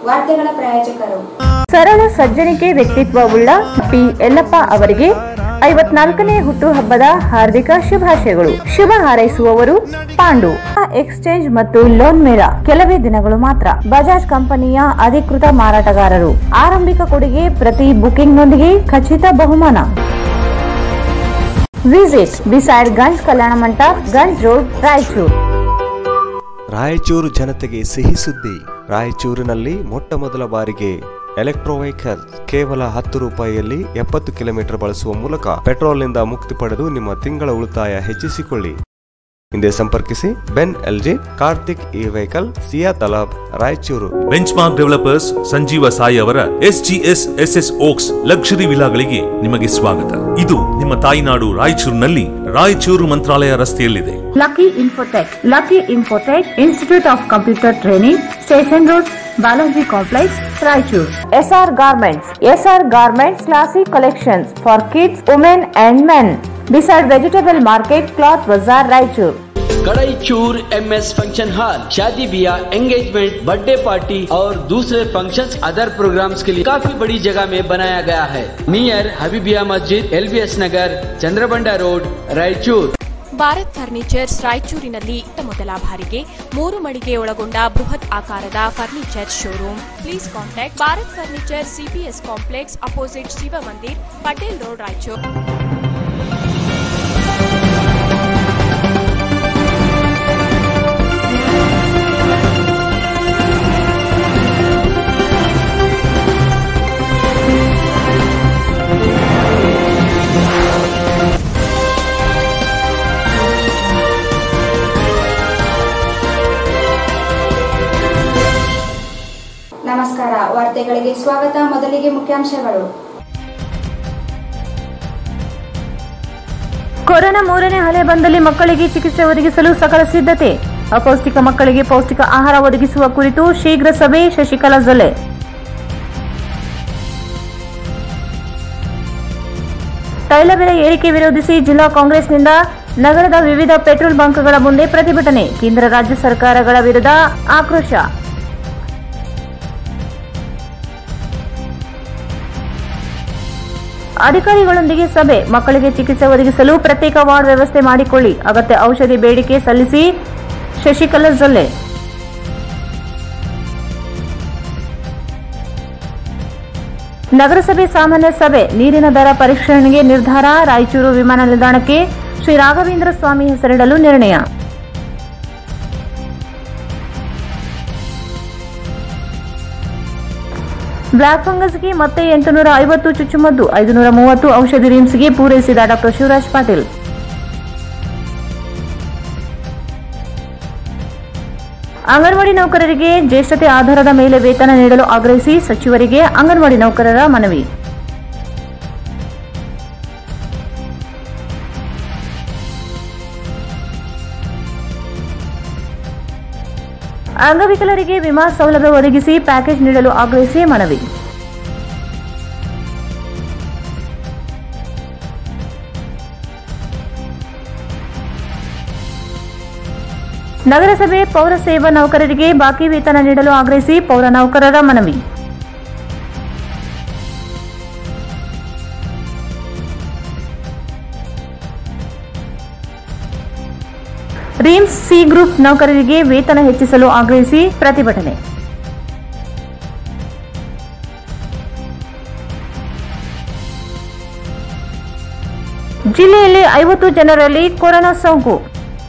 ವಾರ್ತೆಗಳ ಪ್ರಾಯೋಜಕರು ಸರಳ ಸಜ್ಜನಿಕೆ ವ್ಯಕ್ತಿತ್ವವುಳ್ಳ ಪಿ ಯಲ್ಲಪ್ಪ ಅವರಿಗೆ ಐವತ್ನಾಲ್ಕನೇ ಹುಟ್ಟುಹಬ್ಬದ ಹಾರ್ದಿಕ ಶುಭಾಶಯಗಳು ಶುಭ ಹಾರೈಸುವವರು ಪಾಂಡು ಎಕ್ಸ್ಚೇಂಜ್ ಮತ್ತು ಲೋನ್ ಮೇಳ ಕೆಲವೇ ದಿನಗಳು ಮಾತ್ರ ಬಜಾಜ್ ಕಂಪನಿಯ ಅಧಿಕೃತ ಮಾರಾಟಗಾರರು ಆರಂಭಿಕ ಕೊಡುಗೆ ಪ್ರತಿ ಬುಕಿಂಗ್ನೊಂದಿಗೆ ಖಚಿತ ಬಹುಮಾನ ವಿಸಿಟ್ ಬಿಸೈಡ್ ಗಂಜ್ ಕಲ್ಯಾಣ ಮಂಟಪ ಗಂಜ್ ರೋಡ್ ರಾಯಚೂರು ರಾಯಚೂರು ಜನತೆಗೆ ಸಿಹಿ ಸುದ್ದಿ ರಾಯಚೂರಿನಲ್ಲಿ ಮೊಟ್ಟ ಮೊದಲ ಬಾರಿಗೆ ಎಲೆಕ್ಟ್ರೋ ವೆಹಿಕಲ್ ಕೇವಲ ಹತ್ತು ರೂಪಾಯಿಯಲ್ಲಿ ಎಪ್ಪತ್ತು ಕಿಲೋಮೀಟರ್ ಬಳಸುವ ಮೂಲಕ ಪೆಟ್ರೋಲ್ನಿಂದ ಮುಕ್ತಿ ಪಡೆದು ನಿಮ್ಮ ತಿಂಗಳ ಉಳಿತಾಯ ಹೆಚ್ಚಿಸಿಕೊಳ್ಳಿ ಹಿಂದೆ ಸಂಪರ್ಕಿಸಿ ಬೆನ್ LG Karthik E vehicle Siya Talab Raichur benchmark developers Sanjeeva Sai ಅವರ S G S S S ಓಕ್ಸ್ luxury ವಿಲಾಗಳಿಗೆ ನಿಮಗೆ ಸ್ವಾಗತ ಇದು ನಿಮ್ಮ ತಾಯಿನಾಡು ರಾಯಚೂರಿನಲ್ಲಿ ರಾಯಚೂರು ಮಂತ್ರಾಲಯ ರಸ್ತೆಯಲ್ಲಿದೆ Lucky Infotech. Lucky Infotech, Institute of Computer Training, Station Road, Balaji Complex, Raichur. SR Garments. SR Garments Classic Collections for kids, women and men. Beside Vegetable Market, Cloth Bazaar, Raichur. कड़ई चूर M S function hall शादी ब्याह engagement birthday party और दूसरे functions other programmes के लिए काफी बड़ी जगह में बनाया गया है near Habibia Masjid L Nagar Chandrabanda road Raichur Bharat furnitures ರಾಯಚೂರಿನಲ್ಲಿ ಇತ್ತ ಮೊದಲ ಬಾರಿಗೆ ಮೂರು ಮಳಿಗೆ ಒಳಗೊಂಡ ಬೃಹತ್ ಆಕಾರದ furniture showroom please contact Bharat furniture CPS complex opposite Shiva Mandir Patel road Raichur ನಮಸ್ಕಾರ ವಾರ್ತೆಗಳಿಗೆ ಸ್ವಾಗತ ಮೊದಲಿಗೆ ಮುಖ್ಯಾಂಶಗಳು ಕೊರೋನಾ ಮೂರನೇ ಅಲೆ ಬಂದಲ್ಲಿ ಮಕ್ಕಳಿಗೆ ಚಿಕಿತ್ಸೆ ಒದಗಿಸಲು ಸಕಲ ಸಿದ್ಧತೆ ಅಪೌಷ್ಟಿಕ ಮಕ್ಕಳಿಗೆ ಪೌಷ್ಟಿಕ ಆಹಾರ ಒದಗಿಸುವ ಕುರಿತು ಶೀಘ್ರ ಸಭೆ ಶಶಿಕಲಾ ಜೊಲ್ಲೆ ತೈಲ ಬೆಲೆ ಏರಿಕೆ ವಿರೋಧಿಸಿ ಜಿಲ್ಲಾ ಕಾಂಗ್ರೆಸ್ನಿಂದ ನಗರದ ವಿವಿಧ ಪೆಟ್ರೋಲ್ ಬಂಕ್ಗಳ ಮುಂದೆ ಪ್ರತಿಭಟನೆ ಕೇಂದ್ರ ರಾಜ್ಯ ಸರ್ಕಾರಗಳ ವಿರುದ್ಧ ಆಕ್ರೋಶ ಅಧಿಕಾರಿಗಳೊಂದಿಗೆ ಸಭೆ ಮಕ್ಕಳಿಗೆ ಚಿಕಿತ್ಸೆ ಒದಗಿಸಲು ಪ್ರತ್ಯೇಕ ವಾರ್ಡ್ ವ್ಯವಸ್ಥೆ ಮಾಡಿಕೊಳ್ಳಿ ಅಗತ್ಯ ಔಷಧಿ ಬೇಡಿಕೆ ಸಲ್ಲಿಸಿ ಶಶಿಕಲಾ ಜೊಲ್ಲೆ ನಗರಸಭೆ ಸಾಮಾನ್ಯ ಸಭೆ ನೀರಿನ ದರ ಪರಿಷ್ಕರಣೆಗೆ ನಿರ್ಧಾರ ರಾಯಚೂರು ವಿಮಾನ ನಿಲ್ದಾಣಕ್ಕೆ ಶ್ರೀ ರಾಘವೇಂದ್ರ ಸ್ವಾಮಿ ಹೆಸರಿಡಲು ನಿರ್ಣಯ ಬ್ಲಾಕ್ ಫಂಗಸ್ಗೆ ಮತ್ತೆ ಎಂಟುನೂರ ಐವತ್ತು ಚುಚ್ಚುಮದ್ದು ಐದುನೂರ ಮೂವತ್ತು ಔಷಧಿ ರಿಮ್ಸ್ಗೆ ಪೂರೈಸಿದ ಡಾಕ್ಟರ್ ಶಿವರಾಜ್ ಪಾಟೀಲ್ ಅಂಗನವಾಡಿ ನೌಕರರಿಗೆ ಜ್ಯೇಷ್ಠತೆ ಆಧಾರದ ಮೇಲೆ ವೇತನ ನೀಡಲು ಆಗ್ರಹಿಸಿ ಸಚಿವರಿಗೆ ಅಂಗನವಾಡಿ ನೌಕರರ ಮನವಿ ಅಂಗವಿಕಲರಿಗೆ ವಿಮಾ ಸೌಲಭ್ಯ ಒದಗಿಸಿ ಪ್ಯಾಕೇಜ್ ನೀಡಲು ಆಗ್ರಹಿಸಿ ಮನವಿ ನಗರಸಭೆ ಪೌರ ಸೇವಾ ನೌಕರರಿಗೆ ಬಾಕಿ ವೇತನ ನೀಡಲು ಆಗ್ರಹಿಸಿ ಪೌರ ನೌಕರರ ಮನವಿ ರೀಮ್ಸ್ ಸಿ ಗ್ರೂಪ್ ನೌಕರರಿಗೆ ವೇತನ ಹೆಚ್ಚಿಸಲು ಆಗ್ರಹಿಸಿ ಪ್ರತಿಭಟನೆ ಜಿಲ್ಲೆಯಲ್ಲಿ ಐವತ್ತು ಜನರಲ್ಲಿ ಕೊರೋನಾ ಸೋಂಕು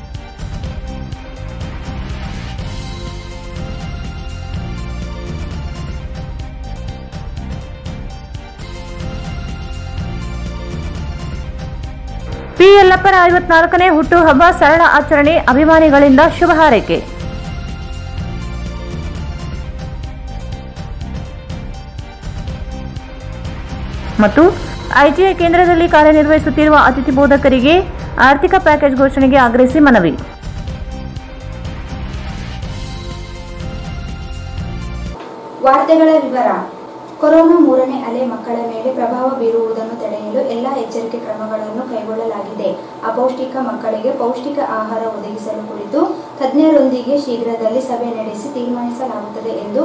ಪಿ ಯಲ್ಲಪ್ಪನ ಐವತ್ನಾಲ್ಕನೇ ಹುಟ್ಟುಹಬ್ಬ ಸರಳ ಆಚರಣೆ ಅಭಿಮಾನಿಗಳಿಂದ ಶುಭ ಹಾರೈಕೆ ಮತ್ತು ಐಟಿಐ ಕೇಂದ್ರದಲ್ಲಿ ಕಾರ್ಯನಿರ್ವಹಿಸುತ್ತಿರುವ ಅತಿಥಿ ಬೋಧಕರಿಗೆ ಆರ್ಥಿಕ ಪ್ಯಾಕೇಜ್ ಘೋಷಣೆಗೆ ಆಗ್ರಹಿಸಿ ಮನವಿ ವಾರ್ತೆಗಳ ವಿವರ ಕೊರೋನಾ ಮೂರನೇ ಅಲೆ ಮಕ್ಕಳ ಮೇಲೆ ಪ್ರಭಾವ ಬೀರುವುದನ್ನು ತಡೆಯಲು ಎಲ್ಲಾ ಎಚ್ಚರಿಕೆ ಕ್ರಮಗಳನ್ನು ಕೈಗೊಳ್ಳಲಾಗಿದೆ ಅಪೌಷ್ಟಿಕ ಮಕ್ಕಳಿಗೆ ಪೌಷ್ಟಿಕ ಆಹಾರ ಒದಗಿಸಲು ಕುರಿತು ತಜ್ಞರೊಂದಿಗೆ ಶೀಘ್ರದಲ್ಲಿ ಸಭೆ ನಡೆಸಿ ತೀರ್ಮಾನಿಸಲಾಗುತ್ತದೆ ಎಂದು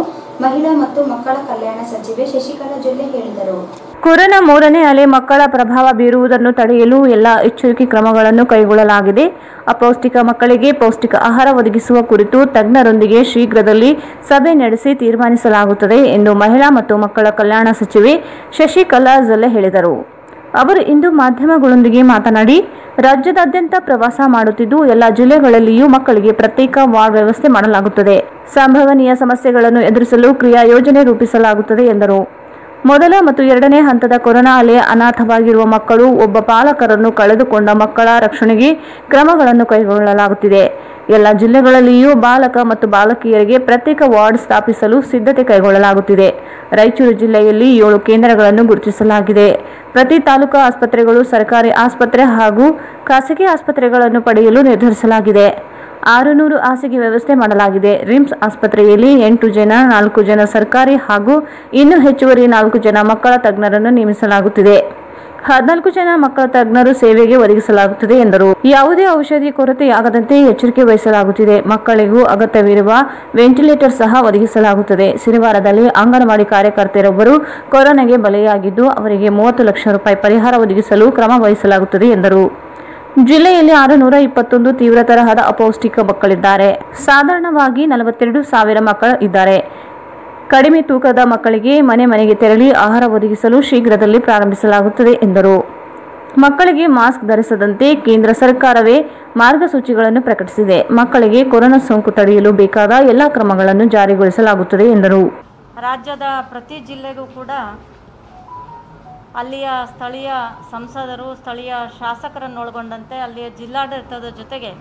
ಮಹಿಳಾ ಮತ್ತು ಮಕ್ಕಳ ಕಲ್ಯಾಣ ಸಚಿವೆ ಶಶಿಕಲಾ ಜೊಲ್ಲೆ ಹೇಳಿದರು ಕೊರೋನಾ ಮೂರನೇ ಅಲೆ ಮಕ್ಕಳ ಪ್ರಭಾವ ಬೀರುವುದನ್ನು ತಡೆಯಲು ಎಲ್ಲ ಎಚ್ಚರಿಕೆ ಕ್ರಮಗಳನ್ನು ಕೈಗೊಳ್ಳಲಾಗಿದೆ ಅಪೌಷ್ಟಿಕ ಮಕ್ಕಳಿಗೆ ಪೌಷ್ಟಿಕ ಆಹಾರ ಒದಗಿಸುವ ಕುರಿತು ತಜ್ಞರೊಂದಿಗೆ ಶೀಘ್ರದಲ್ಲಿ ಸಭೆ ನಡೆಸಿ ತೀರ್ಮಾನಿಸಲಾಗುತ್ತದೆ ಎಂದು ಮಹಿಳಾ ಮತ್ತು ಮಕ್ಕಳ ಕಲ್ಯಾಣ ಸಚಿವೆ ಶಶಿಕಲಾ ಜೊಲ್ಲೆ ಹೇಳಿದರು ಅವರು ಇಂದು ಮಾಧ್ಯಮಗಳೊಂದಿಗೆ ಮಾತನಾಡಿ ರಾಜ್ಯದಾದ್ಯಂತ ಪ್ರವಾಸ ಮಾಡುತ್ತಿದ್ದು ಎಲ್ಲ ಜಿಲ್ಲೆಗಳಲ್ಲಿಯೂ ಮಕ್ಕಳಿಗೆ ಪ್ರತ್ಯೇಕ ವಾರ್ಡ್ ವ್ಯವಸ್ಥೆ ಮಾಡಲಾಗುತ್ತದೆ ಸಂಭವನೀಯ ಸಮಸ್ಯೆಗಳನ್ನು ಎದುರಿಸಲು ಕ್ರಿಯಾ ಯೋಜನೆ ರೂಪಿಸಲಾಗುತ್ತದೆ ಎಂದರು ಮೊದಲ ಮತ್ತು ಎರಡನೇ ಹಂತದ ಕೊರೋನಾ ಅಲೆ ಅನಾಥವಾಗಿರುವ ಮಕ್ಕಳು ಒಬ್ಬ ಪಾಲಕರನ್ನು ಕಳೆದುಕೊಂಡ ಮಕ್ಕಳ ರಕ್ಷಣೆಗೆ ಕ್ರಮಗಳನ್ನು ಕೈಗೊಳ್ಳಲಾಗುತ್ತಿದೆ ಎಲ್ಲ ಜಿಲ್ಲೆಗಳಲ್ಲಿಯೂ ಬಾಲಕ ಮತ್ತು ಬಾಲಕಿಯರಿಗೆ ಪ್ರತ್ಯೇಕ ವಾರ್ಡ್ ಸ್ಥಾಪಿಸಲು ಸಿದ್ಧತೆ ಕೈಗೊಳ್ಳಲಾಗುತ್ತಿದೆ ರಾಯಚೂರು ಜಿಲ್ಲೆಯಲ್ಲಿ ಏಳು ಕೇಂದ್ರಗಳನ್ನು ಗುರುತಿಸಲಾಗಿದೆ ಪ್ರತಿ ತಾಲೂಕು ಆಸ್ಪತ್ರೆಗಳು ಸರ್ಕಾರಿ ಆಸ್ಪತ್ರೆ ಹಾಗೂ ಖಾಸಗಿ ಆಸ್ಪತ್ರೆಗಳನ್ನು ಪಡೆಯಲು ನಿರ್ಧರಿಸಲಾಗಿದೆ ಆರುನೂರು ಹಾಸಿಗೆ ವ್ಯವಸ್ಥೆ ಮಾಡಲಾಗಿದೆ ರಿಮ್ಸ್ ಆಸ್ಪತ್ರೆಯಲ್ಲಿ ಎಂಟು ಜನ ನಾಲ್ಕು ಜನ ಸರ್ಕಾರಿ ಹಾಗೂ ಇನ್ನೂ ಹೆಚ್ಚುವರಿ ನಾಲ್ಕು ಜನ ಮಕ್ಕಳ ತಜ್ಞರನ್ನು ನೇಮಿಸಲಾಗುತ್ತಿದೆ ಹದಿನಾಲ್ಕು ಜನ ಮಕ್ಕಳ ತಜ್ಞರು ಸೇವೆಗೆ ಒದಗಿಸಲಾಗುತ್ತದೆ ಎಂದರು ಯಾವುದೇ ಔಷಧಿ ಕೊರತೆಯಾಗದಂತೆ ಎಚ್ಚರಿಕೆ ವಹಿಸಲಾಗುತ್ತಿದೆ ಮಕ್ಕಳಿಗೂ ಅಗತ್ಯವಿರುವ ವೆಂಟಿಲೇಟರ್ ಸಹ ಒದಗಿಸಲಾಗುತ್ತದೆ ಶನಿವಾರದಲ್ಲಿ ಅಂಗನವಾಡಿ ಕಾರ್ಯಕರ್ತೆಯರೊಬ್ಬರು ಕೊರೋನಾಗೆ ಬಲಿಯಾಗಿದ್ದು ಅವರಿಗೆ ಮೂವತ್ತು ಲಕ್ಷ ರೂಪಾಯಿ ಪರಿಹಾರ ಒದಗಿಸಲು ಕ್ರಮ ವಹಿಸಲಾಗುತ್ತದೆ ಎಂದರು ಜಿಲ್ಲೆಯಲ್ಲಿ ಆರುನೂರ ಇಪ್ಪತ್ತೊಂದು ತೀವ್ರ ತರಹದ ಅಪೌಷ್ಟಿಕ ಮಕ್ಕಳಿದ್ದಾರೆ ಸಾಧಾರಣವಾಗಿ ನಲವತ್ತೆರಡು ಸಾವಿರ ಮಕ್ಕಳು ಇದ್ದಾರೆ ಕಡಿಮೆ ತೂಕದ ಮಕ್ಕಳಿಗೆ ಮನೆ ಮನೆಗೆ ತೆರಳಿ ಆಹಾರ ಒದಗಿಸಲು ಶೀಘ್ರದಲ್ಲಿ ಪ್ರಾರಂಭಿಸಲಾಗುತ್ತದೆ ಎಂದರು ಮಕ್ಕಳಿಗೆ ಮಾಸ್ಕ್ ಧರಿಸದಂತೆ ಕೇಂದ್ರ ಸರ್ಕಾರವೇ ಮಾರ್ಗಸೂಚಿಗಳನ್ನು ಪ್ರಕಟಿಸಿದೆ ಮಕ್ಕಳಿಗೆ ಕೊರೋನಾ ಸೋಂಕು ತಡೆಯಲು ಬೇಕಾದ ಎಲ್ಲ ಕ್ರಮಗಳನ್ನು ಜಾರಿಗೊಳಿಸಲಾಗುತ್ತದೆ ಎಂದರು ರಾಜ್ಯದ ಪ್ರತಿ ಜಿಲ್ಲೆಗೂ ಕೂಡ ಅಲ್ಲಿಯ ಸ್ಥಳೀಯ ಸಂಸದರು ಸ್ಥಳೀಯ ಶಾಸಕರನ್ನೊಳಗೊಂಡಂತೆ ಅಲ್ಲಿಯ ಜಿಲ್ಲಾಡಳಿತದ ಜೊತೆಗೆ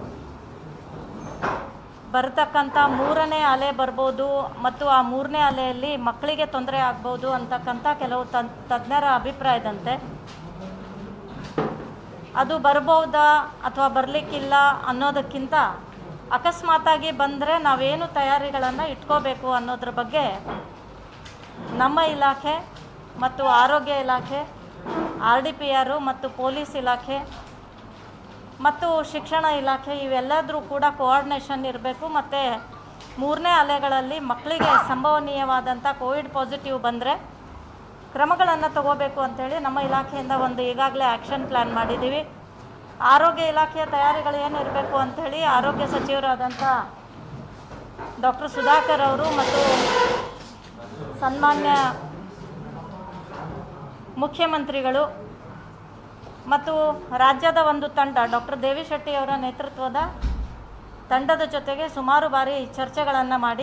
ಬರತಕ್ಕಂಥ ಮೂರನೇ ಅಲೆ ಬರ್ಬೋದು ಮತ್ತು ಆ ಮೂರನೇ ಅಲೆಯಲ್ಲಿ ಮಕ್ಕಳಿಗೆ ತೊಂದರೆ ಆಗ್ಬೋದು ಅಂತಕ್ಕಂಥ ಕೆಲವು ತನ್ ತಜ್ಞರ ಅಭಿಪ್ರಾಯದಂತೆ ಅದು ಬರ್ಬೋದಾ ಅಥವಾ ಬರಲಿಕ್ಕಿಲ್ಲ ಅನ್ನೋದಕ್ಕಿಂತ ಅಕಸ್ಮಾತಾಗಿ ಬಂದರೆ ನಾವೇನು ತಯಾರಿಗಳನ್ನು ಇಟ್ಕೋಬೇಕು ಅನ್ನೋದ್ರ ಬಗ್ಗೆ ನಮ್ಮ ಇಲಾಖೆ ಮತ್ತು ಆರೋಗ್ಯ ಇಲಾಖೆ ಆರ್ ಡಿ ಪಿ ಆರು ಮತ್ತು ಪೊಲೀಸ್ ಇಲಾಖೆ ಮತ್ತು ಶಿಕ್ಷಣ ಇಲಾಖೆ ಇವೆಲ್ಲದರೂ ಕೂಡ ಕೋಆರ್ಡಿನೇಷನ್ ಇರಬೇಕು ಮತ್ತು ಮೂರನೇ ಅಲೆಗಳಲ್ಲಿ ಮಕ್ಕಳಿಗೆ ಸಂಭವನೀಯವಾದಂಥ ಕೋವಿಡ್ ಪಾಸಿಟಿವ್ ಬಂದರೆ ಕ್ರಮಗಳನ್ನು ತಗೋಬೇಕು ಅಂಥೇಳಿ ನಮ್ಮ ಇಲಾಖೆಯಿಂದ ಒಂದು ಈಗಾಗಲೇ ಆ್ಯಕ್ಷನ್ ಪ್ಲ್ಯಾನ್ ಮಾಡಿದ್ದೀವಿ ಆರೋಗ್ಯ ಇಲಾಖೆಯ ತಯಾರಿಗಳು ಏನು ಇರಬೇಕು ಅಂಥೇಳಿ ಆರೋಗ್ಯ ಸಚಿವರಾದಂಥ ಡಾಕ್ಟರ್ ಸುಧಾಕರ್ ಅವರು ಮತ್ತು ಸನ್ಮಾನ್ಯ ಮುಖ್ಯಮಂತ್ರಿಗಳು ಮತ್ತು ರಾಜ್ಯದ ಒಂದು ತಂಡ ಡಾಕ್ಟರ್ ದೇವಿ ಶೆಟ್ಟಿ ಅವರ ನೇತೃತ್ವದ ತಂಡದ ಜೊತೆಗೆ ಸುಮಾರು ಬಾರಿ ಚರ್ಚೆಗಳನ್ನು ಮಾಡಿ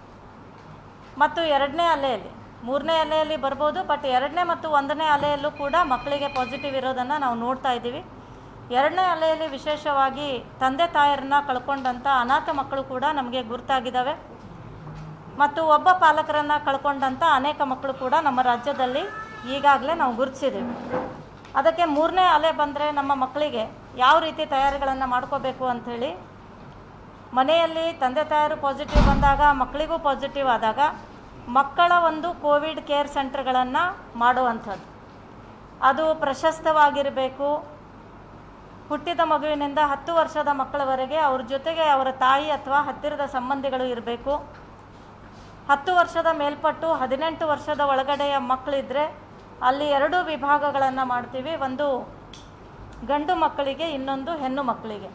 ಮತ್ತು ಎರಡನೇ ಅಲೆಯಲ್ಲಿ ಮೂರನೇ ಅಲೆಯಲ್ಲಿ ಬರ್ಬೋದು ಬಟ್ ಎರಡನೇ ಮತ್ತು ಒಂದನೇ ಅಲೆಯಲ್ಲೂ ಕೂಡ ಮಕ್ಕಳಿಗೆ ಪಾಸಿಟಿವ್ ಇರೋದನ್ನು ನಾವು ನೋಡ್ತಾ ಇದ್ದೀವಿ ಎರಡನೇ ಅಲೆಯಲ್ಲಿ ವಿಶೇಷವಾಗಿ ತಂದೆ ತಾಯರನ್ನ ಕಳ್ಕೊಂಡಂಥ ಅನಾಥ ಮಕ್ಕಳು ಕೂಡ ನಮಗೆ ಗುರುತಾಗಿದ್ದಾವೆ ಮತ್ತು ಒಬ್ಬ ಪಾಲಕರನ್ನು ಕಳ್ಕೊಂಡಂಥ ಅನೇಕ ಮಕ್ಕಳು ಕೂಡ ನಮ್ಮ ರಾಜ್ಯದಲ್ಲಿ ಈಗಾಗಲೇ ನಾವು ಗುರುತಿಸಿದ್ದೀವಿ ಅದಕ್ಕೆ ಮೂರನೇ ಅಲೆ ಬಂದರೆ ನಮ್ಮ ಮಕ್ಕಳಿಗೆ ಯಾವ ರೀತಿ ತಯಾರಿಗಳನ್ನು ಮಾಡ್ಕೋಬೇಕು ಅಂಥೇಳಿ ಮನೆಯಲ್ಲಿ ತಂದೆ ತಾಯರು ಪಾಸಿಟಿವ್ ಬಂದಾಗ ಮಕ್ಕಳಿಗೂ ಪಾಸಿಟಿವ್ ಆದಾಗ ಮಕ್ಕಳ ಒಂದು ಕೋವಿಡ್ ಕೇರ್ ಸೆಂಟರ್ಗಳನ್ನು ಮಾಡುವಂಥದ್ದು ಅದು ಪ್ರಶಸ್ತವಾಗಿರಬೇಕು ಹುಟ್ಟಿದ ಮಗುವಿನಿಂದ ಹತ್ತು ವರ್ಷದ ಮಕ್ಕಳವರೆಗೆ ಅವ್ರ ಜೊತೆಗೆ ಅವರ ತಾಯಿ ಅಥವಾ ಹತ್ತಿರದ ಸಂಬಂಧಿಗಳು ಇರಬೇಕು ಹತ್ತು ವರ್ಷದ ಮೇಲ್ಪಟ್ಟು ಹದಿನೆಂಟು ವರ್ಷದ ಒಳಗಡೆಯ ಮಕ್ಕಳಿದ್ದರೆ ಅಲ್ಲಿ ಎರಡು ವಿಭಾಗಗಳನ್ನು ಮಾಡ್ತೀವಿ ಒಂದು ಗಂಡು ಮಕ್ಕಳಿಗೆ ಇನ್ನೊಂದು ಹೆಣ್ಣು ಮಕ್ಕಳಿಗೆ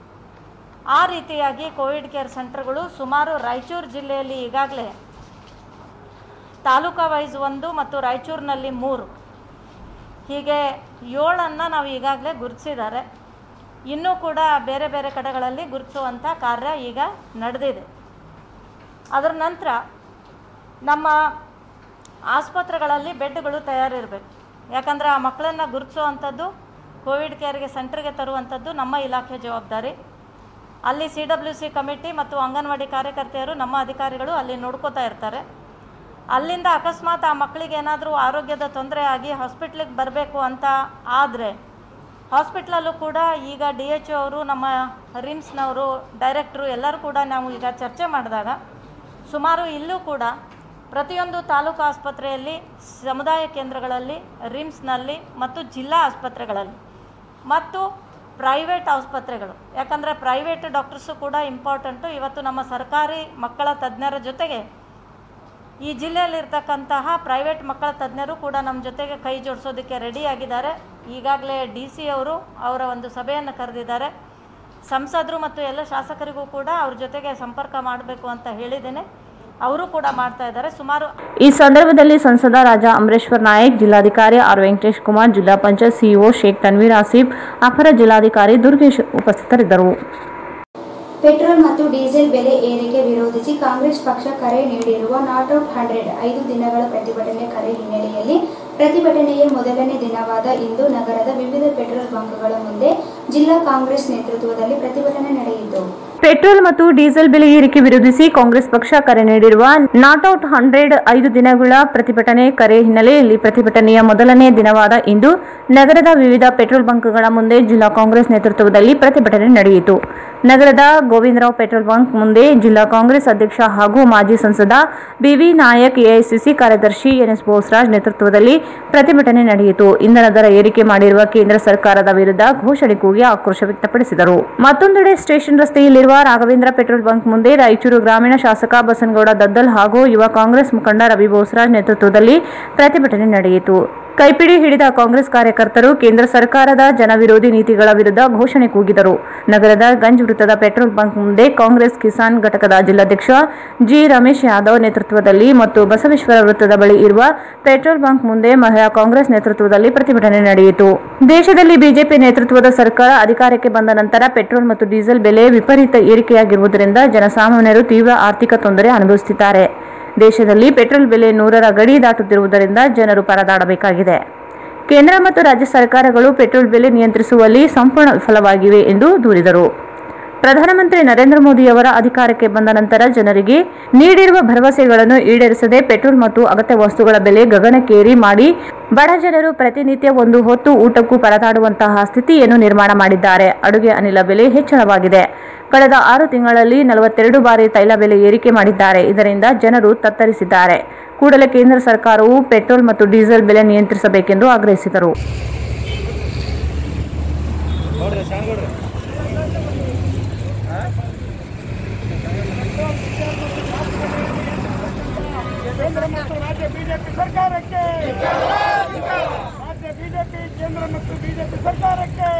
ಆ ರೀತಿಯಾಗಿ ಕೋವಿಡ್ ಕೇರ್ ಸೆಂಟರ್ಗಳು ಸುಮಾರು ರಾಯಚೂರು ಜಿಲ್ಲೆಯಲ್ಲಿ ಈಗಾಗಲೇ ತಾಲೂಕಾ ವೈಸ್ ಒಂದು ಮತ್ತು ರಾಯಚೂರಿನಲ್ಲಿ ಮೂರು ಹೀಗೆ ಏಳನ್ನು ನಾವು ಈಗಾಗಲೇ ಗುರುತಿಸಿದ್ದಾರೆ ಇನ್ನೂ ಕೂಡ ಬೇರೆ ಬೇರೆ ಕಡೆಗಳಲ್ಲಿ ಗುರುತಿಸುವಂಥ ಕಾರ್ಯ ಈಗ ನಡೆದಿದೆ ಅದರ ನಂತರ ನಮ್ಮ ಆಸ್ಪತ್ರೆಗಳಲ್ಲಿ ಬೆಡ್ಗಳು ತಯಾರಿರಬೇಕು ಯಾಕಂದರೆ ಆ ಮಕ್ಕಳನ್ನು ಗುರುತಿಸುವಂಥದ್ದು ಕೋವಿಡ್ ಕೇರ್ಗೆ ಸೆಂಟರ್ಗೆ ತರುವಂಥದ್ದು ನಮ್ಮ ಇಲಾಖೆ ಜವಾಬ್ದಾರಿ ಅಲ್ಲಿ ಸಿ ಡಬ್ಲ್ಯೂ ಸಿ ಕಮಿಟಿ ಮತ್ತು ಅಂಗನವಾಡಿ ಕಾರ್ಯಕರ್ತೆಯರು ನಮ್ಮ ಅಧಿಕಾರಿಗಳು ಅಲ್ಲಿ ನೋಡ್ಕೋತಾ ಇರ್ತಾರೆ ಅಲ್ಲಿಂದ ಅಕಸ್ಮಾತ್ ಆ ಮಕ್ಕಳಿಗೆ ಏನಾದರೂ ಆರೋಗ್ಯದ ತೊಂದರೆ ಆಗಿ ಹಾಸ್ಪಿಟ್ಲಿಗೆ ಬರಬೇಕು ಅಂತ ಆದರೆ ಹಾಸ್ಪಿಟ್ಲಲ್ಲೂ ಕೂಡ ಈಗ ಡಿ ಎಚ್ ಅವರು ನಮ್ಮ ರಿಮ್ಸ್ನವರು ಡೈರೆಕ್ಟ್ರು ಎಲ್ಲರೂ ಕೂಡ ನಾವು ಈಗ ಚರ್ಚೆ ಮಾಡಿದಾಗ ಸುಮಾರು ಇಲ್ಲೂ ಕೂಡ ಪ್ರತಿಯೊಂದು ತಾಲೂಕು ಆಸ್ಪತ್ರೆಯಲ್ಲಿ ಸಮುದಾಯ ಕೇಂದ್ರಗಳಲ್ಲಿ ರಿಮ್ಸ್ನಲ್ಲಿ ಮತ್ತು ಜಿಲ್ಲಾ ಆಸ್ಪತ್ರೆಗಳಲ್ಲಿ ಮತ್ತು ಪ್ರೈವೇಟ್ ಆಸ್ಪತ್ರೆಗಳು ಯಾಕಂದರೆ ಪ್ರೈವೇಟ್ ಡಾಕ್ಟರ್ಸು ಕೂಡ ಇಂಪಾರ್ಟೆಂಟು ಇವತ್ತು ನಮ್ಮ ಸರ್ಕಾರಿ ಮಕ್ಕಳ ತಜ್ಞರ ಜೊತೆಗೆ ಈ ಜಿಲ್ಲೆಯಲ್ಲಿರ್ತಕ್ಕಂತಹ ಪ್ರೈವೇಟ್ ಮಕ್ಕಳ ತಜ್ಞರು ಕೂಡ ನಮ್ಮ ಜೊತೆಗೆ ಕೈ ಜೋಡಿಸೋದಕ್ಕೆ ರೆಡಿಯಾಗಿದ್ದಾರೆ ಈಗಾಗಲೇ ಡಿ ಸಿ ಅವರು ಅವರ ಒಂದು ಸಭೆಯನ್ನು ಕರೆದಿದ್ದಾರೆ ಸಂಸದರು ಮತ್ತು ಎಲ್ಲ ಶಾಸಕರಿಗೂ ಕೂಡ ಅವ್ರ ಜೊತೆಗೆ ಸಂಪರ್ಕ ಮಾಡಬೇಕು ಅಂತ ಹೇಳಿದ್ದೇನೆ ಅವರು ಕೂಡ ಮಾಡ್ತಾ ಇದ್ದಾರೆ ಸುಮಾರು ಈ ಸಂದರ್ಭದಲ್ಲಿ ಸಂಸದ ರಾಜಾ ಅಮರೇಶ್ವರ್ ನಾಯಕ್ ಜಿಲ್ಲಾಧಿಕಾರಿ ಆರ್ ವೆಂಕಟೇಶ್ ಕುಮಾರ್ ಜಿಲ್ಲಾ ಪಂಚಾಯತ್ ಸಿಇಒ ಶೇಖ್ ತನ್ವೀರ್ ಆಸಿಫ್ ಅಪರ ಜಿಲ್ಲಾಧಿಕಾರಿ ದುರ್ಗೇಶ್ ಉಪಸ್ಥಿತರಿದ್ದರು ಪೆಟ್ರೋಲ್ ಮತ್ತು ಡೀಸೆಲ್ ಬೆಲೆ ಏರಿಕೆ ವಿರೋಧಿಸಿ ಕಾಂಗ್ರೆಸ್ ಪಕ್ಷ ಕರೆ ನೀಡಿರುವ ನಾಟ್ ಔಟ್ ಹಂಡ್ರೆಡ್ ಐದು ದಿನಗಳ ಪ್ರತಿಭಟನೆ ಕರೆ ಹಿನ್ನೆಲೆಯಲ್ಲಿ ಪ್ರತಿಭಟನೆಯ ಮೊದಲನೇ ದಿನವಾದ ಇಂದು ನಗರದ ವಿವಿಧ ಪೆಟ್ರೋಲ್ ಬಂಕ್ಗಳ ಮುಂದೆ ಜಿಲ್ಲಾ ಕಾಂಗ್ರೆಸ್ ನೇತೃತ್ವದಲ್ಲಿ ಪ್ರತಿಭಟನೆ ನಡೆಯಿತು ಪೆಟ್ರೋಲ್ ಮತ್ತು ಡೀಸೆಲ್ ಬೆಲೆ ಏರಿಕೆ ವಿರೋಧಿಸಿ ಕಾಂಗ್ರೆಸ್ ಪಕ್ಷ ಕರೆ ನೀಡಿರುವ ನಾಟ್ ಔಟ್ ಹಂಡ್ರೆಡ್ ಐದು ದಿನಗಳ ಪ್ರತಿಭಟನೆ ಕರೆ ಹಿನ್ನೆಲೆಯಲ್ಲಿ ಪ್ರತಿಭಟನೆಯ ಮೊದಲನೇ ದಿನವಾದ ಇಂದು ನಗರದ ವಿವಿಧ ಪೆಟ್ರೋಲ್ ಬಂಕ್ಗಳ ಮುಂದೆ ಜಿಲ್ಲಾ ಕಾಂಗ್ರೆಸ್ ನೇತೃತ್ವದಲ್ಲಿ ಪ್ರತಿಭಟನೆ ನಡೆಯಿತು ನಗರದ ಗೋವಿಂದರಾವ್ ಪೆಟ್ರೋಲ್ ಬಂಕ್ ಮುಂದೆ ಜಿಲ್ಲಾ ಕಾಂಗ್ರೆಸ್ ಅಧ್ಯಕ್ಷ ಹಾಗೂ ಮಾಜಿ ಸಂಸದ ಬಿವಿ ನಾಯಕ್ ಎಐಸಿಸಿ ಕಾರ್ಯದರ್ಶಿ ಎನ್ಎಸ್ ಬೋಸರಾಜ್ ನೇತೃತ್ವದಲ್ಲಿ ಪ್ರತಿಭಟನೆ ನಡೆಯಿತು ಇಂಧನ ದರ ಏರಿಕೆ ಮಾಡಿರುವ ಕೇಂದ್ರ ಸರ್ಕಾರದ ವಿರುದ್ಧ ಘೋಷಣೆ ಕೂಗಿ ಆಕ್ರೋಶ ವ್ಯಕ್ತಪಡಿಸಿದರು ಮತ್ತೊಂದೆಡೆ ಸ್ಟೇಷನ್ ರಸ್ತೆಯಲ್ಲಿರುವ ರಾಘವೇಂದ್ರ ಪೆಟ್ರೋಲ್ ಬಂಕ್ ಮುಂದೆ ರಾಯಚೂರು ಗ್ರಾಮೀಣ ಶಾಸಕ ಬಸನಗೌಡ ದದ್ದಲ್ ಹಾಗೂ ಯುವ ಕಾಂಗ್ರೆಸ್ ಮುಖಂಡ ರವಿ ಬೋಸರಾಜ್ ನೇತೃತ್ವದಲ್ಲಿ ಪ್ರತಿಭಟನೆ ನಡೆಯಿತು ಕೈಪಿಡಿ ಹಿಡಿದ ಕಾಂಗ್ರೆಸ್ ಕಾರ್ಯಕರ್ತರು ಕೇಂದ್ರ ಸರ್ಕಾರದ ಜನವಿರೋಧಿ ನೀತಿಗಳ ವಿರುದ್ಧ ಘೋಷಣೆ ಕೂಗಿದರು ನಗರದ ಗಂಜ್ ವೃತ್ತದ ಪೆಟ್ರೋಲ್ ಬಂಕ್ ಮುಂದೆ ಕಾಂಗ್ರೆಸ್ ಕಿಸಾನ್ ಘಟಕದ ಜಿಲ್ಲಾಧ್ಯಕ್ಷ ಜಿ ರಮೇಶ್ ಯಾದವ್ ನೇತೃತ್ವದಲ್ಲಿ ಮತ್ತು ಬಸವೇಶ್ವರ ವೃತ್ತದ ಬಳಿ ಇರುವ ಪೆಟ್ರೋಲ್ ಬಂಕ್ ಮುಂದೆ ಮಹಿಳಾ ಕಾಂಗ್ರೆಸ್ ನೇತೃತ್ವದಲ್ಲಿ ಪ್ರತಿಭಟನೆ ನಡೆಯಿತು ದೇಶದಲ್ಲಿ ಬಿಜೆಪಿ ನೇತೃತ್ವದ ಸರ್ಕಾರ ಅಧಿಕಾರಕ್ಕೆ ಬಂದ ನಂತರ ಪೆಟ್ರೋಲ್ ಮತ್ತು ಡೀಸೆಲ್ ಬೆಲೆ ವಿಪರೀತ ಏರಿಕೆಯಾಗಿರುವುದರಿಂದ ಜನಸಾಮಾನ್ಯರು ತೀವ್ರ ಆರ್ಥಿಕ ತೊಂದರೆ ಅನುಭವಿಸುತ್ತಿದ್ದಾರೆ ದೇಶದಲ್ಲಿ ಪೆಟ್ರೋಲ್ ಬೆಲೆ ನೂರರ ಗಡಿ ದಾಟುತ್ತಿರುವುದರಿಂದ ಜನರು ಪರದಾಡಬೇಕಾಗಿದೆ ಕೇಂದ್ರ ಮತ್ತು ರಾಜ್ಯ ಸರ್ಕಾರಗಳು ಪೆಟ್ರೋಲ್ ಬೆಲೆ ನಿಯಂತ್ರಿಸುವಲ್ಲಿ ಸಂಪೂರ್ಣ ವಿಫಲವಾಗಿವೆ ಎಂದು ದೂರಿದರು ಪ್ರಧಾನಮಂತ್ರಿ ನರೇಂದ್ರ ಮೋದಿಯವರ ಅಧಿಕಾರಕ್ಕೆ ಬಂದ ನಂತರ ಜನರಿಗೆ ನೀಡಿರುವ ಭರವಸೆಗಳನ್ನು ಈಡೇರಿಸದೆ ಪೆಟ್ರೋಲ್ ಮತ್ತು ಅಗತ್ಯ ವಸ್ತುಗಳ ಬೆಲೆ ಗಗನಕ್ಕೇರಿ ಮಾಡಿ ಬಡ ಜನರು ಪ್ರತಿನಿತ್ಯ ಒಂದು ಹೊತ್ತು ಊಟಕ್ಕೂ ಪರದಾಡುವಂತಹ ಸ್ಥಿತಿಯನ್ನು ನಿರ್ಮಾಣ ಮಾಡಿದ್ದಾರೆ ಅಡುಗೆ ಅನಿಲ ಬೆಲೆ ಹೆಚ್ಚಳವಾಗಿದೆ ಕಳೆದ ಆರು ತಿಂಗಳಲ್ಲಿ ನಲವತ್ತೆರಡು ಬಾರಿ ತೈಲ ಬೆಲೆ ಏರಿಕೆ ಮಾಡಿದ್ದಾರೆ ಇದರಿಂದ ಜನರು ತತ್ತರಿಸಿದ್ದಾರೆ ಕೂಡಲೇ ಕೇಂದ್ರ ಸರ್ಕಾರವು ಪೆಟ್ರೋಲ್ ಮತ್ತು ಡೀಸೆಲ್ ಬೆಲೆ ನಿಯಂತ್ರಿಸಬೇಕೆಂದು ಆಗ್ರಹಿಸಿದರು ಕೇಂದ್ರ ಮತ್ತು ರಾಜ್ಯ ಬಿಜೆಪಿ ಸರ್ಕಾರಕ್ಕೆ ರಾಜ್ಯ ಬಿಜೆಪಿ ಕೇಂದ್ರ ಮತ್ತು ಬಿಜೆಪಿ ಸರ್ಕಾರಕ್ಕೆ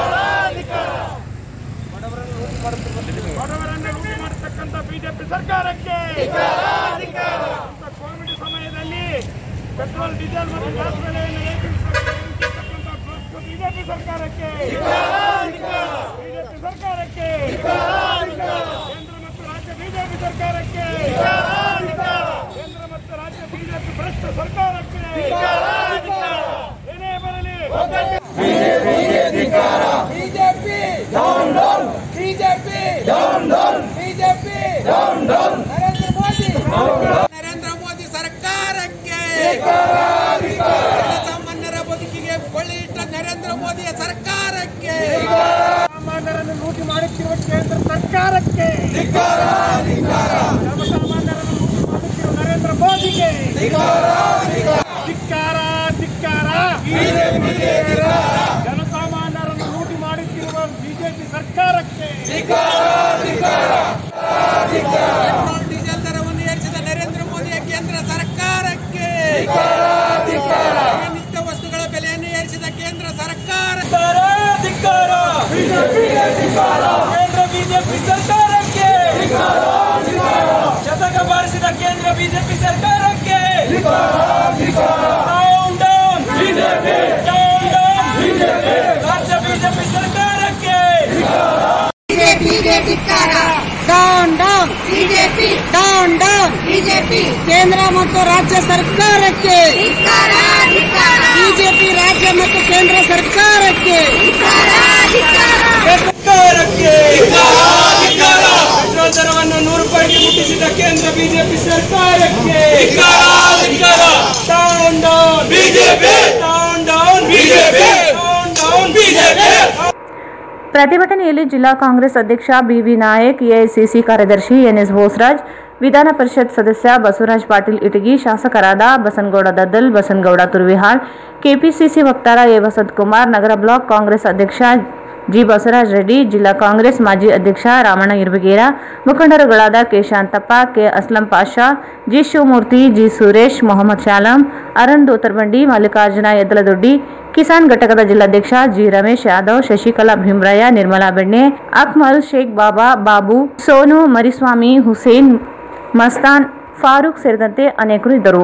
ಬಡವರನ್ನು ಲೂಟಿ ಮಾಡತಕ್ಕಂಥ ಬಿಜೆಪಿ ಸರ್ಕಾರಕ್ಕೆ ಇಂಥ ಕೋವಿಡ್ ಸಮಯದಲ್ಲಿ ಪೆಟ್ರೋಲ್ ಡೀಸೆಲ್ ಮತ್ತು ಗ್ಯಾಸ್ ಬೆಲೆಯನ್ನು ಏರಿಸಿರ್ತಕ್ಕಂಥ ಬಿಜೆಪಿ ಸರ್ಕಾರಕ್ಕೆ ಬಿಜೆಪಿ ಸರ್ಕಾರಕ್ಕೆ ಕೇಂದ್ರ ಮತ್ತು ರಾಜ್ಯ ಬಿಜೆಪಿ ಸರ್ಕಾರಕ್ಕೆ ಕೇಂದ್ರ ಮತ್ತು ರಾಜ್ಯ ಬಿಜೆಪಿ ಭ್ರಷ್ಟ ಸರ್ಕಾರಕ್ಕೆ ಏನೇ ಬರಲಿ BJP down down BJP down down BJP down down Narendra Modi Narendra Modi ಸರ್ಕಾರಕ್ಕೆ ಸಾಮಾನ್ಯರ ಬದುಕಿಗೆ ಕೊಳ್ಳಿ ಇಟ್ಟ ನರೇಂದ್ರ ಮೋದಿಯ ಸರ್ಕಾರಕ್ಕೆ ಸಾಮಾನ್ಯರನ್ನು ಲೂಟಿ ಮಾಡುತ್ತಿರುವ ಕೇಂದ್ರ ಸರ್ಕಾರಕ್ಕೆ ಜನಸಾಮಾನ್ಯರನ್ನು ಲೂಟಿ ಮಾಡುತ್ತಿರುವ ನರೇಂದ್ರ ಮೋದಿಗೆ ಧಿಕ್ಕಾರ ಧಿಕ್ಕಾರ ಜನಸಾಮಾನ್ಯರನ್ನು ಲೂಟಿ ಮಾಡುತ್ತಿರುವ ಬಿಜೆಪಿ ಸರ್ಕಾರಕ್ಕೆ ಪೆಟ್ರೋಲ್ ಡೀಸೆಲ್ ದರವನ್ನು ಏರಿಸಿದ ನರೇಂದ್ರ ಮೋದಿಯ ಕೇಂದ್ರ ಸರ್ಕಾರಕ್ಕೆ ನಿತ್ಯ ವಸ್ತುಗಳ ಬೆಲೆಯನ್ನು ಏರಿಸಿದ ಕೇಂದ್ರ ಸರ್ಕಾರ ಕೇಂದ್ರ ಬಿಜೆಪಿ ಸರ್ಕಾರಕ್ಕೆ ಶತಕ ಬಾರಿಸಿದ ಕೇಂದ್ರ ಬಿಜೆಪಿ ಸರ್ಕಾರಕ್ಕೆ ಡೌನ್ ಡೌನ್ ಡೌನ್ ಡೌನ್ ರಾಜ್ಯ ಬಿಜೆಪಿ ಸರ್ಕಾರಕ್ಕೆ down down BJP down down BJP ಕೇಂದ್ರ ಮತ್ತು ರಾಜ್ಯ ಸರ್ಕಾರಕ್ಕೆ ಬಿಜೆಪಿ ರಾಜ್ಯ ಮತ್ತು ಕೇಂದ್ರ ಸರ್ಕಾರಕ್ಕೆ ಸರ್ಕಾರಕ್ಕೆ ಪೆಟ್ರೋಲ್ ದರವನ್ನು ನೂರು ರೂಪಾಯಿಗೆ ಮುಟ್ಟಿಸಿದ ಕೇಂದ್ರ ಬಿಜೆಪಿ ಸರ್ಕಾರಕ್ಕೆ down down BJP down down BJP down down BJP ಪ್ರತಿಭಟನೆಯಲ್ಲಿ ಜಿಲ್ಲಾ ಕಾಂಗ್ರೆಸ್ ಅಧ್ಯಕ್ಷ ಬಿವಿ ನಾಯಕ್ ಎಐಸಿಸಿ ಕಾರ್ಯದರ್ಶಿ ಎನ್ಎಸ್ ಬೋಸರಾಜ್ ವಿಧಾನ ಪರಿಷತ್ ಸದಸ್ಯ ಬಸವರಾಜ್ ಪಾಟೀಲ್ ಇಟಗಿ ಶಾಸಕರಾದ ಬಸನಗೌಡ ದದ್ದಲ್ ಬಸನಗೌಡ ತುರ್ವಿಹಾಳ್ ಕೆಪಿಸಿಸಿ ವಕ್ತಾರ ಎ ವಸಂತ್ ಕುಮಾರ್ ನಗರ ಬ್ಲಾಕ್ ಕಾಂಗ್ರೆಸ್ ಅಧ್ಯಕ್ಷ ಜಿ ಬಸವರಾಜ ರೆಡ್ಡಿ ಜಿಲ್ಲಾ ಕಾಂಗ್ರೆಸ್ ಮಾಜಿ ಅಧ್ಯಕ್ಷ ರಾಮಣ್ಣ ಇರ್ಬಗೇರ ಮುಖಂಡರುಗಳಾದ K Shantappa K Aslam Pasha G Shivamurthy G Suresh Mohammed Shalam Arun Dotarbandi Mallikarjuna Yaddaladoddi Kisan ಘಟಕದ ಜಿಲ್ಲಾಧ್ಯಕ್ಷ ಜಿ ರಮೇಶ್ ಯಾದವ್ ಶಶಿಕಲಾ ಭೀಮ್ರಾಯ ನಿರ್ಮಲಾ ಬೆಣ್ಣೆ ಅಕ್ಮಲ್ ಶೇಖ್ ಬಾಬಾ ಬಾಬು ಸೋನು ಮರಿಸ್ವಾಮಿ ಹುಸೇನ್ ಮಸ್ತಾನ್ ಫಾರೂಕ್ ಸೇರಿದಂತೆ ಅನೇಕರು ಇದ್ದರು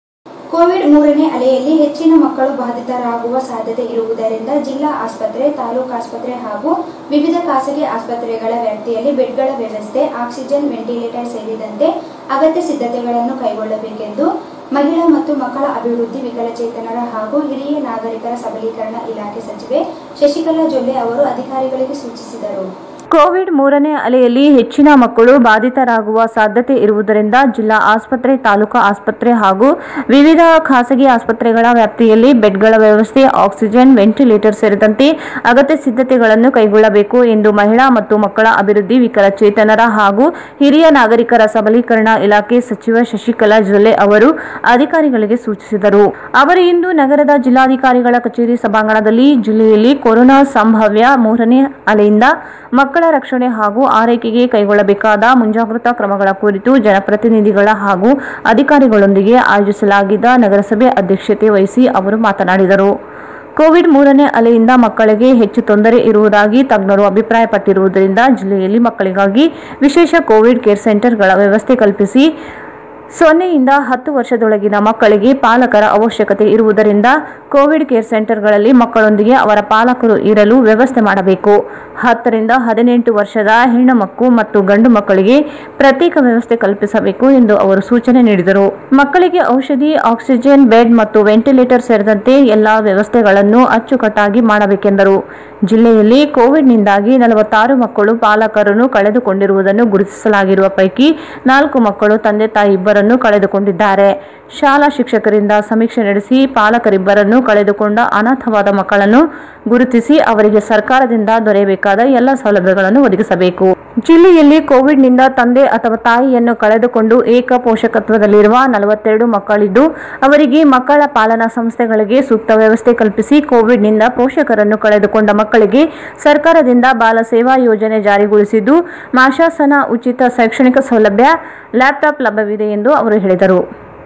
ಕೋವಿಡ್ ಮೂರನೇ ಅಲೆಯಲ್ಲಿ ಹೆಚ್ಚಿನ ಮಕ್ಕಳು ಬಾಧಿತರಾಗುವ ಸಾಧ್ಯತೆ ಇರುವುದರಿಂದ ಜಿಲ್ಲಾ ಆಸ್ಪತ್ರೆ ತಾಲೂಕು ಆಸ್ಪತ್ರೆ ಹಾಗೂ ವಿವಿಧ ಖಾಸಗಿ ಆಸ್ಪತ್ರೆಗಳ ವ್ಯಾಪ್ತಿಯಲ್ಲಿ ಬೆಡ್ಗಳ ವ್ಯವಸ್ಥೆ ಆಕ್ಸಿಜನ್ ವೆಂಟಿಲೇಟರ್ ಸೇರಿದಂತೆ ಅಗತ್ಯ ಸಿದ್ಧತೆಗಳನ್ನು ಕೈಗೊಳ್ಳಬೇಕೆಂದು ಮಹಿಳಾ ಮತ್ತು ಮಕ್ಕಳ ಅಭಿವೃದ್ಧಿ ವಿಕಲಚೇತನರ ಹಾಗೂ ಹಿರಿಯ ನಾಗರಿಕರ ಸಬಲೀಕರಣ ಇಲಾಖೆ ಸಚಿವೆ ಶಶಿಕಲಾ ಜೊಲ್ಲೆ ಅವರು ಅಧಿಕಾರಿಗಳಿಗೆ ಸೂಚಿಸಿದರು ಕೋವಿಡ್ ಮೂರನೇ ಅಲೆಯಲ್ಲಿ ಹೆಚ್ಚಿನ ಮಕ್ಕಳು ಬಾಧಿತರಾಗುವ ಸಾಧ್ಯತೆ ಇರುವುದರಿಂದ ಜಿಲ್ಲಾ ಆಸ್ಪತ್ರೆ ತಾಲೂಕು ಆಸ್ಪತ್ರೆ ಹಾಗೂ ವಿವಿಧ ಖಾಸಗಿ ಆಸ್ಪತ್ರೆಗಳ ವ್ಯಾಪ್ತಿಯಲ್ಲಿ ಬೆಡ್ಗಳ ವ್ಯವಸ್ಥೆ ಆಕ್ಸಿಜನ್ ವೆಂಟಿಲೇಟರ್ ಸೇರಿದಂತೆ ಅಗತ್ಯ ಸಿದ್ಧತೆಗಳನ್ನು ಕೈಗೊಳ್ಳಬೇಕು ಎಂದು ಮಹಿಳಾ ಮತ್ತು ಮಕ್ಕಳ ಅಭಿವೃದ್ಧಿ ವಿಕಲಚೇತನರ ಹಾಗೂ ಹಿರಿಯ ನಾಗರಿಕರ ಸಬಲೀಕರಣ ಇಲಾಖೆ ಸಚಿವ ಶಶಿಕಲಾ ಜೊಲ್ಲೆ ಅವರು ಅಧಿಕಾರಿಗಳಿಗೆ ಸೂಚಿಸಿದರು ಅವರು ಇಂದು ನಗರದ ಜಿಲ್ಲಾಧಿಕಾರಿಗಳ ಕಚೇರಿ ಸಭಾಂಗಣದಲ್ಲಿ ಜಿಲ್ಲೆಯಲ್ಲಿ ಕೊರೋನಾ ಸಂಭಾವ್ಯ ಮೂರನೇ ಅಲೆಯಿಂದ ಮಕ್ಕಳ ರಕ್ಷಣೆ ಹಾಗೂ ಆರೈಕೆಗೆ ಕೈಗೊಳ್ಳಬೇಕಾದ ಮುಂಜಾಗ್ರತಾ ಕ್ರಮಗಳ ಕುರಿತು ಜನಪ್ರತಿನಿಧಿಗಳ ಹಾಗೂ ಅಧಿಕಾರಿಗಳೊಂದಿಗೆ ಆಯೋಜಿಸಲಾಗಿದ್ದ ನಗರಸಭೆ ಅಧ್ಯಕ್ಷತೆ ವಹಿಸಿ ಅವರು ಮಾತನಾಡಿದರು ಕೋವಿಡ್ ಮೂರನೇ ಅಲೆಯಿಂದ ಮಕ್ಕಳಿಗೆ ಹೆಚ್ಚು ತೊಂದರೆ ಇರುವುದಾಗಿ ತಜ್ಞರು ಅಭಿಪ್ರಾಯಪಟ್ಟಿರುವುದರಿಂದ ಜಿಲ್ಲೆಯಲ್ಲಿ ಮಕ್ಕಳಿಗಾಗಿ ವಿಶೇಷ ಕೋವಿಡ್ ಕೇರ್ ಸೆಂಟರ್ಗಳ ವ್ಯವಸ್ಥೆ ಕಲ್ಪಿಸಿ ಸೊನ್ನೆಯಿಂದ ಹತ್ತು ವರ್ಷದೊಳಗಿನ ಮಕ್ಕಳಿಗೆ ಪಾಲಕರ ಅವಶ್ಯಕತೆ ಇರುವುದರಿಂದ ಕೋವಿಡ್ ಕೇರ್ ಸೆಂಟರ್ಗಳಲ್ಲಿ ಮಕ್ಕಳೊಂದಿಗೆ ಅವರ ಪಾಲಕರು ಇರಲು ವ್ಯವಸ್ಥೆ ಮಾಡಬೇಕು ಹತ್ತರಿಂದ ಹದಿನೆಂಟು ವರ್ಷದ ಹೆಣ್ಣು ಮಕ್ಕಳು ಮತ್ತು ಗಂಡು ಮಕ್ಕಳಿಗೆ ಪ್ರತ್ಯೇಕ ವ್ಯವಸ್ಥೆ ಕಲ್ಪಿಸಬೇಕು ಎಂದು ಅವರು ಸೂಚನೆ ನೀಡಿದರು ಮಕ್ಕಳಿಗೆ ಔಷಧಿ ಆಕ್ಸಿಜನ್ ಬೆಡ್ ಮತ್ತು ವೆಂಟಿಲೇಟರ್ ಸೇರಿದಂತೆ ಎಲ್ಲಾ ವ್ಯವಸ್ಥೆಗಳನ್ನು ಅಚ್ಚುಕಟ್ಟಾಗಿ ಮಾಡಬೇಕೆಂದರು ಜಿಲ್ಲೆಯಲ್ಲಿ ಕೋವಿಡ್ನಿಂದಾಗಿ ನಲವತ್ತಾರು ಮಕ್ಕಳು ಪಾಲಕರನ್ನು ಕಳೆದುಕೊಂಡಿರುವುದನ್ನು ಗುರುತಿಸಲಾಗಿರುವ ಪೈಕಿ ನಾಲ್ಕು ಮಕ್ಕಳು ತಂದೆ ತಾಯಿ ಇಬ್ಬರನ್ನು ಕಳೆದುಕೊಂಡಿದ್ದಾರೆ ಶಾಲಾ ಶಿಕ್ಷಕರಿಂದ ಸಮೀಕ್ಷೆ ನಡೆಸಿ ಪಾಲಕರಿಬ್ಬರನ್ನು ಕಳೆದುಕೊಂಡ ಅನಾಥವಾದ ಮಕ್ಕಳನ್ನು ಗುರುತಿಸಿ ಅವರಿಗೆ ಸರ್ಕಾರದಿಂದ ದೊರೆಯಬೇಕಾದ ಎಲ್ಲ ಸೌಲಭ್ಯಗಳನ್ನು ಒದಗಿಸಬೇಕು ಜಿಲ್ಲೆಯಲ್ಲಿ ಕೋವಿಡ್ನಿಂದ ತಂದೆ ಅಥವಾ ತಾಯಿಯನ್ನು ಕಳೆದುಕೊಂಡು ಏಕ ಪೋಷಕತ್ವದಲ್ಲಿರುವ ನಲವತ್ತೆರಡು ಮಕ್ಕಳಿದ್ದು ಅವರಿಗೆ ಮಕ್ಕಳ ಪಾಲನಾ ಸಂಸ್ಥೆಗಳಿಗೆ ಸೂಕ್ತ ವ್ಯವಸ್ಥೆ ಕಲ್ಪಿಸಿ ಕೋವಿಡ್ನಿಂದ ಪೋಷಕರನ್ನು ಕಳೆದುಕೊಂಡ ಮಕ್ಕಳಿಗೆ ಸರ್ಕಾರದಿಂದ ಬಾಲ ಸೇವಾ ಯೋಜನೆ ಜಾರಿಗೊಳಿಸಿದ್ದು ಮಾಶಾಸನ ಉಚಿತ ಶೈಕ್ಷಣಿಕ ಸೌಲಭ್ಯ ಲ್ಯಾಪ್ಟಾಪ್ ಲಭ್ಯವಿದೆ ಎಂದು ಅವರು ಹೇಳಿದರು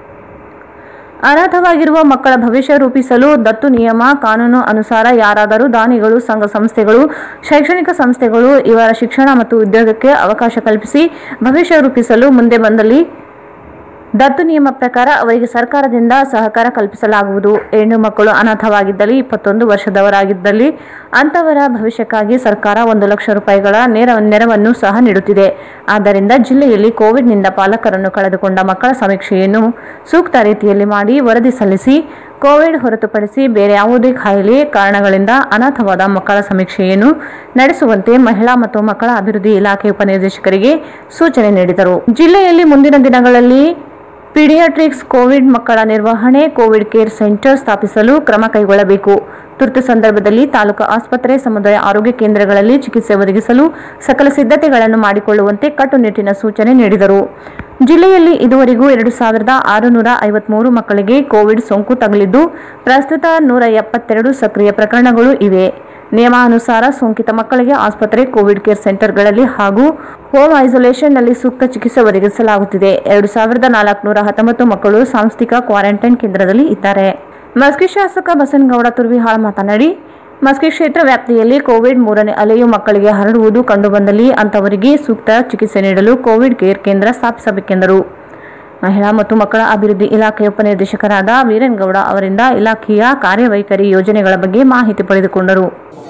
ಅನಾಥವಾಗಿರುವ ಮಕ್ಕಳ ಭವಿಷ್ಯ ರೂಪಿಸಲು ದತ್ತು ನಿಯಮ ಕಾನೂನು ಅನುಸಾರ ಯಾರಾದರೂ ದಾನಿಗಳು ಸಂಘ ಸಂಸ್ಥೆಗಳು ಶೈಕ್ಷಣಿಕ ಸಂಸ್ಥೆಗಳು ಇವರ ಶಿಕ್ಷಣ ಮತ್ತು ಉದ್ಯೋಗಕ್ಕೆ ಅವಕಾಶ ಕಲ್ಪಿಸಿ ಭವಿಷ್ಯ ರೂಪಿಸಲು ಮುಂದೆ ಬಂದಲ್ಲಿ ದತ್ತು ನಿಯಮ ಪ್ರಕಾರ ಅವರಿಗೆ ಸರ್ಕಾರದಿಂದ ಸಹಕಾರ ಕಲ್ಪಿಸಲಾಗುವುದು ಹೆಣ್ಣು ಮಕ್ಕಳು ಅನಾಥವಾಗಿದ್ದಲ್ಲಿ ಇಪ್ಪತ್ತೊಂದು ವರ್ಷದವರಾಗಿದ್ದಲ್ಲಿ ಅಂತವರ ಭವಿಷ್ಯಕ್ಕಾಗಿ ಸರ್ಕಾರ ಒಂದು ಲಕ್ಷ ರೂಪಾಯಿಗಳ ನೇರ ನೆರವನ್ನು ಸಹ ನೀಡುತ್ತಿದೆ ಆದ್ದರಿಂದ ಜಿಲ್ಲೆಯಲ್ಲಿ ಕೋವಿಡ್ನಿಂದ ಪಾಲಕರನ್ನು ಕಳೆದುಕೊಂಡ ಮಕ್ಕಳ ಸಮೀಕ್ಷೆಯನ್ನು ಸೂಕ್ತ ರೀತಿಯಲ್ಲಿ ಮಾಡಿ ವರದಿ ಸಲ್ಲಿಸಿ ಕೋವಿಡ್ ಹೊರತುಪಡಿಸಿ ಬೇರೆ ಯಾವುದೇ ಕಾಯಿಲೆ ಕಾರಣಗಳಿಂದ ಅನಾಥವಾದ ಮಕ್ಕಳ ಸಮೀಕ್ಷೆಯನ್ನು ನಡೆಸುವಂತೆ ಮಹಿಳಾ ಮತ್ತು ಮಕ್ಕಳ ಅಭಿವೃದ್ಧಿ ಇಲಾಖೆ ಉಪನಿರ್ದೇಶಕರಿಗೆ ಸೂಚನೆ ನೀಡಿದರು ಜಿಲ್ಲೆಯಲ್ಲಿ ಮುಂದಿನ ದಿನಗಳಲ್ಲಿ ಪೀಡಿಯಾಟ್ರಿಕ್ಸ್ ಕೋವಿಡ್ ಮಕ್ಕಳ ನಿರ್ವಹಣೆ ಕೋವಿಡ್ ಕೇರ್ ಸೆಂಟರ್ ಸ್ಥಾಪಿಸಲು ಕ್ರಮ ಕೈಗೊಳ್ಳಬೇಕು ತುರ್ತು ಸಂದರ್ಭದಲ್ಲಿ ತಾಲೂಕು ಆಸ್ಪತ್ರೆ ಸಮುದಾಯ ಆರೋಗ್ಯ ಕೇಂದ್ರಗಳಲ್ಲಿ ಚಿಕಿತ್ಸೆ ಒದಗಿಸಲು ಸಕಲ ಸಿದ್ಧತೆಗಳನ್ನು ಮಾಡಿಕೊಳ್ಳುವಂತೆ ಕಟ್ಟುನಿಟ್ಟಿನ ಸೂಚನೆ ನೀಡಿದರು ಜಿಲ್ಲೆಯಲ್ಲಿ ಇದುವರೆಗೂ ಎರಡು ಸಾವಿರದ ಆರುನೂರ ಐವತ್ಮೂರು ಮಕ್ಕಳಿಗೆ ಕೋವಿಡ್ ಸೋಂಕು ತಗುಲಿದ್ದು ಪ್ರಸ್ತುತ ನೂರ ಎಪ್ಪತ್ತೆರಡು ಸಕ್ರಿಯ ಪ್ರಕರಣಗಳು ಇವೆ ನಿಯಮಾನುಸಾರ ಸೋಂಕಿತ ಮಕ್ಕಳಿಗೆ ಆಸ್ಪತ್ರೆ ಕೋವಿಡ್ ಕೇರ್ ಸೆಂಟರ್ಗಳಲ್ಲಿ ಹಾಗೂ ಹೋಮ್ ಐಸೋಲೇಷನ್ನಲ್ಲಿ ಸೂಕ್ತ ಚಿಕಿತ್ಸೆ ಒದಗಿಸಲಾಗುತ್ತಿದೆ ಎರಡು ಸಾವಿರದ ನಾಲ್ಕುನೂರ ಹತ್ತೊಂಬತ್ತು ಮಕ್ಕಳು ಸಾಂಸ್ಥಿಕ ಕ್ವಾರಂಟೈನ್ ಕೇಂದ್ರದಲ್ಲಿ ಇದ್ದಾರೆ ಮಸ್ಕಿ ಶಾಸಕ ಬಸನಗೌಡ ತುರ್ವಿಹಾಳ್ ಮಾತನಾಡಿ ಮಸ್ಕಿ ಕ್ಷೇತ್ರ ವ್ಯಾಪ್ತಿಯಲ್ಲಿ ಕೋವಿಡ್ ಮೂರನೇ ಅಲೆಯು ಮಕ್ಕಳಿಗೆ ಹರಡುವುದು ಕಂಡುಬಂದಲ್ಲಿ ಅಂತವರಿಗೆ ಸೂಕ್ತ ಚಿಕಿತ್ಸೆ ನೀಡಲು ಕೋವಿಡ್ ಕೇರ್ ಕೇಂದ್ರ ಸ್ಥಾಪಿಸಬೇಕೆಂದರು ಮಹಿಳಾ ಮತ್ತು ಮಕ್ಕಳ ಅಭಿವೃದ್ಧಿ ಇಲಾಖೆಯ ಉಪನಿರ್ದೇಶಕರಾದ ವೀರನ್ಗೌಡ ಅವರಿಂದ ಇಲಾಖೆಯ ಕಾರ್ಯವೈಖರಿ ಯೋಜನೆಗಳ ಬಗ್ಗೆ ಮಾಹಿತಿ ಪಡೆದುಕೊಂಡರು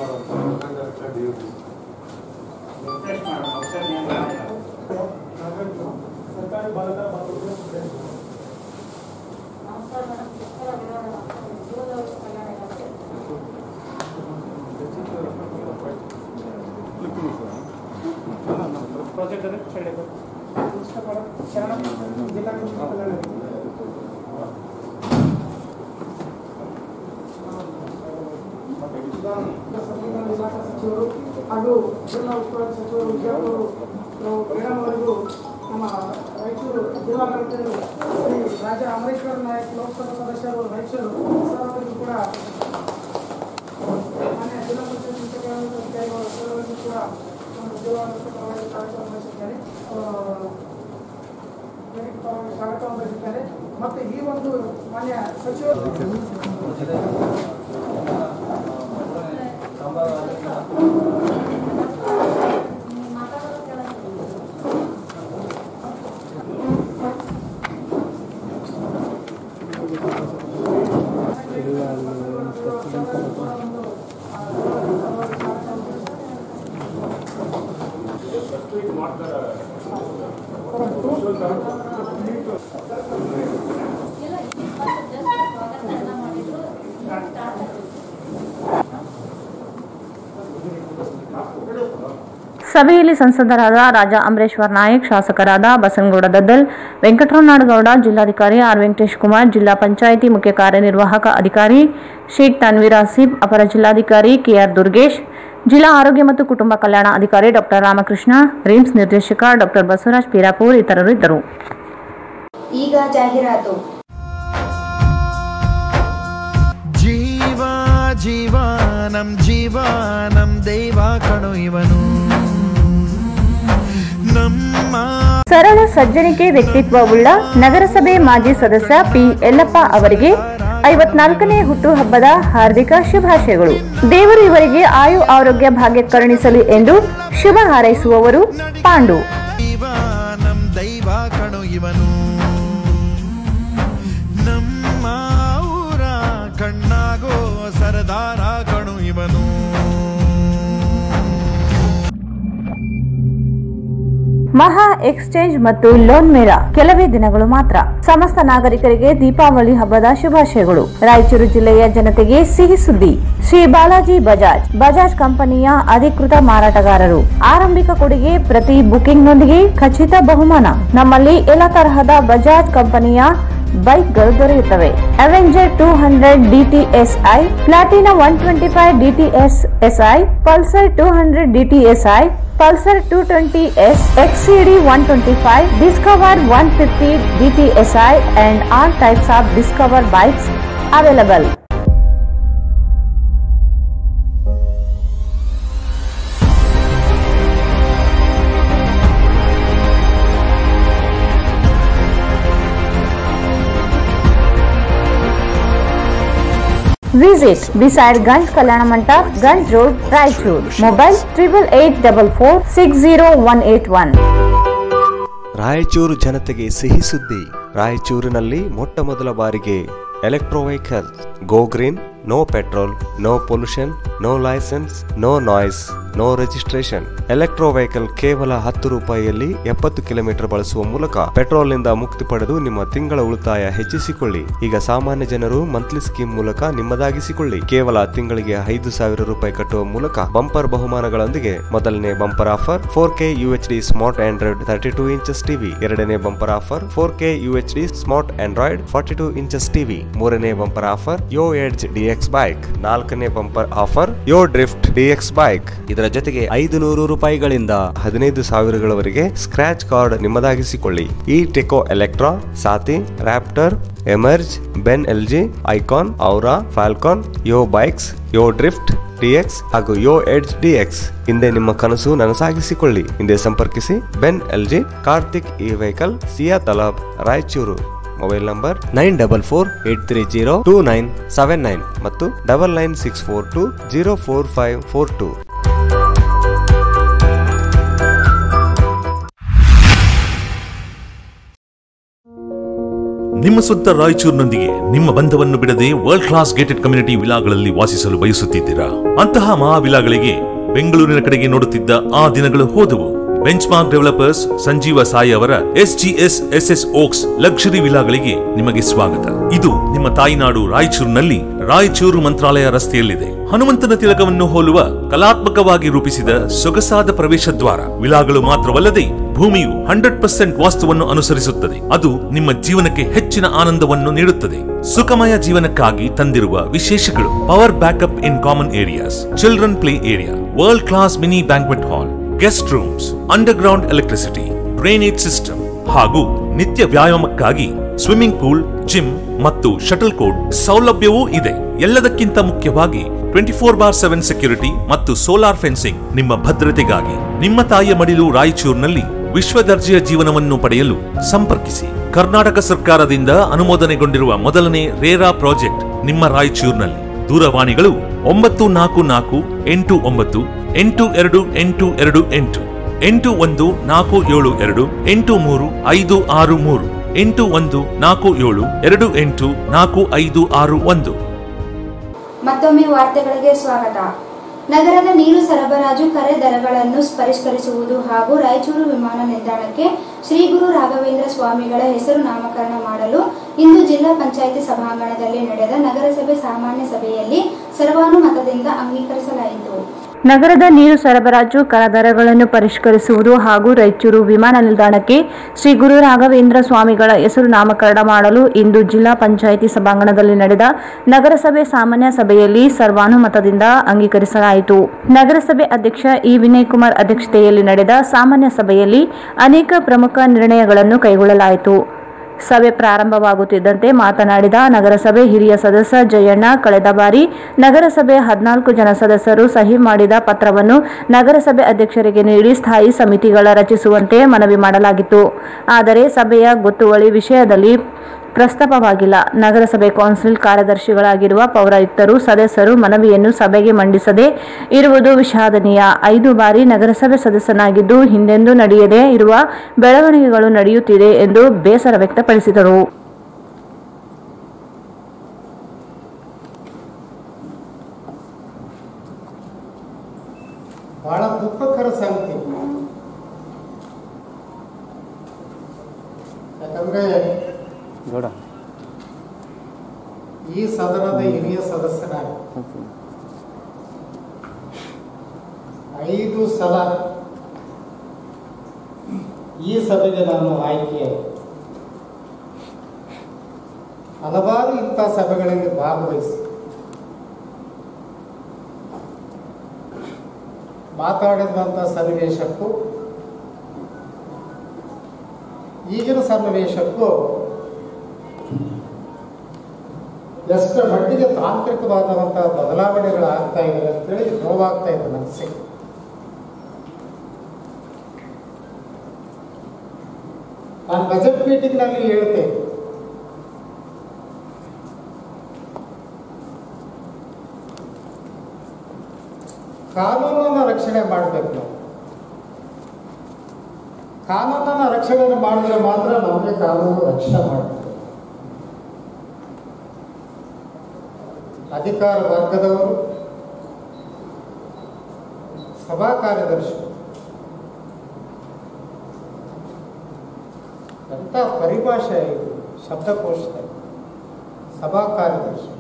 ಪ್ರಾಜೆಕ್ಟ್ ಅದೇ ಹೇಳಿದ್ದು ಶರಣ ಜಿಲ್ಲಾ ಕಲ್ಯಾಣ ಸಂವಿಧಾನ ಇಲಾಖಾ ಸಚಿವರು ಹಾಗೂ ಜಿಲ್ಲಾ ಉಸ್ತುವಾರಿ ಸಚಿವರು ವಿಜಯಪುರ ಮೇಡಮ್ ಅವರಿಗೂ ನಮ್ಮ ರಾಯಚೂರು ಜಿಲ್ಲಾಡಳಿತರು ಶ್ರೀ ರಾಜಾ ಅಮರೇಶ್ವರ ನಾಯಕ್ ಲೋಕಸಭಾ ಸದಸ್ಯರು ರಾಯಚೂರು ಸರ್ ಅವರಿಗೂ ಕೂಡ ಮಾನ್ಯ ಜಿಲ್ಲಾ ಪಂಚಾಯತ್ ಮುಖ್ಯ ಕಾರ್ಯದರ್ಶಿ ಅಧಿಕಾರಿಗಳು ಕೂಡ ನಮ್ಮ ಜಿಲ್ಲಾಡಳಿತ ಪರವಾಗಿ ಸ್ವಾಗತವನ್ನು ಬಯಸುತ್ತೇನೆ ಆ, ವೇದಿಕೆ ಪರವಾಗಿ ಸ್ವಾಗತವನ್ನು ಬಯಸುತ್ತೇನೆ ಮತ್ತು ಈ ಒಂದು ಮಾನ್ಯ ಸಚಿವರು ಸಭೆಯಲ್ಲಿ ಸಂಸದರಾದ ರಾಜಾ ಅಮರೇಶ್ವರ್ ನಾಯಕ್ ಶಾಸಕರಾದ ಬಸನಗೌಡ ದದ್ದಲ್ ವೆಂಕಟರಮಣಗೌಡ ಜಿಲ್ಲಾಧಿಕಾರಿ ಆರ್ ವೆಂಕಟೇಶ್ ಕುಮಾರ್ ಜಿಲ್ಲಾ ಪಂಚಾಯಿತಿ ಮುಖ್ಯ ಕಾರ್ಯನಿರ್ವಾಹಕ ಅಧಿಕಾರಿ ಶೇಖ್ ತನ್ವೀರ್ ಆಸಿಫ್ ಅಪರ ಜಿಲ್ಲಾಧಿಕಾರಿ ಕೆಆರ್ ದುರ್ಗೇಶ್ ಜಿಲ್ಲಾ ಆರೋಗ್ಯ ಮತ್ತು ಕುಟುಂಬ ಕಲ್ಯಾಣ ಅಧಿಕಾರಿ ಡಾಕ್ಟರ್ ರಾಮಕೃಷ್ಣ ರಿಮ್ಸ್ ನಿರ್ದೇಶಕ ಡಾಕ್ಟರ್ ಬಸವರಾಜ್ ಪೀರಾಪುರ್ ಇತರರು ಇದ್ದರು ಈಗ ಜಾಹೀರಾತು ಜೀವ ಜೀವ ನಮ್ ಜೀವ ನಮ್ ದೈವ ಕಣು ಇವನು ನಮ್ಮ ಸರಳ ಸಜ್ಜನಿಕೆ ವ್ಯಕ್ತಿತ್ವವುಳ್ಳ ನಗರಸಭೆ ಮಾಜಿ ಸದಸ್ಯ ಪಿ ಯಲ್ಲಪ್ಪ ಅವರಿಗೆ ಐವತ್ನಾಲ್ಕನೇ ಹುಟ್ಟುಹಬ್ಬದ ಹಾರ್ದಿಕ ಶುಭಾಶಯಗಳು ದೇವರು ಇವರಿಗೆ ಆಯು ಆರೋಗ್ಯ ಭಾಗ್ಯ ಕರುಣಿಸಲಿ ಎಂದು ಶುಭ ಹಾರೈಸುವವರು ಪಾಂಡು ಜೀವ ನಮ್ ದೈವ ಕಣು ಇವನು ನಮ್ಮ ಊರ ಕಣ್ಣಾಗೋ ಸರದಾರ ಕಣು ಇವನು ಮಹಾ ಎಕ್ಸ್ಚೇಂಜ್ ಮತ್ತು ಲೋನ್ ಮೇಳ ಕೆಲವೇ ದಿನಗಳು ಮಾತ್ರ ಸಮಸ್ತ ನಾಗರಿಕರಿಗೆ ದೀಪಾವಳಿ ಹಬ್ಬದ ಶುಭಾಶಯಗಳು ರಾಯಚೂರು ಜಿಲ್ಲೆಯ ಜನತೆಗೆ ಸಿಹಿ ಸುದ್ದಿ ಶ್ರೀ ಬಾಲಾಜಿ ಬಜಾಜ್ ಬಜಾಜ್ ಕಂಪನಿಯ ಅಧಿಕೃತ ಮಾರಾಟಗಾರರು ಆರಂಭಿಕ ಕೊಡುಗೆ ಪ್ರತಿ ಬುಕಿಂಗ್ನೊಂದಿಗೆ ಖಚಿತ ಬಹುಮಾನ ನಮ್ಮಲ್ಲಿ ಎಲ್ಲ ತರಹದ ಬಜಾಜ್ ಕಂಪನಿಯ ಬೈಕ್ಗಳು ದೊರೆಯುತ್ತವೆ Avenger two hundred DTSi Platina one twenty five DTS SI Pulsar two hundred DTSi Pulsar two twenty S XCD one twenty five Discover one fifty DTSi and all types of Discover bikes available Visit beside Ganj Kalyana Mandap, Ganj Road, Raichur. Mobile triple eight double four six zero one eight one. Raichur ಜನತೆಗೆ ಸಿಹಿ ಸುದ್ದಿ ರಾಯಚೂರಿನಲ್ಲಿ ಮೊಟ್ಟ ಮೊದಲ ಬಾರಿಗೆ electro vehicle go green no petrol no pollution no licence no noise no registration electro vehicle ಕೇವಲ ಹತ್ತು ರೂಪಾಯಿಯಲ್ಲಿ ಎಪ್ಪತ್ತು ಕಿಲೋಮೀಟರ್ ಬಳಸುವ ಮೂಲಕ ಪೆಟ್ರೋಲ್ ನಿಂದ ಮುಕ್ತಿ ಪಡೆದು ನಿಮ್ಮ ತಿಂಗಳ ಉಳಿತಾಯ ಹೆಚ್ಚಿಸಿಕೊಳ್ಳಿ ಈಗ ಸಾಮಾನ್ಯ ಜನರು ಮಂತ್ಲಿ ಸ್ಕೀಮ್ ಮೂಲಕ ನಿಮ್ಮದಾಗಿಸಿಕೊಳ್ಳಿ ಕೇವಲ ತಿಂಗಳಿಗೆ ಐದು ಸಾವಿರ ರೂಪಾಯಿ ಕಟ್ಟುವ ಮೂಲಕ ಬಂಪರ್ ಬಹುಮಾನಗಳೊಂದಿಗೆ ಮೊದಲನೇ bumper offer four K U H D smart Android thirty two inches TV ಎರಡನೇ bumper offer four K U H D smart Android forty two inches TV ಮೂರನೇ bumper offer Yo Edge DX bike ನಾಲ್ಕನೇ bumper offer Yo Drift DX bike ಇದರ ಜೊತೆಗೆ ಐದು ನೂರು ರೂಪಾಯಿಗಳಿಂದ ಹದಿನೈದು ಸಾವಿರಗಳವರೆಗೆ scratch card ನಿಮ್ಮದಾಗಿಸಿಕೊಳ್ಳಿ ಈ Techo Electra Saathi Raptor Emerge Ben L G Icon Aura Falcon Yo bikes Yo Drift DX ಹಾಗೂ ಯೋ ಎಡ್ಜ್ ಡಿಎಕ್ಸ್ ಹಿಂದೆ ನಿಮ್ಮ ಕನಸು ನನಸಾಗಿಸಿಕೊಳ್ಳಿ ಹಿಂದೆ ಸಂಪರ್ಕಿಸಿ ಬೆನ್ L G Karthik E vehicle Siya Talab Raichur mobile number nine double four eight three zero two nine seven nine ಮತ್ತು double nine six four two zero four five four two ನಿಮ್ಮ ಸ್ವಂತ ರಾಯಚೂರಿನೊಂದಿಗೆ ನಿಮ್ಮ ಬಂಧವನ್ನು ಬಿಡದೆ ವರ್ಲ್ಡ್ ಕ್ಲಾಸ್ ಗೇಟೆಡ್ ಕಮ್ಯುನಿಟಿ ವಿಲಾಗಳಲ್ಲಿ ವಾಸಿಸಲು ಬಯಸುತ್ತಿದ್ದೀರಾ ಅಂತಹ ಮಹಾ ವಿಲಾಗಳಿಗೆ ಬೆಂಗಳೂರಿನ ಕಡೆಗೆ ನೋಡುತ್ತಿದ್ದ ಆ ದಿನಗಳು ಹೋದವು benchmark developers Sanjeeva Sai ಅವರ S G S S S ಓಕ್ಸ್ luxury ವಿಲಾಗಳಿಗೆ ನಿಮಗೆ ಸ್ವಾಗತ ಇದು ನಿಮ್ಮ ತಾಯಿನಾಡು ರಾಯಚೂರಿನಲ್ಲಿ ರಾಯಚೂರು ಮಂತ್ರಾಲಯ ರಸ್ತೆಯಲ್ಲಿದೆ ಹನುಮಂತನ ತಿಲಕವನ್ನು ಹೋಲುವ ಕಲಾತ್ಮಕವಾಗಿ ರೂಪಿಸಿದ ಸೊಗಸಾದ ಪ್ರವೇಶ ದ್ವಾರ ವಿಲಾಗಳು ಮಾತ್ರವಲ್ಲದೆ ಭೂಮಿಯು ಹಂಡ್ರೆಡ್ ಪರ್ಸೆಂಟ್ ವಾಸ್ತುವನ್ನು ಅನುಸರಿಸುತ್ತದೆ ಅದು ನಿಮ್ಮ ಜೀವನಕ್ಕೆ ಹೆಚ್ಚಿನ ಆನಂದವನ್ನು ನೀಡುತ್ತದೆ ಸುಖಮಯ ಜೀವನಕ್ಕಾಗಿ ತಂದಿರುವ ವಿಶೇಷಗಳು power backup in common areas children play area world class mini banquet hall guest rooms underground electricity drainage system ಹಾಗೂ ನಿತ್ಯ ವ್ಯಾಯಾಮಕ್ಕಾಗಿ ಸ್ವಿಮ್ಮಿಂಗ್ ಪೂಲ್ ಜಿಮ್ ಮತ್ತು ಶಟಲ್ ಕೋರ್ಟ್ ಸೌಲಭ್ಯವೂ ಇದೆ ಎಲ್ಲದಕ್ಕಿಂತ ಮುಖ್ಯವಾಗಿ twenty four bar seven security ಮತ್ತು ಸೋಲಾರ್ ಫೆನ್ಸಿಂಗ್ ನಿಮ್ಮ ಭದ್ರತೆಗಾಗಿ ನಿಮ್ಮ ತಾಯಿಯ ಮಡಿಲು ರಾಯಚೂರಿನಲ್ಲಿ ವಿಶ್ವ ದರ್ಜೆಯ ಜೀವನವನ್ನು ಪಡೆಯಲು ಸಂಪರ್ಕಿಸಿ ಕರ್ನಾಟಕ ಸರ್ಕಾರದಿಂದ ಅನುಮೋದನೆಗೊಂಡಿರುವ ಮೊದಲನೇ ರೇರಾ ಪ್ರಾಜೆಕ್ಟ್ ನಿಮ್ಮ ರಾಯಚೂರಿನಲ್ಲಿ ದೂರವಾಣಿಗಳು ಒಂಬತ್ತು ನಾಲ್ಕು ನಾಲ್ಕು ಎಂಟು ಒಂಬತ್ತು ಎಂಟು ಎರಡು ಎಂಟು ಎರಡು ಎಂಟು ಎಂಟು ಒಂದು ನಾಲ್ಕು ಏಳು ಎರಡು ಎಂಟು ಮೂರು ಐದು ಆರು ಮೂರು ಎಂಟು ಒಂದು ನಾಲ್ಕು ಏಳು ಎರಡು ಎಂಟು ನಾಲ್ಕು ಐದು ಆರು ಒಂದು ಮತ್ತೊಮ್ಮೆ ವಾರ್ತೆಗಳಿಗೆ ಸ್ವಾಗತ ನಗರದ ನೀರು ಸರಬರಾಜು ಕರೆ ದರಗಳನ್ನು ಪರಿಷ್ಕರಿಸುವುದು ಹಾಗೂ ರಾಯಚೂರು ವಿಮಾನ ನಿಲ್ದಾಣಕ್ಕೆ ಶ್ರೀ ಗುರು ರಾಘವೇಂದ್ರ ಸ್ವಾಮಿಗಳ ಹೆಸರು ನಾಮಕರಣ ಮಾಡಲು ಇಂದು ಜಿಲ್ಲಾ ಪಂಚಾಯಿತಿ ಸಭಾಂಗಣದಲ್ಲಿ ನಡೆದ ನಗರಸಭೆ ಸಾಮಾನ್ಯ ಸಭೆಯಲ್ಲಿ ಸರ್ವಾನುಮತದಿಂದ ಅಂಗೀಕರಿಸಲಾಯಿತು ನಗರದ ನೀರು ಸರಬರಾಜು ಕರ ದರಗಳನ್ನು ಪರಿಷ್ಕರಿಸುವುದು ಹಾಗೂ ರಾಯಚೂರು ವಿಮಾನ ನಿಲ್ದಾಣಕ್ಕೆ ಶ್ರೀ ಗುರು ರಾಘವೇಂದ್ರ ಸ್ವಾಮಿಗಳ ಹೆಸರು ನಾಮಕರಣ ಮಾಡಲು ಇಂದು ಜಿಲ್ಲಾ ಪಂಚಾಯಿತಿ ಸಭಾಂಗಣದಲ್ಲಿ ನಡೆದ ನಗರಸಭೆ ಸಾಮಾನ್ಯ ಸಭೆಯಲ್ಲಿ ಸರ್ವಾನುಮತದಿಂದ ಅಂಗೀಕರಿಸಲಾಯಿತು ನಗರಸಭೆ ಅಧ್ಯಕ್ಷ ಇ ವಿನಯ್ ಕುಮಾರ್ ಅಧ್ಯಕ್ಷತೆಯಲ್ಲಿ ನಡೆದ ಸಾಮಾನ್ಯ ಸಭೆಯಲ್ಲಿ ಅನೇಕ ಪ್ರಮುಖ ನಿರ್ಣಯಗಳನ್ನು ಕೈಗೊಳ್ಳಲಾಯಿತು ಸಭೆ ಪ್ರಾರಂಭವಾಗುತ್ತಿದ್ದಂತೆ ಮಾತನಾಡಿದ ನಗರಸಭೆ ಹಿರಿಯ ಸದಸ್ಯ ಜಯಣ್ಣ ಕಳೆದ ಬಾರಿ ನಗರಸಭೆ ಹದಿನಾಲ್ಕು ಜನ ಸದಸ್ಯರು ಸಹಿ ಮಾಡಿದ ಪತ್ರವನ್ನು ನಗರಸಭೆ ಅಧ್ಯಕ್ಷರಿಗೆ ನೀಡಿ ಸ್ಥಾಯಿ ಸಮಿತಿಗಳ ರಚಿಸುವಂತೆ ಮನವಿ ಮಾಡಲಾಗಿತ್ತು ಆದರೆ ಸಭೆಯ ಗೊತ್ತುವಳಿ ವಿಷಯದಲ್ಲಿ ಪ್ರಸ್ತಾಪವಾಗಿಲ್ಲ ನಗರಸಭೆ ಕೌನ್ಸಿಲ್ ಕಾರ್ಯದರ್ಶಿಗಳಾಗಿರುವ ಪೌರಾಯುಕ್ತರು ಸದಸ್ಯರು ಮನವಿಯನ್ನು ಸಭೆಗೆ ಮಂಡಿಸದೆ ಇರುವುದು ವಿಷಾದನೀಯ ಐದು ಬಾರಿ ನಗರಸಭೆ ಸದಸ್ಯನಾಗಿದ್ದು ಹಿಂದೆಂದೂ ನಡೆಯದೇ ಇರುವ ಬೆಳವಣಿಗೆಗಳು ನಡೆಯುತ್ತಿದೆ ಎಂದು ಬೇಸರ ವ್ಯಕ್ತಪಡಿಸಿದರು ಬಹಳ ದುಃಖಕರ ಸಂಗತಿ ಯಾಕಂದ್ರೆ ಈ ಸದನದ ಹಿರಿಯ ಸದಸ್ಯನಾಗಿ ಐದು ಸಲ ಈ ಸಭೆಗೆ ನಾನು ಆಯ್ಕೆ ಹಲವಾರು ಇಂಥ ಸಭೆಗಳಲ್ಲಿ ಭಾಗವಹಿಸಿ ಮಾತಾಡಿದಂಥ ಸನ್ನಿವೇಶಕ್ಕೂ ಈಗಿನ ಸನ್ನಿವೇಶಕ್ಕೂ ಎಷ್ಟರ ಮಟ್ಟಿಗೆ ತಾಂತ್ರಿಕವಾದಂತಹ ಬದಲಾವಣೆಗಳಾಗ್ತಾ ಇದೆ ಅಂತೇಳಿ ನೋವಾಗ್ತಾ ಇದೆ ಮನಸ್ಸಿಗೆ ನಾನು ಬಜೆಟ್ ಮೀಟಿಂಗ್ನಲ್ಲಿ ಹೇಳ್ತೇನೆ ಕಾನೂನನ್ನು ರಕ್ಷಣೆ ಮಾಡಬೇಕು ನಾವು ಕಾನೂನನ್ನು ರಕ್ಷಣೆ ಮಾಡಿದ್ರೆ ಮಾತ್ರ ನಮಗೆ ಕಾನೂನು ರಕ್ಷಣೆ ಮಾಡಬೇಕು ಅಧಿಕಾರ ವರ್ಗದವರು ಸಭಾ ಕಾರ್ಯದರ್ಶಿ ಎಂಥ ಪರಿಭಾಷೆ ಇದು ಶಬ್ದಕೋಶದಲ್ಲಿ ಸಭಾ ಕಾರ್ಯದರ್ಶಿ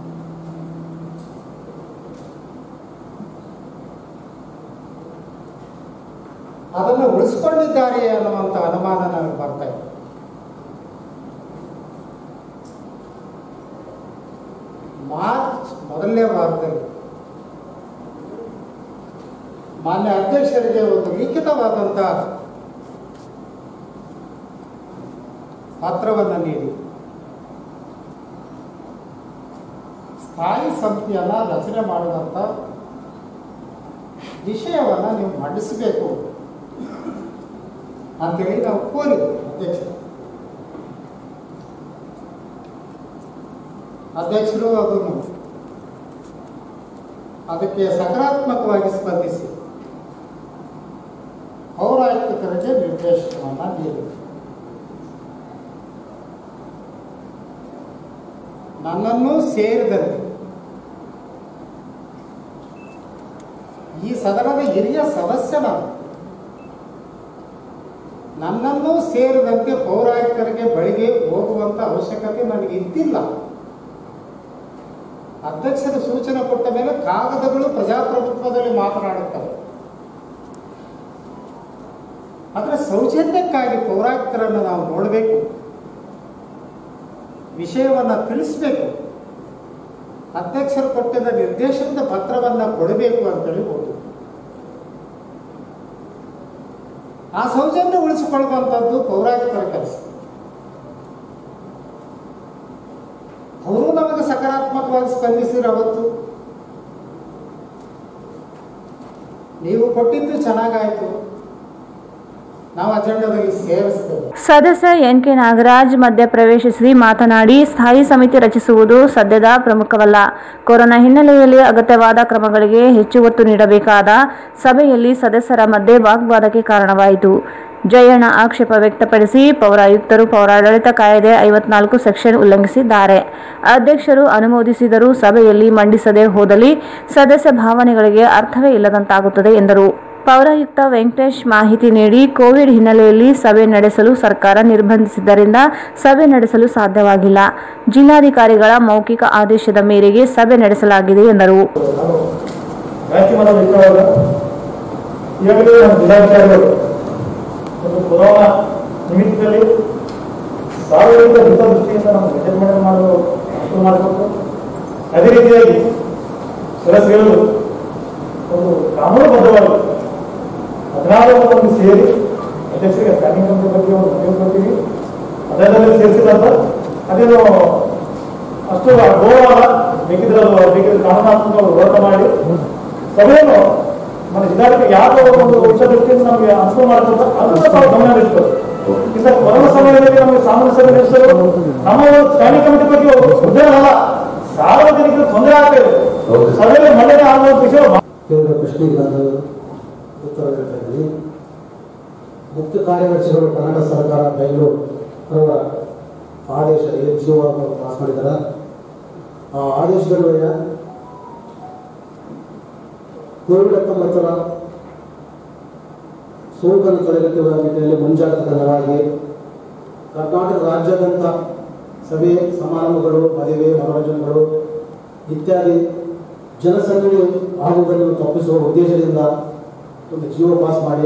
ಅದನ್ನು ಉಳಿಸ್ಕೊಂಡಿದ್ದಾರೆ ಅನ್ನುವಂಥ ಅನುಮಾನ ನನಗೆ ಬರ್ತಾ ಇದೆ ಮಾರ್ಚ್ ಮೊದಲನೇ ವಾರದಲ್ಲಿ ಮಾನ್ಯ ಅಧ್ಯಕ್ಷರಿಗೆ ಒಂದು ಲಿಖಿತವಾದಂಥ ಪತ್ರವನ್ನು ನೀಡಿ ಸ್ಥಾಯಿ ಸಮಿತಿಯನ್ನು ರಚನೆ ಮಾಡುವಂಥ ವಿಷಯವನ್ನು ನೀವು ಮಂಡಿಸಬೇಕು ಅಂತೇಳಿ ನಾವು ಕೋರಿದ್ವಿ ಅಧ್ಯಕ್ಷರು ಅಧ್ಯಕ್ಷರು ಅದನ್ನು ಅದಕ್ಕೆ ಸಕಾರಾತ್ಮಕವಾಗಿ ಸ್ಪಂದಿಸಿ ಪೌರಾಯುಕ್ತರಿಗೆ ನಿರ್ದೇಶನವನ್ನು ನೀಡಿದರು ನನ್ನನ್ನು ಸೇರಿದಂತೆ ಈ ಸದನದ ಹಿರಿಯ ಸದಸ್ಯ ನಾನು ನನ್ನನ್ನು ಸೇರಿದಂತೆ ಪೌರಾಯುಕ್ತರಿಗೆ ಬಳಿಗೆ ಹೋಗುವಂತ ಅವಶ್ಯಕತೆ ನನಗೆ ಇದ್ದಿಲ್ಲ ಅಧ್ಯಕ್ಷರ ಸೂಚನೆ ಕೊಟ್ಟ ಮೇಲೆ ಕಾಗದಗಳು ಪ್ರಜಾಪ್ರಭುತ್ವದಲ್ಲಿ ಮಾತನಾಡುತ್ತವೆ ಆದರೆ ಸೌಜನ್ಯಕ್ಕಾಗಿ ಪೌರಾಯುಕ್ತರನ್ನು ನಾವು ನೋಡಬೇಕು ವಿಷಯವನ್ನು ತಿಳಿಸಬೇಕು ಅಧ್ಯಕ್ಷರು ಕೊಟ್ಟಿದ್ದ ನಿರ್ದೇಶನದ ಪತ್ರವನ್ನು ಕೊಡಬೇಕು ಅಂತೇಳಿ ಹೋಗಿ ಆ ಸೌಜನ್ಯ ಉಳಿಸಿಕೊಳ್ಳುವಂಥದ್ದು ಪೌರಾಯುಕ್ತರ ಕೆಲಸ ಅವರು ನಮಗೆ ಸಕಾರಾತ್ಮಕವಾಗಿ ಸ್ಪಂದಿಸಿದ್ರು ಅವತ್ತು ನೀವು ಕೊಟ್ಟಿದ್ದು ಚೆನ್ನಾಗಾಯ್ತು ನಾವು ಅಜೆಂಡಾದಲ್ಲಿ ಸೇರಿಸ್ತೇವೆ ಸದಸ್ಯ ಎನ್ ಕೆ ನಾಗರಾಜ್ ಮಧ್ಯ ಪ್ರವೇಶಿಸಿ ಮಾತನಾಡಿ ಸ್ಥಾಯಿ ಸಮಿತಿ ರಚಿಸುವುದು ಸದ್ಯದ ಪ್ರಮುಖವಲ್ಲ ಕೊರೋನಾ ಹಿನ್ನೆಲೆಯಲ್ಲಿ ಅಗತ್ಯವಾದ ಕ್ರಮಗಳಿಗೆ ಹೆಚ್ಚು ಒತ್ತು ನೀಡಬೇಕಾದ ಸಭೆಯಲ್ಲಿ ಸದಸ್ಯರ ಮಧ್ಯೆ ವಾಗ್ವಾದಕ್ಕೆ ಕಾರಣವಾಯಿತು ಜಯಣ್ಣ ಆಕ್ಷೇಪ ವ್ಯಕ್ತಪಡಿಸಿ ಪೌರಾಯುಕ್ತರು ಪೌರಾಡಳಿತ ಕಾಯ್ದೆ ಐವತ್ನಾಲ್ಕು ಸೆಕ್ಷನ್ ಉಲ್ಲಂಘಿಸಿದ್ದಾರೆ ಅಧ್ಯಕ್ಷರು ಅನುಮೋದಿಸಿದರೂ ಸಭೆಯಲ್ಲಿ ಮಂಡಿಸದೆ ಹೋದಲ್ಲಿ ಸದಸ್ಯ ಭಾವನೆಗಳಿಗೆ ಅರ್ಥವೇ ಇಲ್ಲದಂತಾಗುತ್ತದೆ ಎಂದರು ಪೌರಾಯುಕ್ತ ವೆಂಕಟೇಶ್ ಮಾಹಿತಿ ನೀಡಿ ಕೋವಿಡ್ ಹಿನ್ನೆಲೆಯಲ್ಲಿ ಸಭೆ ನಡೆಸಲು ಸರ್ಕಾರ ನಿರ್ಬಂಧಿಸಿದ್ದರಿಂದ ಸಭೆ ನಡೆಸಲು ಸಾಧ್ಯವಾಗಿಲ್ಲ ಜಿಲ್ಲಾಧಿಕಾರಿಗಳ ಮೌಖಿಕ ಆದೇಶದ ಮೇರೆಗೆ ಸಭೆ ನಡೆಸಲಾಗಿದೆ ಎಂದರು ರಾಶಿ ಮಾಡೋದು ಇರುವಾಗ ಈಗಾಗಲೇ ನಮ್ಮ ಜಿಲ್ಲಾಧಿಕಾರಿಗಳು ಒಂದು ಕೊರೋನಾ ನಿಮಿತ್ತದಲ್ಲಿ ಸಾರ್ವಜನಿಕ ಹಿತದೃಷ್ಟಿಯಿಂದ ನಾವು ಮೆಜರ್ಮೆಂಟ್ ಮಾಡಲು ಶುರು ಮಾಡಬೇಕು ಅದೇ ರೀತಿಯಾಗಿ ಸದಸ್ಯರು ಒಂದು ಕಾನೂನುಬದ್ಧವಾಗಿ ಹದಿನಾರು ಒಂದು ಸೇರಿ ಅಧ್ಯಕ್ಷರಿಗೆ ಸ್ಟ್ಯಾಂಡಿಂಗ್ ಕಮಿಟಿ ಬಗ್ಗೆ ಒಂದು ಮನವಿ ಕೊಡ್ತೀವಿ ಅದರಲ್ಲಿ ಸೇರಿಸಿದಂತ ಅದೇನು ಅಷ್ಟು ಗೌರವ ಬೇಕಿದ್ರೆ ಅದು ಬೇಕಿದ್ರೆ ಕಾನೂನಾತ್ಮಕ ಹೋರಾಟ ಮಾಡಿ ಸಭೆಯನ್ನು మన ಜಿಲ್ಲಾಡಳಿತ ಯಾವ ಒಂದು ಉಚ್ಚ ದೃಷ್ಟಿಯಿಂದ ನಮಗೆ ಅನುಕೂಲ ಮಾಡ್ತಾರೆ ಅದನ್ನ ನಾವು ಗಮನ ಹರಿಸಬೇಕು ಇಂಥ ಕೊರೋನಾ ಸಮಯದಲ್ಲಿ ನಮಗೆ ಸಾಮಾನ್ಯ ಸಭೆ ನಡೆಸಲು ನಮ್ಮ ಒಂದು ಸ್ಟ್ಯಾಂಡಿಂಗ್ ಕಮಿಟಿ ಬಗ್ಗೆ ಉದ್ದೇಶ ಅಲ್ಲ ಸಾರ್ವಜನಿಕರು ತೊಂದರೆ ಆಗ್ತದೆ ಸಭೆಯಲ್ಲಿ ಮಂಡನೆ ಆಗುವ ವಿಷಯ ಕೇಂದ್ರ ಪ್ರಶ್ನೆಗೆ ನಾನು ಉತ್ತರ ನೀಡ್ತಾ ಇದ್ದೀನಿ ಮುಖ್ಯ ಕಾರ್ಯದರ್ಶಿಗಳು ಕರ್ನಾಟಕ ಸರ್ಕಾರ ಬೆಂಗಳೂರು ಅವರ ಆದೇಶ ಏನು ಜಿಯೋ ಪಾಸ್ ಮಾಡಿದ್ದಾರೆ ಆ ಆದೇಶದನ್ವಯ ಕೋವಿಡ್ ಹತ್ತೊಂಬತ್ತರ ಸೋಂಕನ್ನು ತಡೆಗಟ್ಟುವ ನಿಟ್ಟಿನಲ್ಲಿ ಮುಂಜಾಗ್ರತಾ ಕ್ರಮವಾಗಿ ಕರ್ನಾಟಕ ರಾಜ್ಯಾದ್ಯಂತ ಸಭೆ ಸಮಾರಂಭಗಳು ಮದುವೆ ಮನೋರಂಜನೆಗಳು ಇತ್ಯಾದಿ ಜನಸಂದಣಿ ಆಗುವುದನ್ನು ತಪ್ಪಿಸುವ ಉದ್ದೇಶದಿಂದ ಒಂದು ಜೀವ ಪಾಸ್ ಮಾಡಿ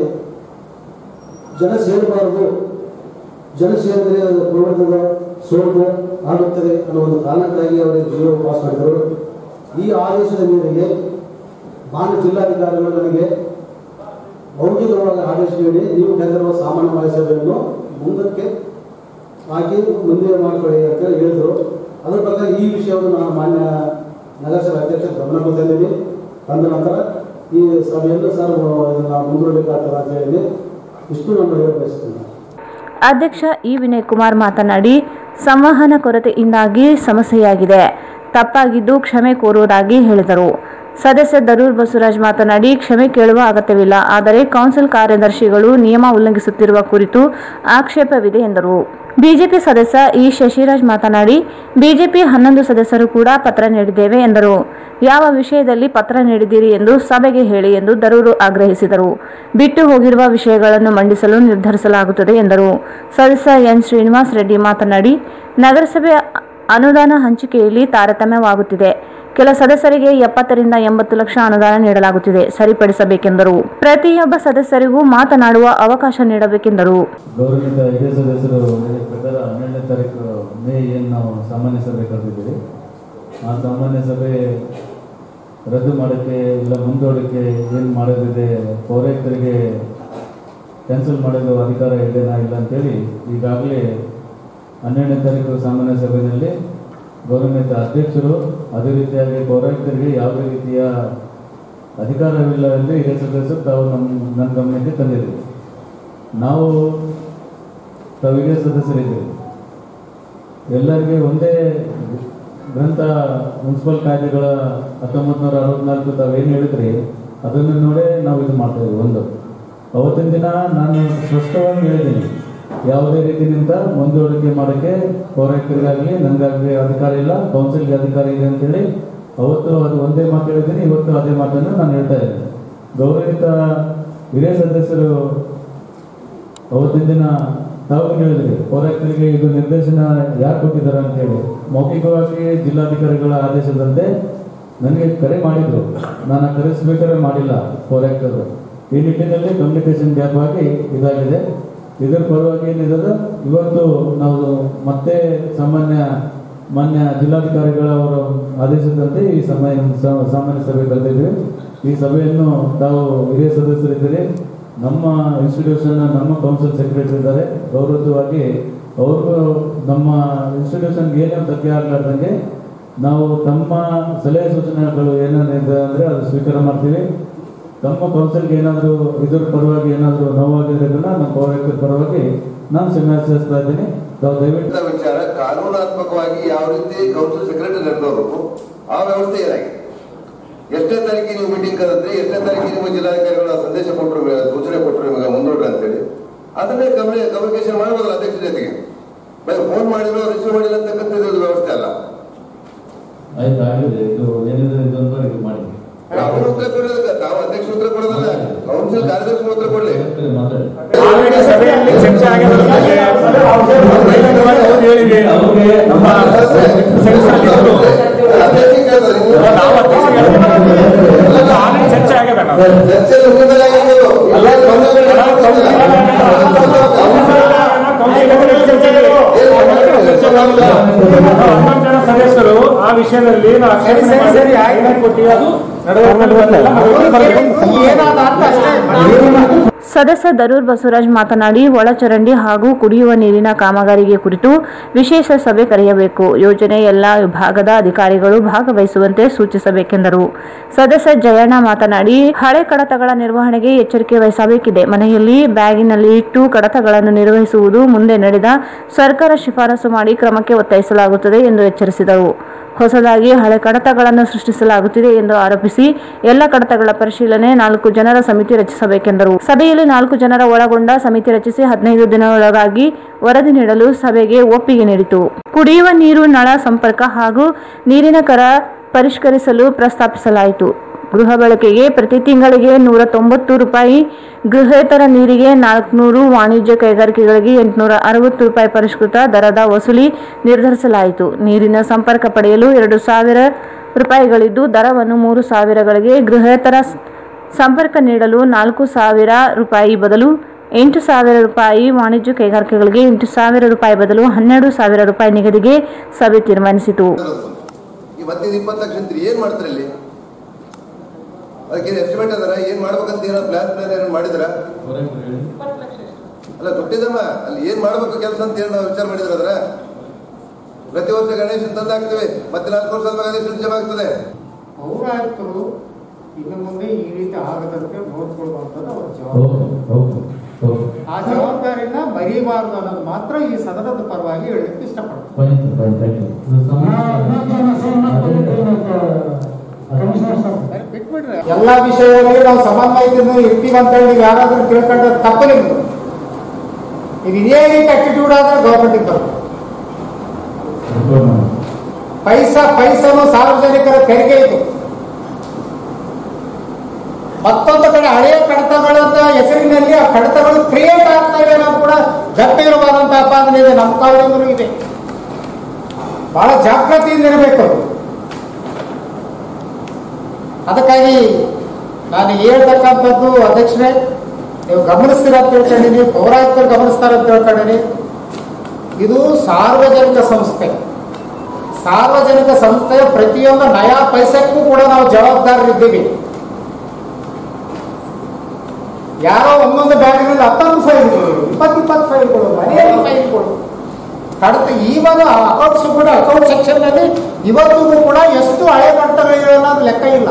ಜನ ಸೇರಬಾರದು ಜನ ಸೇರಿದರೆ ಅದು ಕೋವಿಡ್ದ ಸೋಂಕು ಆಗುತ್ತದೆ ಅನ್ನೋ ಒಂದು ಕಾರಣಕ್ಕಾಗಿ ಅವರಿಗೆ ಜೀವ ಪಾಸ್ ಮಾಡಿದರು ಈ ಆದೇಶದ ಮೇರೆಗೆ ಮಾನ್ಯ ಜಿಲ್ಲಾಧಿಕಾರಿಗಳು ನನಗೆ ಮೌಖಿಕವಾಗಿ ಆದೇಶ ನೀಡಿ ನೀವು ಕರೆದಿರುವ ಸಾಮಾನ್ಯ ಸಭೆಯನ್ನು ಮುಂದಕ್ಕೆ ಹಾಕಿ ಮುಂದೆ ಮಾಡಿಕೊಳ್ಳಿ ಅಂತೇಳಿ ಹೇಳಿದರು ಅದರ ಪ್ರಕಾರ ಈ ವಿಷಯವನ್ನು ನಾನು ಮಾನ್ಯ ನಗರಸಭೆ ಅಧ್ಯಕ್ಷ ಗಮನಕ್ಕೆ ತಂದಿದ್ದೀನಿ ತಂದ ನಂತರ ಈ ಸಭೆಯನ್ನು ಸರ್ ಇದನ್ನು ಮುಂದೂಡಬೇಕಾಗ್ತದೆ ಅಂತ ಹೇಳಿ ಇಷ್ಟು ನಾನು ಹೇಳ ಬಯಸ್ತೀನಿ ಅಧ್ಯಕ್ಷ ಇ ವಿನಯ್ ಕುಮಾರ್ ಮಾತನಾಡಿ ಸಂವಹನ ಕೊರತೆಯಿಂದಾಗಿ ಸಮಸ್ಯೆಯಾಗಿದೆ ತಪ್ಪಾಗಿದ್ದು ಕ್ಷಮೆ ಕೋರುವುದಾಗಿ ಹೇಳಿದರು ಸದಸ್ಯ ದರೂರ್ ಬಸವರಾಜ್ ಮಾತನಾಡಿ ಕ್ಷಮೆ ಕೇಳುವ ಅಗತ್ಯವಿಲ್ಲ ಆದರೆ ಕೌನ್ಸಿಲ್ ಕಾರ್ಯದರ್ಶಿಗಳು ನಿಯಮ ಉಲ್ಲಂಘಿಸುತ್ತಿರುವ ಕುರಿತು ಆಕ್ಷೇಪವಿದೆ ಎಂದರು ಬಿಜೆಪಿ ಸದಸ್ಯ ಇ ಶಶಿರಾಜ್ ಮಾತನಾಡಿ ಬಿಜೆಪಿ ಹನ್ನೊಂದು ಸದಸ್ಯರು ಕೂಡ ಪತ್ರ ನೀಡಿದ್ದೇವೆ ಎಂದರು ಯಾವ ವಿಷಯದಲ್ಲಿ ಪತ್ರ ನೀಡಿದ್ದೀರಿ ಎಂದು ಸಭೆಗೆ ಹೇಳಿ ಎಂದು ದರೂರು ಆಗ್ರಹಿಸಿದರು ಬಿಟ್ಟು ಹೋಗಿರುವ ವಿಷಯಗಳನ್ನು ಮಂಡಿಸಲು ನಿರ್ಧರಿಸಲಾಗುತ್ತದೆ ಎಂದರು ಸದಸ್ಯ ಎನ್ ಶ್ರೀನಿವಾಸ್ ರೆಡ್ಡಿ ಮಾತನಾಡಿ ನಗರಸಭೆ ಅನುದಾನ ಹಂಚಿಕೆಯಲ್ಲಿ ತಾರತಮ್ಯವಾಗುತ್ತಿದೆ ಕೆಲ ಸದಸ್ಯರಿಗೆ ಎಪ್ಪತ್ತರಿಂದ ಎಂಬತ್ತು ಲಕ್ಷ ಅನುದಾನ ನೀಡಲಾಗುತ್ತಿದೆ ಸರಿಪಡಿಸಬೇಕೆಂದರು ಪ್ರತಿಯೊಬ್ಬ ಸದಸ್ಯರಿಗೂ ಮಾತನಾಡುವ ಅವಕಾಶ ನೀಡಬೇಕೆಂದರು ಗೌರವಿತ ಹಿರಿಯ ಸದಸ್ಯರು ಈ ಪ್ರಕಾರ ಹನ್ನೆರಡನೇ ತಾರೀಕು ಮೇ ಏನು ನಾವು ಸಾಮಾನ್ಯ ಸಭೆ ಕರೆದಿದ್ದೀವಿ ಆ ಸಾಮಾನ್ಯ ಸಭೆ ರದ್ದು ಮಾಡೋಕ್ಕೆ ಇಲ್ಲ ಮುಂದೂಡೋಕ್ಕೆ ಏನು ಮಾಡೋದಿದೆ ಪೌರಾಯುಕ್ತರಿಗೆ ಕ್ಯಾನ್ಸಲ್ ಮಾಡೋದು ಅಧಿಕಾರ ಇದೆನಾ ಇಲ್ಲ ಅಂತೇಳಿ ಈಗಾಗಲೇ ಹನ್ನೆರಡನೇ ತಾರೀಕು ಸಾಮಾನ್ಯ ಸಭೆಯಲ್ಲಿ ಗೌರವಿತ ಅಧ್ಯಕ್ಷರು ಅದೇ ರೀತಿಯಾಗಿ ಪೌರಾಯುಕ್ತರಿಗೆ ಯಾವುದೇ ರೀತಿಯ ಅಧಿಕಾರವಿಲ್ಲ ಎಂದು ಹಿರಿಯ ಸದಸ್ಯರು ತಾವು ನಮ್ಮ ನನ್ನ ಗಮನಕ್ಕೆ ತಂದಿದ್ದೀವಿ ನಾವು ತಾವು ಹಿರಿಯ ಸದಸ್ಯರಿದ್ದೀವಿ ಎಲ್ಲರಿಗೆ ಒಂದೇ ಗ್ರಂಥ ಮುನ್ಸಿಪಲ್ ಕಾಯ್ದೆಗಳ ಹತ್ತೊಂಬತ್ತು ನೂರ ಅರವತ್ನಾಲ್ಕು ತಾವೇನು ಹೇಳಿದ್ರಿ ಅದನ್ನು ನೋಡೇ ನಾವು ಇದು ಮಾಡ್ತಾ ಇದ್ದೀವಿ ಒಂದು ಅವತ್ತಿನ ದಿನ ನಾನು ಸ್ಪಷ್ಟವಾಗಿ ಹೇಳಿದ್ದೀನಿ ಯಾವುದೇ ರೀತಿಯಿಂದ ಮುಂದೂಡಿಕೆ ಮಾಡೋಕ್ಕೆ ಪೌರಾಯುಕ್ತರಿಗಾಗಲಿ ನನಗಾಗಲಿ ಅಧಿಕಾರ ಇಲ್ಲ ಕೌನ್ಸಿಲ್ಗೆ ಅಧಿಕಾರ ಇದೆ ಅಂತೇಳಿ ಅವತ್ತು ಅದು ಒಂದೇ ಮಾತು ಹೇಳಿದ್ದೀನಿ ಇವತ್ತು ಅದೇ ಮಾತನ್ನು ನಾನು ಹೇಳ್ತಾ ಇದ್ದೀನಿ ಗೌರವಿತ ಹಿರಿಯ ಸದಸ್ಯರು ಅವತ್ತಿನ ದಿನ ತಾವು ಹೇಳಿದ್ರಿ ಪೌರಾಯುಕ್ತರಿಗೆ ಇದು ನಿರ್ದೇಶನ ಯಾರು ಕೊಟ್ಟಿದ್ದಾರೆ ಅಂತೇಳಿ ಮೌಖಿಕವಾಗಿ ಜಿಲ್ಲಾಧಿಕಾರಿಗಳ ಆದೇಶದಂತೆ ನನಗೆ ಕರೆ ಮಾಡಿದ್ರು ನಾನು ಕರೆಸಬೇಕಾದ್ರೆ ಮಾಡಿಲ್ಲ ಪೌರಾಯುಕ್ತರು ಈ ನಿಟ್ಟಿನಲ್ಲಿ ಕಮ್ಯುನಿಕೇಶನ್ ಗ್ಯಾಪ್ ಆಗಿ ಇದಾಗಿದೆ ಇದರ ಪರವಾಗಿ ಏನಿದೆ ಇವತ್ತು ನಾವು ಮತ್ತೆ ಸಾಮಾನ್ಯ ಮಾನ್ಯ ಜಿಲ್ಲಾಧಿಕಾರಿಗಳ ಅವರ ಆದೇಶದಂತೆ ಈ ಸಮಯ ಸ- ಸಾಮಾನ್ಯ ಸಭೆ ಕರೆದಿದ್ವಿ ಈ ಸಭೆಯನ್ನು ತಾವು ಹಿರಿಯ ಸದಸ್ಯರಿದ್ದೀರಿ ನಮ್ಮ ಇನ್ಸ್ಟಿಟ್ಯೂಷನ್ ನಮ್ಮ ಕೌನ್ಸಿಲ್ ಸೆಕ್ರೆಟರಿ ಇದ್ದಾರೆ ಗೌರವವಾಗಿ ಅವ್ರಿಗೂ ನಮ್ಮ ಇನ್ಸ್ಟಿಟ್ಯೂಷನ್ಗೆ ಏನೇನು ಧಕ್ಕೆ ಆಗ್ಲಾರ್ದಂಗೆ ನಾವು ತಮ್ಮ ಸಲಹೆ ಸೂಚನೆಗಳು ಏನೇನಿದೆ ಅಂದರೆ ಅದು ಸ್ವೀಕಾರ ಮಾಡ್ತೀವಿ ತಮ್ಮ ಕೌನ್ಸಿಲ್ಗೆ ಏನಾದರೂ ಇದ್ರ ಪರವಾಗಿ ಏನಾದರೂ ನೋವಾಗಿರೋದನ್ನ ನಮ್ಮ ಪೌರಾಯುಕ್ತರ ಪರವಾಗಿ ನಾನು ವಿಮರ್ಶಿಸ್ತಾ ಇದ್ದೀನಿ ತಾವು ದಯವಿಟ್ಟು ವಿಚಾರ ಕಾನೂನಾತ್ಮಕವಾಗಿ ಯಾವ ರೀತಿ ಕೌನ್ಸಿಲ್ ಸೆಕ್ರೆಟರಿ ನಡೆದೋರ್ಬೇಕು ಆ ವ್ಯವಸ್ಥೆ ಏನಾಗಿದೆ ಎಷ್ಟನೇ ತಾರೀಕಿಗೆ ನೀವು ಮೀಟಿಂಗ್ ಕರೆದ್ರಿ ಎಷ್ಟನೇ ತಾರೀಕಿಗೆ ನಿಮ್ಮ ಜಿಲ್ಲಾಧಿಕಾರಿಗಳ ಸಂದೇಶ ಕೊಟ್ಟರು ಸೂಚನೆ ಕೊಟ್ಟರು ನಿಮಗೆ ಮುಂದೂಡ್ರಿ ಅಂತೇಳಿ ಅದನ್ನೇ ಕಮ್ಯುನಿ ಕಮ್ಯುನಿಕೇಶನ್ ಮಾಡ್ಬೋದಲ್ಲ ಅಧ್ಯಕ್ಷರ ಜೊತೆಗೆ ಫೋನ್ ಮಾಡಿದ್ರು ರಿಸೀವ್ ಮಾಡಿಲ್ಲ ಅಂತಕ್ಕಂಥದ್ದು ಇದು ವ್ಯವಸ್ಥೆ ಅಲ್ಲ ಆಯ್ತು ಆಗಿದೆ ಇದು ಏನಿದೆ ಇದೊಂದು ಇದು ಮಾಡಿ ಅವರು ಉತ್ತರ ಕೊಡೋದಲ್ಲ ನಾವು ಅಧ್ಯಕ್ಷ ಉತ್ತರ ಕೊಡೋದಲ್ಲ ಕೌನ್ಸಿಲ್ ಕಾರ್ಯದರ್ಶಿ ಉತ್ತರ ಕೊಡ್ಲಿ ಮಾತಾಡಿ ಆಲ್ರೆಡಿ ಸಭೆಯಲ್ಲಿ ಚರ್ಚೆ ಆಗಿರೋದ್ರ ಬಗ್ಗೆ ಬಹಿರಂಗವಾಗಿ ಅವ್ರು ಹೇಳಿದೆ ನಮ್ಮ ಸದಸ್ಯರಿದ್ರು. ನಾವು ಅಧ್ಯಕ್ಷರಿಗೆ ಹೇಳ್ತೀವಿ. ಆಲ್ರೆಡಿ ಚರ್ಚೆ ಆಗಿದೆ ನಾವು. ಹನ್ನೊಂದು ಜನ ಸದಸ್ಯರು ಆ ವಿಷಯದಲ್ಲಿ ನಾವು ಅಕ್ಷರ ಸರಿ ಆಯ್ಕೆ ಕೊಟ್ಟು ಅದು ಏನಾದ ಅಂತ ಅಷ್ಟೇ ಸದಸ್ಯ ದರೂರ್ ಬಸವರಾಜ್ ಮಾತನಾಡಿ ಒಳಚರಂಡಿ ಹಾಗೂ ಕುಡಿಯುವ ನೀರಿನ ಕಾಮಗಾರಿಗೆ ಕುರಿತು ವಿಶೇಷ ಸಭೆ ಕರೆಯಬೇಕು ಯೋಜನೆ ಎಲ್ಲ ವಿಭಾಗದ ಅಧಿಕಾರಿಗಳು ಭಾಗವಹಿಸುವಂತೆ ಸೂಚಿಸಬೇಕೆಂದರು ಸದಸ್ಯ ಜಯಣ್ಣ ಮಾತನಾಡಿ ಹಳೆ ಕಡತಗಳ ನಿರ್ವಹಣೆಗೆ ಎಚ್ಚರಿಕೆ ವಹಿಸಬೇಕಿದೆ ಮನೆಯಲ್ಲಿ ಬ್ಯಾಗಿನಲ್ಲಿ ಇಟ್ಟು ಕಡತಗಳನ್ನು ನಿರ್ವಹಿಸುವುದು ಮುಂದೆ ನಡೆದ ಸರ್ಕಾರ ಶಿಫಾರಸು ಮಾಡಿ ಕ್ರಮಕ್ಕೆ ಒತ್ತಾಯಿಸಲಾಗುತ್ತದೆ ಎಂದು ಎಚ್ಚರಿಸಿದರು ಹೊಸದಾಗಿ ಹಳೆ ಕಡತಗಳನ್ನು ಸೃಷ್ಟಿಸಲಾಗುತ್ತಿದೆ ಎಂದು ಆರೋಪಿಸಿ ಎಲ್ಲ ಕಡತಗಳ ಪರಿಶೀಲನೆ ನಾಲ್ಕು ಜನರ ಸಮಿತಿ ರಚಿಸಬೇಕೆಂದರು ಸಭೆಯಲ್ಲಿ ನಾಲ್ಕು ಜನರ ಒಳಗೊಂಡ ಸಮಿತಿ ರಚಿಸಿ ಹದಿನೈದು ದಿನದೊಳಗಾಗಿ ವರದಿ ನೀಡಲು ಸಭೆಗೆ ಒಪ್ಪಿಗೆ ನೀಡಿತು ಕುಡಿಯುವ ನೀರು ನಳ ಸಂಪರ್ಕ ಹಾಗೂ ನೀರಿನ ಕರ ಪರಿಷ್ಕರಿಸಲು ಪ್ರಸ್ತಾಪಿಸಲಾಯಿತು ಗೃಹ ಬಳಕೆಗೆ ಪ್ರತಿ ತಿಂಗಳಿಗೆ ನೂರ ತೊಂಬತ್ತು ರೂಪಾಯಿ ಗೃಹೇತರ ನೀರಿಗೆ ನಾಲ್ಕುನೂರು ವಾಣಿಜ್ಯ ಕೈಗಾರಿಕೆಗಳಿಗೆ ಎಂಟುನೂರ ಅರವತ್ತು ರೂಪಾಯಿ ಪರಿಷ್ಕೃತ ದರದ ವಸೂಲಿ ನಿರ್ಧರಿಸಲಾಯಿತು ನೀರಿನ ಸಂಪರ್ಕ ಪಡೆಯಲು ಎರಡು ಸಾವಿರ ರೂಪಾಯಿಗಳಿದ್ದು ದರವನ್ನು ಮೂರು ಸಾವಿರಗಳಿಗೆ ಗೃಹೇತರ ಸ್- ಸಂಪರ್ಕ ನೀಡಲು ನಾಲ್ಕು ಸಾವಿರ ರೂಪಾಯಿ ಬದಲು ಎಂಟು ಸಾವಿರ ರೂಪಾಯಿ ವಾಣಿಜ್ಯ ಕೈಗಾರಿಕೆಗಳಿಗೆ ಎಂಟು ಸಾವಿರ ರೂಪಾಯಿ ಬದಲು ಹನ್ನೆರಡು ಸಾವಿರ ರೂಪಾಯಿ ನಿಗದಿಗೆ ಸಭೆ ತೀರ್ಮಾನಿಸಿತು ಈ ಮತ್ತೆ ಇಪ್ಪತ್ತು ಲಕ್ಷ ಅಂತೀರಿ ಏನ್ ಮಾಡ್ತಾರೆ ಇಲ್ಲಿ ಅದಕ್ಕೆ ಎಸ್ಟಿಮೇಟ್ ಅದರ ಏನ್ ಮಾಡ್ಬೇಕಂತ ಏನೋ ಪ್ಲಾನ್ ಪ್ಲಾನ್ ಏನೋ ಮಾಡಿದ್ರ ಅಲ್ಲ ದುಡ್ಡಿದಮ್ಮ ಅಲ್ಲಿ ಏನ್ ಮಾಡ್ಬೇಕು ಕೆಲಸ ಅಂತ ಹೇಳಿ ನಾವು ವಿಚಾರ ಮಾಡಿದ್ರ ಅದ್ರ ಪ್ರತಿ ವರ್ಷ ಗಣೇಶ ತಂದು ಹಾಕ್ತೇವೆ ಮತ್ತೆ ನಾಲ್ಕು ವರ್ಷ ಆದ್ಮೇಲೆ ಗಣೇಶ ಜಮಾ ಆಗ್ತದೆ ಪೌರಾಯುಕ್ತರು ಇನ್ನು ಮುಂದೆ ಈ ರೀತಿ ಆಗದಂತೆ ನೋಡ್ಕೊಳ್ಳುವಂಥದ್ದು ಅವರ ಜವಾಬ್ದಾರಿ ಆ ಜವಾಬ್ದಾರಿನ ಮರಿಬಾರದು ಅನ್ನೋದು ಮಾತ್ರ ಈ ಸದನದ ಪರವಾಗಿ ಹೇಳಲಿಕ್ಕೆ ಇಷ್ಟಪಡ್ತೀನಿ ಬಿಟ್ಬಿಡ್ರಿ ಎಲ್ಲ ವಿಷಯಗಳಲ್ಲಿ ನಾವು ಸಮನ್ವಯದಿಂದ ಇರ್ತೀವಿ ಅಂತ ಹೇಳಿ ನೀವು ಯಾರಾದ್ರೂ ತಿಳ್ಕೊಂಡ್ರೆ ತಪ್ಪು ನಿಮ್ದು ನೀವು ಇದೇ ರೀತಿ ಅಟಿಟ್ಯೂಡ್ ಆದ್ರೆ ಗೌರ್ಮೆಂಟಿಗೆ ಬರುತ್ತೆ ಪೈಸಾ ಪೈಸನು ಸಾರ್ವಜನಿಕರ ತೆರಿಗೆ ಇದು ಮತ್ತೊಂದು ಕಡೆ ಹಳೆಯ ಕಡತಗಳ ಹೆಸರಿನಲ್ಲಿ ಆ ಕಡತಗಳು ಕ್ರಿಯೇಟ್ ಆಗ್ತಾ ಇದೆ ಅನ್ನೋದು ಕೂಡ ಗಂಭೀರವಾದಂತಹ ಅಪಾದನೆ ಇದೆ ನಮ್ಮ ಕಾಲದಿಂದಲೂ ಇದೆ ಬಹಳ ಜಾಗೃತಿಯಿಂದ ಇರಬೇಕು ಅದಕ್ಕಾಗಿ ನಾನು ಹೇಳ್ತಕ್ಕಂಥದ್ದು ಅಧ್ಯಕ್ಷರೇ ನೀವು ಗಮನಿಸ್ತೀರ ಅಂತ ತಿಳ್ಕೊಂಡಿನಿ ಪೌರಾಯುಕ್ತರು ಗಮನಿಸ್ತಾರ ಅಂತ ತಿಳ್ಕೊಂಡಿನಿ ಇದು ಸಾರ್ವಜನಿಕ ಸಂಸ್ಥೆ ಸಾರ್ವಜನಿಕ ಸಂಸ್ಥೆಯ ಪ್ರತಿಯೊಂದು ನಯಾ ಪೈಸಕ್ಕೂ ಕೂಡ ನಾವು ಜವಾಬ್ದಾರರಿದ್ದೀವಿ ಯಾರೋ ಒಂದೊಂದು ಬ್ಯಾಂಕಿನಲ್ಲಿ ಹತ್ತೊಂದು ಫೈಲ್ಗಳು ಇಪ್ಪತ್ತು ಇಪ್ಪತ್ತು ಫೈಲ್ಗಳು ಮನೆಯಲ್ಲಿ ಫೈಲ್ಗಳು ಕಡತ ಈವಾಗ ಅಕೌಂಟ್ಸ್ ಕೂಡ ಅಕೌಂಟ್ ಸೆಕ್ಷನ್ ನಲ್ಲಿ ಇವತ್ತಿಗೂ ಕೂಡ ಎಷ್ಟು ಹಳೆ ಕಡತಗಳಿವೆ ಅನ್ನೋದು ಲೆಕ್ಕ ಇಲ್ಲ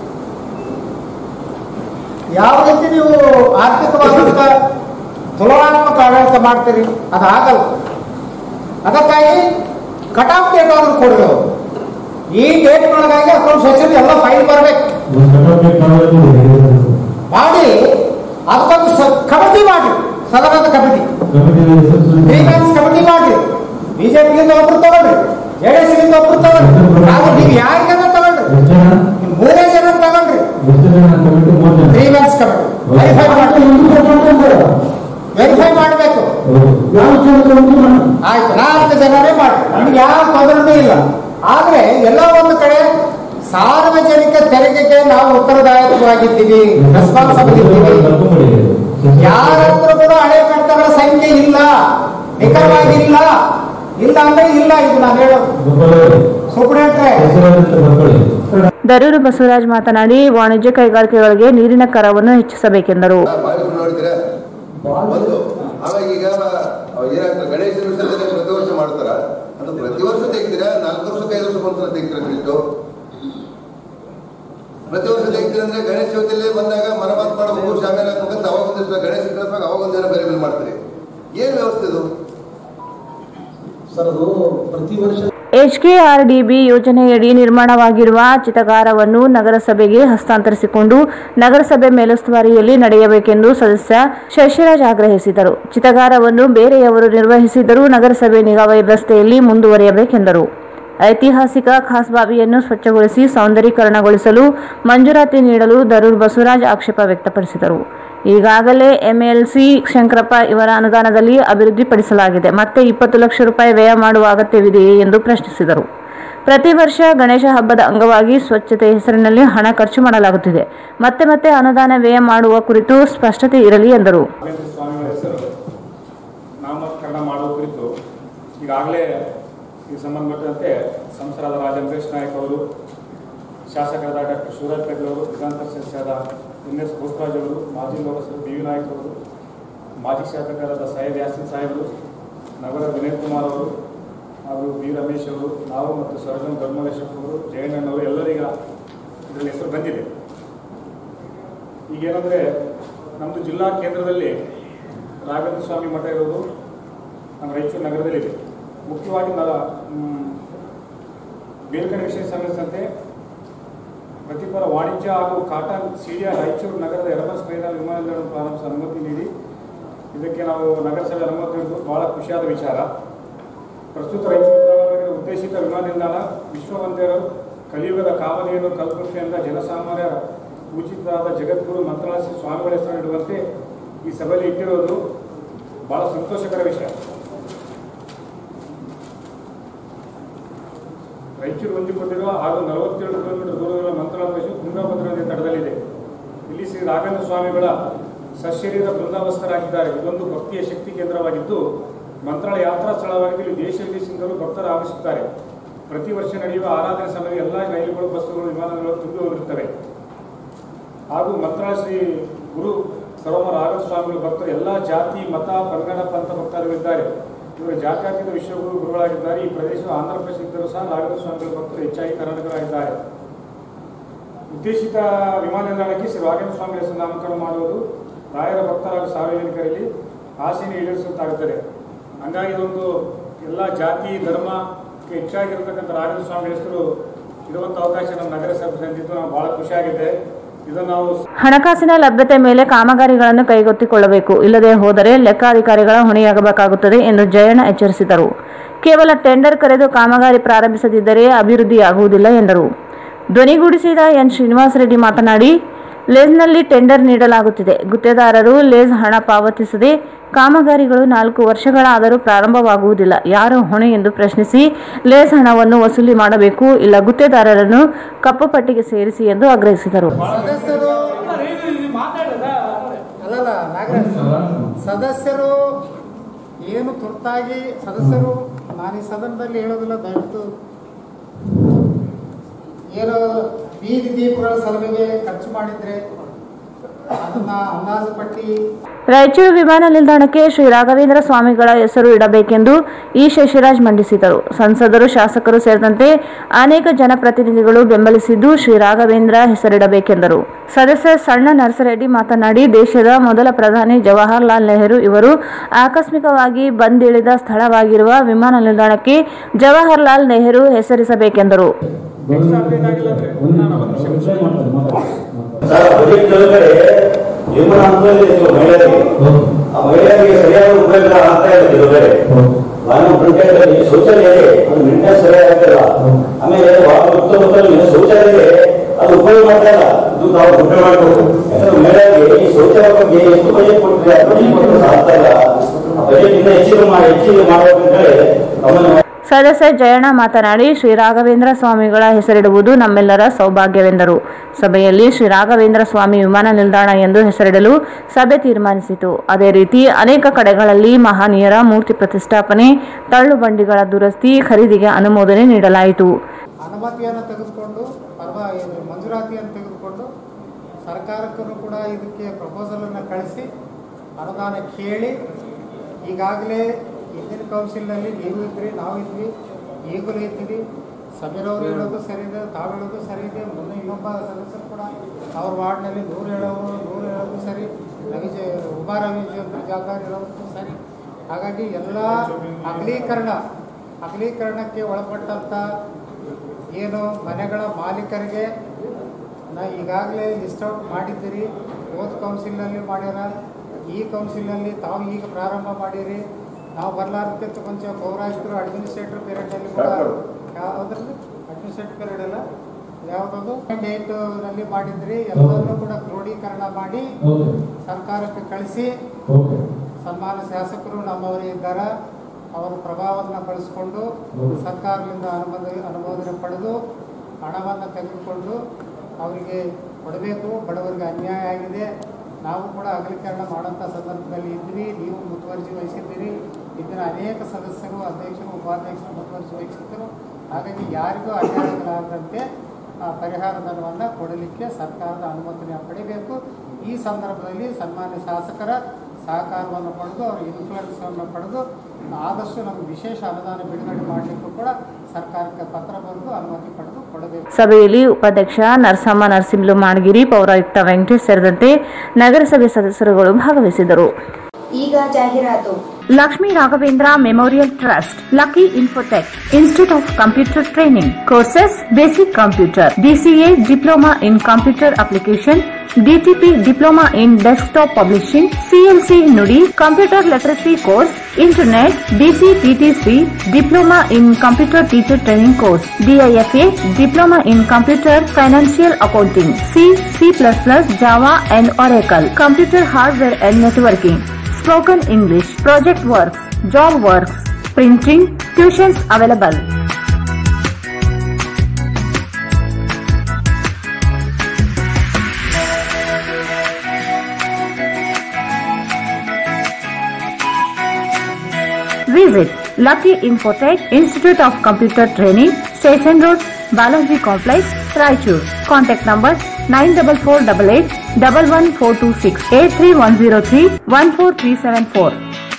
ಯಾವ ರೀತಿ ನೀವು ಆರ್ಥಿಕವಾದಂತ ತುಲನಾತ್ಮಕ ಆಡಳಿತ ಮಾಡ್ತೀರಿ ಅದಾಗಲ್ಲ ಅದಕ್ಕಾಗಿ ಕಟ್ ಆಫ್ ಡೇಟ್ ಆದ್ರೂ ಕೊಡಬೇಕು ಈ ಡೇಟ್ ಒಳಗಾಗಿ ಅಕೌಂಟ್ ಸೆಕ್ಷನ್ ಎಲ್ಲ ಫೈಲ್ ಬರಬೇಕು ಮಾಡಿ ಅದಕ್ಕೊಂದು ಕಮಿಟಿ ಮಾಡಿ ಸದನದ ಕಮಿಟಿ ಗ್ರೀವೆನ್ಸ್ ಕಮಿಟಿ ಮಾಡಿ ಬಿಜೆಪಿಯಿಂದ ಒಬ್ರು ತಗೊಳ್ರಿ ಜೆಡಿಎಸ್ ಇಂದ ಒಬ್ರು ತಗೊಳ್ರಿ ನಾವು ನೀವು ಯಾರಿಗಾರ ತಗೊಳ್ರಿ ನೀವು ಮೂರೇ ಜನ ತಗೊಳ್ರಿ ಗ್ರೀವೆನ್ಸ್ ಕಮಿಟಿ ವೆರಿಫೈ ಮಾಡಿ ವೆರಿಫೈ ಮಾಡಬೇಕು ಆಯ್ತು ನಾಲ್ಕು ಜನರೇ ಮಾಡಿ ನಮ್ಗೆ ಯಾವ ತೊಂದರೆನೂ ಇಲ್ಲ ಆದ್ರೆ ಎಲ್ಲ ಒಂದು ಕಡೆ ಸಾರ್ವಜನಿಕ ತೆರಿಗೆಗೆ ನಾವು ಉತ್ತರದಾಯಕವಾಗಿದ್ದೀವಿ ರೆಸ್ಪಾನ್ಸಿಬಲ್ ಇದ್ದೀವಿ ಯಾರ ಹತ್ರ ಕೂಡ ಹಳೆ ಕಟ್ಟಡಗಳ ಸಂಖ್ಯೆ ಇಲ್ಲ ನಿಖರವಾಗಿ ಇಲ್ಲ ಇಲ್ಲ ಅಂದ್ರೆ ಇಲ್ಲ ಇದು ನಾನು ಹೇಳೋದು ಸುಪ್ರೀಂಟ್ರೆ ದರೂರು ಬಸವರಾಜ್ ಮಾತನಾಡಿ ವಾಣಿಜ್ಯ ಕೈಗಾರಿಕೆಗಳಿಗೆ ನೀರಿನ ಕರವನ್ನು ಹೆಚ್ಚಿಸಬೇಕೆಂದರು ನೋಡಿದ್ರೆ ಒಂದು ಆವಾಗ ಈಗ ಏನಾಗ್ತದೆ ಗಣೇಶ ವಿಸರ್ಜನೆ ಪ್ರತಿ ವರ್ಷ ಮಾಡ್ತಾರ ಅದು ಪ್ರತಿ ವರ್ಷ ತೆಗ್ತೀರಾ ನಾಲ್ಕು ವರ್ಷಕ್ಕೆ ಐದು ವರ್ಷಕ್ಕೆ ಒಂದ್ಸಲ ತೆಗ್ತೀರಾ ಬಿಟ್ಟು ಪ್ರತಿ ವರ್ಷ ತೆಗಿತೀರಿ ಅಂದ್ರೆ ಗಣೇಶ ಚೌತಿಯಲ್ಲಿ ಬಂದಾಗ ಮರಮಾತ್ ಮಾಡಬೇಕು ಶಾಮಿಯಾನ ಹಾಕ್ಬೇಕಂತ ಅವಾಗ ಒಂದಿಷ್ಟು ಗಣೇಶ ಕಳಿಸ್ಬೇಕು ಅವಾಗ ಒಂದೇನೋ ಬೇರೆ ಬೇರೆ ಮಾಡ್ತೀರಿ ಏನ್ ವ್ಯವಸ್ಥೆ ಇದು ಸರ್ ಅದು ಪ್ರತಿ ವರ್ಷ ಎಚ್ಕೆಆರ್ಡಿಬಿ ಯೋಜನೆಯಡಿ ನಿರ್ಮಾಣವಾಗಿರುವ ಚಿತಾಗಾರವನ್ನು ನಗರಸಭೆಗೆ ಹಸ್ತಾಂತರಿಸಿಕೊಂಡು ನಗರಸಭೆ ಮೇಲುಸ್ತುವಾರಿಯಲ್ಲಿ ನಡೆಯಬೇಕೆಂದು ಸದಸ್ಯ ಶಶಿರಾಜ್ ಆಗ್ರಹಿಸಿದರು ಚಿತಾಗಾರವನ್ನು ಬೇರೆಯವರು ನಿರ್ವಹಿಸಿದರೂ ನಗರಸಭೆ ನಿಗಾ ವ್ಯವಸ್ಥೆಯಲ್ಲಿ ಮುಂದುವರಿಯಬೇಕೆಂದರು ಐತಿಹಾಸಿಕ ಖಾಸ್ಬಾವಿಯನ್ನು ಸ್ವಚ್ಛಗೊಳಿಸಿ ಸೌಂದರೀಕರಣಗೊಳಿಸಲು ಮಂಜೂರಾತಿ ನೀಡಲು ದರೂರ್ ಬಸವರಾಜ್ ಆಕ್ಷೇಪ ವ್ಯಕ್ತಪಡಿಸಿದರು ಈಗಾಗಲೇ ಎಂಎಲ್ಸಿ ಶಂಕರಪ್ಪ ಇವರ ಅನುದಾನದಲ್ಲಿ ಅಭಿವೃದ್ಧಿಪಡಿಸಲಾಗಿದೆ ಮತ್ತೆ ಇಪ್ಪತ್ತು ಲಕ್ಷ ರೂಪಾಯಿ ವ್ಯಯ ಮಾಡುವ ಅಗತ್ಯವಿದೆಯೇ ಎಂದು ಪ್ರಶ್ನಿಸಿದರು ಪ್ರತಿ ವರ್ಷ ಗಣೇಶ ಹಬ್ಬದ ಅಂಗವಾಗಿ ಸ್ವಚ್ಛತೆ ಹೆಸರಿನಲ್ಲಿ ಹಣ ಖರ್ಚು ಮಾಡಲಾಗುತ್ತಿದೆ ಮತ್ತೆ ಮತ್ತೆ ಅನುದಾನ ವ್ಯಯ ಮಾಡುವ ಕುರಿತು ಸ್ಪಷ್ಟತೆ ಇರಲಿ ಎಂದರು ರಾಘವೇಂದ್ರ ಸ್ವಾಮಿಗಳ ಹೆಸರು ನಾಮಕರಣ ಮಾಡುವ ಕುರಿತು ಈಗಾಗಲೇ ಈ ಸಂಬಂಧಪಟ್ಟಂತೆ ಸಂಸದರಾದ ರಾಜೇಂದ್ರೇಶ್ ನಾಯಕ್ ಅವರು ಶಾಸಕರಾದ ಡಾಕ್ಟರ್ ಶಿವರಾಜ್ ಪೇಟೆ ಅವರು ವಿಧಾನ ಪರಿಷತ್ ಸದಸ್ಯರಾದ ಎನ್ ಎಸ್ ಬೋಸರಾಜ್ ಅವರು ಮಾಜಿ ಲೋಕಸಭೆ ಬಿ ವಿ ನಾಯಕ್ ಅವರು ಮಾಜಿ ಶಾಸಕರಾದ ಸೈಯದ್ ಯಾಸಿನ್ ಸಾಹೇಬರು ನಗರ ವಿನಯ್ ಕುಮಾರ್ ಅವರು ಹಾಗೂ ಬಿ ರಮೇಶ್ ಅವರು ನಾವು ಮತ್ತು ಸರ್ಜನ್ ಧರ್ಮಲೇಶ್ ಅವರು ಜಯಣ್ಣನವರು ಎಲ್ಲರೀಗ ಇದರಲ್ಲಿ ಹೆಸರು ಬಂದಿದೆ ಈಗೇನೆಂದರೆ ನಮ್ಮದು ಜಿಲ್ಲಾ ಕೇಂದ್ರದಲ್ಲಿ ರಾಘವೇಂದ್ರ ಸ್ವಾಮಿ ಮಠ ಇರೋದು ನಮ್ಮ ರಾಯಚೂರು ನಗರದಲ್ಲಿದೆ ಮುಖ್ಯವಾಗಿ ನ ಮ್, ಬೇಲ್ಕಣಿ ವಿಷಯ ಸಂಬಂಧಿಸಿದಂತೆ ವೃತ್ತಿಪರ ವಾಣಿಜ್ಯ ಹಾಗೂ ಕಾಟನ್ ಸಿಡಿಯ ರಾಯಚೂರು ನಗರದ ಎರಬಸ್ ಮೈದಾನ ವಿಮಾನ ನಿಲ್ದಾಣ ಪ್ರಾರಂಭಿಸಲು ಅನುಮತಿ ನೀಡಿ ಇದಕ್ಕೆ ನಾವು ನಗರಸಭೆ ಅನುಮತಿ ನೀಡಿದ್ದು ಬಹಳ ಖುಷಿಯಾದ ವಿಚಾರ ಪ್ರಸ್ತುತ ರಾಯಚೂರು ಪ್ರಾರಂಭವಾಗಿರುವ ಉದ್ದೇಶಿತ ವಿಮಾನ ನಿಲ್ದಾಣ ವಿಶ್ವವಂತರು ಕಲಿಯುಗದ ಕಾವಲಿಯನ್ನು ಕಲ್ಪನೆಯಿಂದ ಜನಸಾಮಾನ್ಯರ ಪೂಜಿತರಾದ ಜಗದ್ಗುರು ಮಂತ್ರಾಲಯ ಸ್ವಾಮಿಗಳ ಹೆಸರು ಇಡುವಂತೆ ಈ ಸಭೆಯಲ್ಲಿ ಇಟ್ಟಿರೋದು ಬಹಳ ಸಂತೋಷಕರ ವಿಷಯ ರಾಯಚೂರು ಹೊಂದಿಕೊಂಡಿರುವ ಹಾಗೂ ನಲವತ್ತೇಳು ಕಿಲೋಮೀಟರ್ ದೂರದಲ್ಲಿರುವ ಮಂತ್ರಾಲಯ ಪ್ರದೇಶವು ತುಂಗಭದ್ರಾ ನದಿ ತಟದಲ್ಲಿದೆ ಇಲ್ಲಿ ಶ್ರೀ ರಾಘವೇಂದ್ರ ಸ್ವಾಮಿಗಳ ಸಶರೀರ ಬೃಂದಾವಸ್ಥರಾಗಿದ್ದಾರೆ ಇದೊಂದು ಭಕ್ತಿಯ ಶಕ್ತಿ ಕೇಂದ್ರವಾಗಿದ್ದು ಮಂತ್ರಾಲಯ ಯಾತ್ರಾ ಸ್ಥಳವಾಗಿದ್ದು ಇಲ್ಲಿ ದೇಶ ವಿದೇಶದಿಂದಲೂ ಭಕ್ತರು ಆಗಮಿಸುತ್ತಾರೆ ಪ್ರತಿ ವರ್ಷ ನಡೆಯುವ ಆರಾಧನೆ ಸಮಯದಲ್ಲಿ ಎಲ್ಲ ರೈಲುಗಳು ಬಸ್ಸುಗಳು ವಿಮಾನಗಳು ತುಂಬಿ ಹೋಗಿರುತ್ತವೆ ಹಾಗೂ ಮಂತ್ರಾಲಯ ಶ್ರೀ ಗುರು ಸರ್ವಮ ರಾಘವ ಸ್ವಾಮಿಗಳ ಭಕ್ತರು ಎಲ್ಲ ಜಾತಿ ಮತ ಪಂಗಡ ಪಂಥ ಭಕ್ತರಿದ್ದಾರೆ ಇವರು ಜಾತ್ಯತೀತ ವಿಶ್ವಗುರು ಗುರುಗಳಾಗಿದ್ದಾರೆ ಈ ಪ್ರದೇಶವು ಆಂಧ್ರ ಪ್ರದೇಶ ಇದ್ದರೂ ಸಹ ರಾಘವ ಸ್ವಾಮಿಗಳ ಭಕ್ತರು ಹೆಚ್ಚಾಗಿ ಕರ್ನಾಟಕರಾಗಿದ್ದಾರೆ ಉದ್ದೇಶಿತ ವಿಮಾನ ನಿಲ್ದಾಣಕ್ಕೆ ಶ್ರೀ ರಾಘವೇಂದ್ರ ಸ್ವಾಮಿ ಹೆಸರು ನಾಮಕರಣ ಮಾಡುವುದು ರಾಯರ ಭಕ್ತರ ಹಾಗೂ ಸಾರ್ವಜನಿಕರಲ್ಲಿ ಆಸೆಯನ್ನು ಈಡೇರಿಸುತ್ತಾಗುತ್ತದೆ ಹಂಗಾಗಿ ಇದೊಂದು ಎಲ್ಲ ಜಾತಿ ಧರ್ಮಕ್ಕೆ ಹೆಚ್ಚಾಗಿರತಕ್ಕಂಥ ರಾಘವೇಂದ್ರ ಸ್ವಾಮಿ ಹೆಸರು ಇರುವಂಥ ಅವಕಾಶ ನಮ್ಮ ನಗರಸಭೆ ಸಂದಿದ್ದು ನಾವು ಬಹಳ ಖುಷಿಯಾಗಿದೆ ಇದನ್ನು ನಾವು ಹಣಕಾಸಿನ ಲಭ್ಯತೆ ಮೇಲೆ ಕಾಮಗಾರಿಗಳನ್ನು ಕೈಗೆತ್ತಿಕೊಳ್ಳಬೇಕು ಇಲ್ಲದೆ ಹೋದರೆ ಲೆಕ್ಕಾಧಿಕಾರಿಗಳ ಹೊಣೆಯಾಗಬೇಕಾಗುತ್ತದೆ ಎಂದು ಜಯಣ್ಣ ಎಚ್ಚರಿಸಿದರು ಕೇವಲ ಟೆಂಡರ್ ಕರೆದು ಕಾಮಗಾರಿ ಪ್ರಾರಂಭಿಸದಿದ್ದರೆ ಅಭಿವೃದ್ಧಿಯಾಗುವುದಿಲ್ಲ ಎಂದರು ಧ್ವನಿಗೂಡಿಸಿದ ಎನ್ ಶ್ರೀನಿವಾಸ ರೆಡ್ಡಿ ಮಾತನಾಡಿ ಲೇಜ್ನಲ್ಲಿ ಟೆಂಡರ್ ನೀಡಲಾಗುತ್ತಿದೆ ಗುತ್ತೇದಾರರು ಲೇಜ್ ಹಣ ಪಾವತಿಸದೆ ಕಾಮಗಾರಿಗಳು ನಾಲ್ಕು ವರ್ಷಗಳಾದರೂ ಪ್ರಾರಂಭವಾಗುವುದಿಲ್ಲ ಯಾರು ಹೊಣೆ ಎಂದು ಪ್ರಶ್ನಿಸಿ ಲೇಸ್ ಹಣವನ್ನು ವಸೂಲಿ ಮಾಡಬೇಕು ಇಲ್ಲ ಗುತ್ತೇದಾರರನ್ನು ಕಪ್ಪು ಪಟ್ಟಿಗೆ ಸೇರಿಸಿ ಎಂದು ಆಗ್ರಹಿಸಿದರು ಸದಸ್ಯರು ಅಲ್ಲಲ್ಲ ನಾಗರಾಜ್ ಸದಸ್ಯರು ಏನು ತುರ್ತಾಗಿ ಸದಸ್ಯರು ನಾನು ಈ ಸದನದಲ್ಲಿ ಹೇಳೋದಿಲ್ಲ ದಯವಿಟ್ಟು ಏನು ಬೀದಿ ದೀಪಗಳ ಸಲುವಿಗೆ ಖರ್ಚು ಮಾಡಿದ್ರೆ ಅದನ್ನ ಅಂದಾಜು ಪಟ್ಟಿ ರಾಯಚೂರು ವಿಮಾನ ನಿಲ್ದಾಣಕ್ಕೆ ಶ್ರೀ ರಾಘವೇಂದ್ರ ಸ್ವಾಮಿಗಳ ಹೆಸರು ಇಡಬೇಕೆಂದು ಇ ಶಶಿರಾಜ್ ಮಂಡಿಸಿದರು ಸಂಸದರು ಶಾಸಕರು ಸೇರಿದಂತೆ ಅನೇಕ ಜನಪ್ರತಿನಿಧಿಗಳು ಬೆಂಬಲಿಸಿದ್ದು ಶ್ರೀ ರಾಘವೇಂದ್ರ ಹೆಸರಿಡಬೇಕೆಂದರು ಸದಸ್ಯ ಸಣ್ಣ ನರಸರೆಡ್ಡಿ ಮಾತನಾಡಿ ದೇಶದ ಮೊದಲ ಪ್ರಧಾನಿ ಜವಾಹರ್ಲಾಲ್ ನೆಹರು ಇವರು ಆಕಸ್ಮಿಕವಾಗಿ ಬಂದಿಳಿದ ಸ್ಥಳವಾಗಿರುವ ವಿಮಾನ ನಿಲ್ದಾಣಕ್ಕೆ ಜವಾಹರ್ಲಾಲ್ ನೆಹರು ಹೆಸರಿಸಬೇಕೆಂದರು ಸರ್ ಬಜೆಟ್ ಒಳಗಡೆ ಜೀವನ ಹಂತದಲ್ಲಿ ಇತ್ತು ಮಹಿಳೆಯರಿಗೆ ಆ ಮಹಿಳೆಯರಿಗೆ ಸರಿಯಾದ ಉಪಯೋಗ ಆಗ್ತಾ ಇಲ್ಲ ಒಳಗಡೆ ನಾನು ಪಂಚಾಯತ್ನಲ್ಲಿ ಶೌಚಾಲಯ ಇದೆ ಅದು ಮೇಂಟೆನೆನ್ಸ್ ಸರಿಯಾಗಿ ಆಗ್ತಿಲ್ಲ ಆಮೇಲೆ ಸುತ್ತಮುತ್ತಲು ಶೌಚಾಲಯ ಇದೆ ಅದು ಉಪಯೋಗ ಮಾಡ್ತಾ ಇಲ್ಲ ಇದು ನಾವು ದುಡ್ಡು ಮಾಡಬೇಕು ಯಾಕಂದ್ರೆ ಮಹಿಳೆಯರಿಗೆ ಈ ಶೌಚಾಲಯ ಬಗ್ಗೆ ಎಷ್ಟು ಬಜೆಟ್ ಕೊಟ್ಟಿದೆ ಆ ಬಜೆಟ್ ಕೊಟ್ಟರೆ ಸಹ ಆಗ್ತಾ ಇಲ್ಲ ಆ ಬಜೆಟ್ ಇಂದ ಹೆಚ್ಚಿಗೆ ಮಾಡಿ ಹೆಚ್ಚಿಗೆ ಮಾಡಬೇಕಂತ ಹೇಳಿ ಗಮನ ಸದಸ್ಯ ಜಯಣ್ಣ ಮಾತನಾಡಿ ಶ್ರೀ ರಾಘವೇಂದ್ರ ಸ್ವಾಮಿಗಳ ಹೆಸರಿಡುವುದು ನಮ್ಮೆಲ್ಲರ ಸೌಭಾಗ್ಯವೆಂದರು ಸಭೆಯಲ್ಲಿ ಶ್ರೀ ರಾಘವೇಂದ್ರ ಸ್ವಾಮಿ ವಿಮಾನ ನಿಲ್ದಾಣ ಎಂದು ಹೆಸರಿಡಲು ಸಭೆ ತೀರ್ಮಾನಿಸಿತು ಅದೇ ರೀತಿ ಅನೇಕ ಕಡೆಗಳಲ್ಲಿ ಮಹನೀಯರ ಮೂರ್ತಿ ಪ್ರತಿಷ್ಠಾಪನೆ ತಳ್ಳು ಬಂಡಿಗಳ ದುರಸ್ತಿ ಖರೀದಿಗೆ ಅನುಮೋದನೆ ನೀಡಲಾಯಿತು ಅನುಮತಿಯನ್ನು ತೆಗೆದುಕೊಂಡು ಪರ್ವ ಇದು ಮಂಜೂರಾತಿಯನ್ನು ತೆಗೆದುಕೊಂಡು ಸರ್ಕಾರಕ್ಕೂ ಕೂಡ ಇದಕ್ಕೆ ಪ್ರಪೋಸಲನ್ನು ಕಳಿಸಿ ಅನುದಾನ ಕೇಳಿ ಈಗಾಗಲೇ ಹಿಂದಿನ ಕೌನ್ಸಿಲ್ನಲ್ಲಿ ನೀವು ಇದ್ರಿ ನಾವು ಇದ್ವಿ ಈಗಲೂ ಇದ್ದೀವಿ ಸಮೀರ್ ಅವರು ಹೇಳೋದು ಸರಿ ಇದೆ ತಾವು ಹೇಳೋದು ಸರಿ ಇದೆ ಮೊನ್ನೆ ಇನ್ನೊಬ್ಬ ಸದಸ್ಯರು ಕೂಡ ಅವ್ರ ವಾರ್ಡ್ನಲ್ಲಿ ನೂರು ಹೇಳೋರು ನೂರು ಹೇಳೋದು ಸರಿ ರವಿಜ ಉಮಾ ರವಿಜ ಜಾಗಾರ್ ಹೇಳೋದು ಸರಿ ಹಾಗಾಗಿ ಎಲ್ಲ ಅಗಲೀಕರಣ ಅಗಲೀಕರಣಕ್ಕೆ ಒಳಪಟ್ಟಂಥ ಏನು ಮನೆಗಳ ಮಾಲೀಕರಿಗೆ ನಾ ಈಗಾಗಲೇ ಲಿಸ್ಟ್ ಔಟ್ ಮಾಡಿದ್ದೀರಿ ಓದ್ ಕೌನ್ಸಿಲ್ನಲ್ಲಿ ಮಾಡ್ಯಾರ ಈ ಕೌನ್ಸಿಲ್ನಲ್ಲಿ ತಾವು ಈಗ ಪ್ರಾರಂಭ ಮಾಡಿರಿ ನಾವು ಬರಲಾರ್ದಕ್ಕಿಂತ ಮುಂಚೆ ಪೌರಾಯುಕ್ತರು ಅಡ್ಮಿನಿಸ್ಟ್ರೇಟಿವ್ ಪೀರಿಯಡ್ನಲ್ಲಿ ಕೂಡ ಯಾವುದ್ರಲ್ಲಿ ಅಡ್ಮಿನಿಸ್ಟ್ರೇಟಿವ್ ಪೀರಿಯಡ್ ಅಲ್ಲ ಯಾವುದದು ಡೇಟ್ನಲ್ಲಿ ಮಾಡಿದ್ರಿ ಎಲ್ಲದನ್ನು ಕೂಡ ಕ್ರೋಢೀಕರಣ ಮಾಡಿ ಸರ್ಕಾರಕ್ಕೆ ಕಳಿಸಿ ಸನ್ಮಾನ್ಯ ಶಾಸಕರು ನಮ್ಮವರೇ ಇದ್ದಾರೆ ಅವರ ಪ್ರಭಾವವನ್ನು ಬಳಸಿಕೊಂಡು ಸರ್ಕಾರದಿಂದ ಅನುಮೋದನೆ ಅನುಮೋದನೆ ಪಡೆದು ಹಣವನ್ನು ತೆಗೆದುಕೊಂಡು ಅವರಿಗೆ ಕೊಡಬೇಕು ಬಡವರಿಗೆ ಅನ್ಯಾಯ ಆಗಿದೆ ನಾವು ಕೂಡ ಅಗಲೀಕರಣ ಮಾಡೋಂಥ ಸಂದರ್ಭದಲ್ಲಿ ಇದ್ವಿ ನೀವು ಮುತುವರ್ಜಿ ವಹಿಸಿದ್ದೀರಿ ಇದರ ಅನೇಕ ಸದಸ್ಯರು ಅಧ್ಯಕ್ಷರು ಉಪಾಧ್ಯಕ್ಷರು ಮುತುವರ್ಜಿ ವಹಿಸಿದ್ದರು ಹಾಗಾಗಿ ಯಾರಿಗೂ ಅನ್ಯಾಯಗಳಾಗದಂತೆ ಆ, ಪರಿಹಾರ ಧನವನ್ನು ಕೊಡಲಿಕ್ಕೆ ಸರ್ಕಾರದ ಅನುಮೋದನೆ ಪಡಿಬೇಕು ಈ ಸಂದರ್ಭದಲ್ಲಿ ಸನ್ಮಾನ್ಯ ಶಾಸಕರ ಸಹಕಾರವನ್ನು ಪಡೆದು ಅವರ ಇನ್ಫ್ಲುಯೆನ್ಸನ್ನು ಪಡೆದು ಆದಷ್ಟು ನಮಗೆ ವಿಶೇಷ ಅನುದಾನ ಬಿಡುಗಡೆ ಮಾಡಲಿಕ್ಕೂ ಕೂಡ ಸರ್ಕಾರಕ್ಕೆ ಪತ್ರ ಬರೆದು ಅನುಮತಿ ಪಡೆದು ಕೊಡಬೇಕು ಸಭೆಯಲ್ಲಿ ಉಪಾಧ್ಯಕ್ಷ ನರಸಮ್ಮ ನರಸಿಂಹಲು ಮಾಡಗಿರಿ ಪೌರಾಯುಕ್ತ ವೆಂಕಟೇಶ್ ಸೇರಿದಂತೆ ನಗರಸಭೆ ಸದಸ್ಯರುಗಳು ಭಾಗವಹಿಸಿದರು ಈಗ ಜಾಹೀರಾತು Lakshmi Raghavendra memorial trust Lucky Infotech institute of computer training courses basic computer DCA diploma in computer application DTP diploma in desktop publishing CLC Nudi computer literacy course internet DC TTC diploma in computer teacher training course DIFA diploma in computer financial accounting C C plus plus Java and Oracle computer hardware and networking spoken English, project works, job works, printing, tuitions available. Visit Lucky Infotech Institute of Computer Training, Station Road, Balaji Complex, Raichur. Contact number 94488 11426 83103 14374.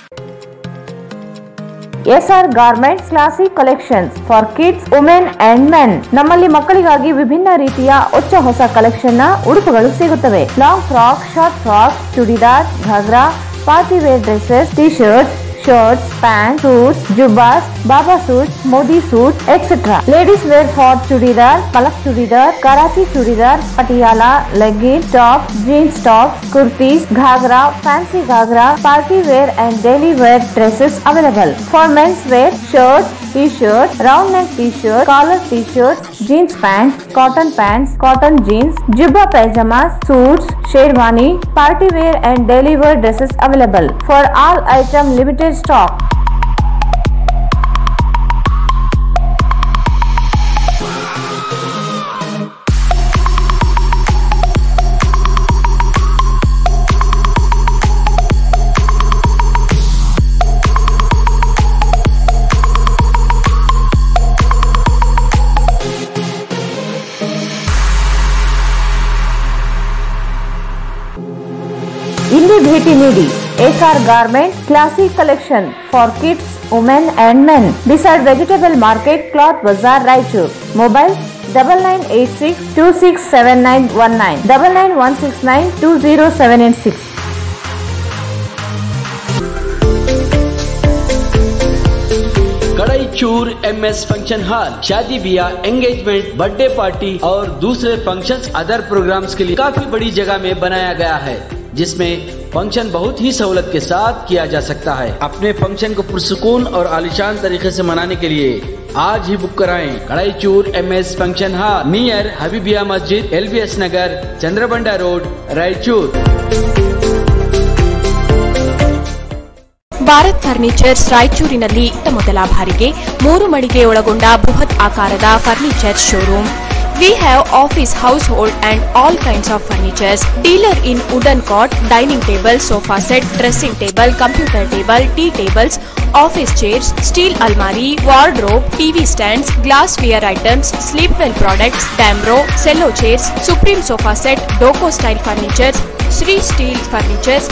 S R garments classic collections for kids women and men ನಮ್ಮಲ್ಲಿ ಮಕ್ಕಳಿಗಾಗಿ ವಿಭಿನ್ನ ರೀತಿಯ ಹೊಚ್ಚ ಹೊಸ collection ನ ಉಡುಪುಗಳು ಸಿಗುತ್ತವೆ long frock short frock churidar ghagra party wear dresses T shirts shirts, pants, suits, jubbas, baba suits, modi suits, etc. Ladies wear for chudidar, palak chudidar, karachi chudidar, patiala, leggings, tops, jeans tops, kurtis, ghagra, fancy ghagra, party wear and daily wear dresses available. For men's wear, shirts, t-shirt, round neck t-shirt, collar t-shirt, jeans pants, cotton pants, cotton jeans, jubba pajamas, suits, sherwani, party wear and daily wear dresses available. For all item limited stock. ಇಲ್ಲಿ ಭೇಟಿ ನೀಡಿ SR garment classic collection for kids women and men beside vegetable market cloth bazaar Raichur mobile double nine eight six two six seven nine one nine double nine one six nine two zero seven eight six कड़ई चूर M S function hall शादी ब्याह engagement birthday party और दूसरे functions other programmes के लिए काफी बड़ी जगह में बनाया गया है जिसमें फंक्शन बहुत ही सहूलत के साथ किया जा सकता है अपने फंक्शन को पुरसकून और आलिशान तरीके से मनाने के लिए आज ही बुक कराएं कड़ाई चूर M S function hall near Habibia Masjid L B S Nagar Chandrabanda road Raichur Bharat furnitures ರಾಯಚೂರಿನಲ್ಲಿ ಇತ್ತ ಮೊದಲ ಬಾರಿಗೆ ಮೂರು ಮಳಿಗೆ ಒಳಗೊಂಡ ಬೃಹತ್ ಆಕಾರದ furniture showroom we have office household and all kinds of furnitures dealer in wooden cot dining table sofa set dressing table computer table tea tables office chairs steel almirah wardrobe TV stands glass ware items Sleepwell products Damro cello chairs Supreme sofa set deco style furnitures Shri steel furnitures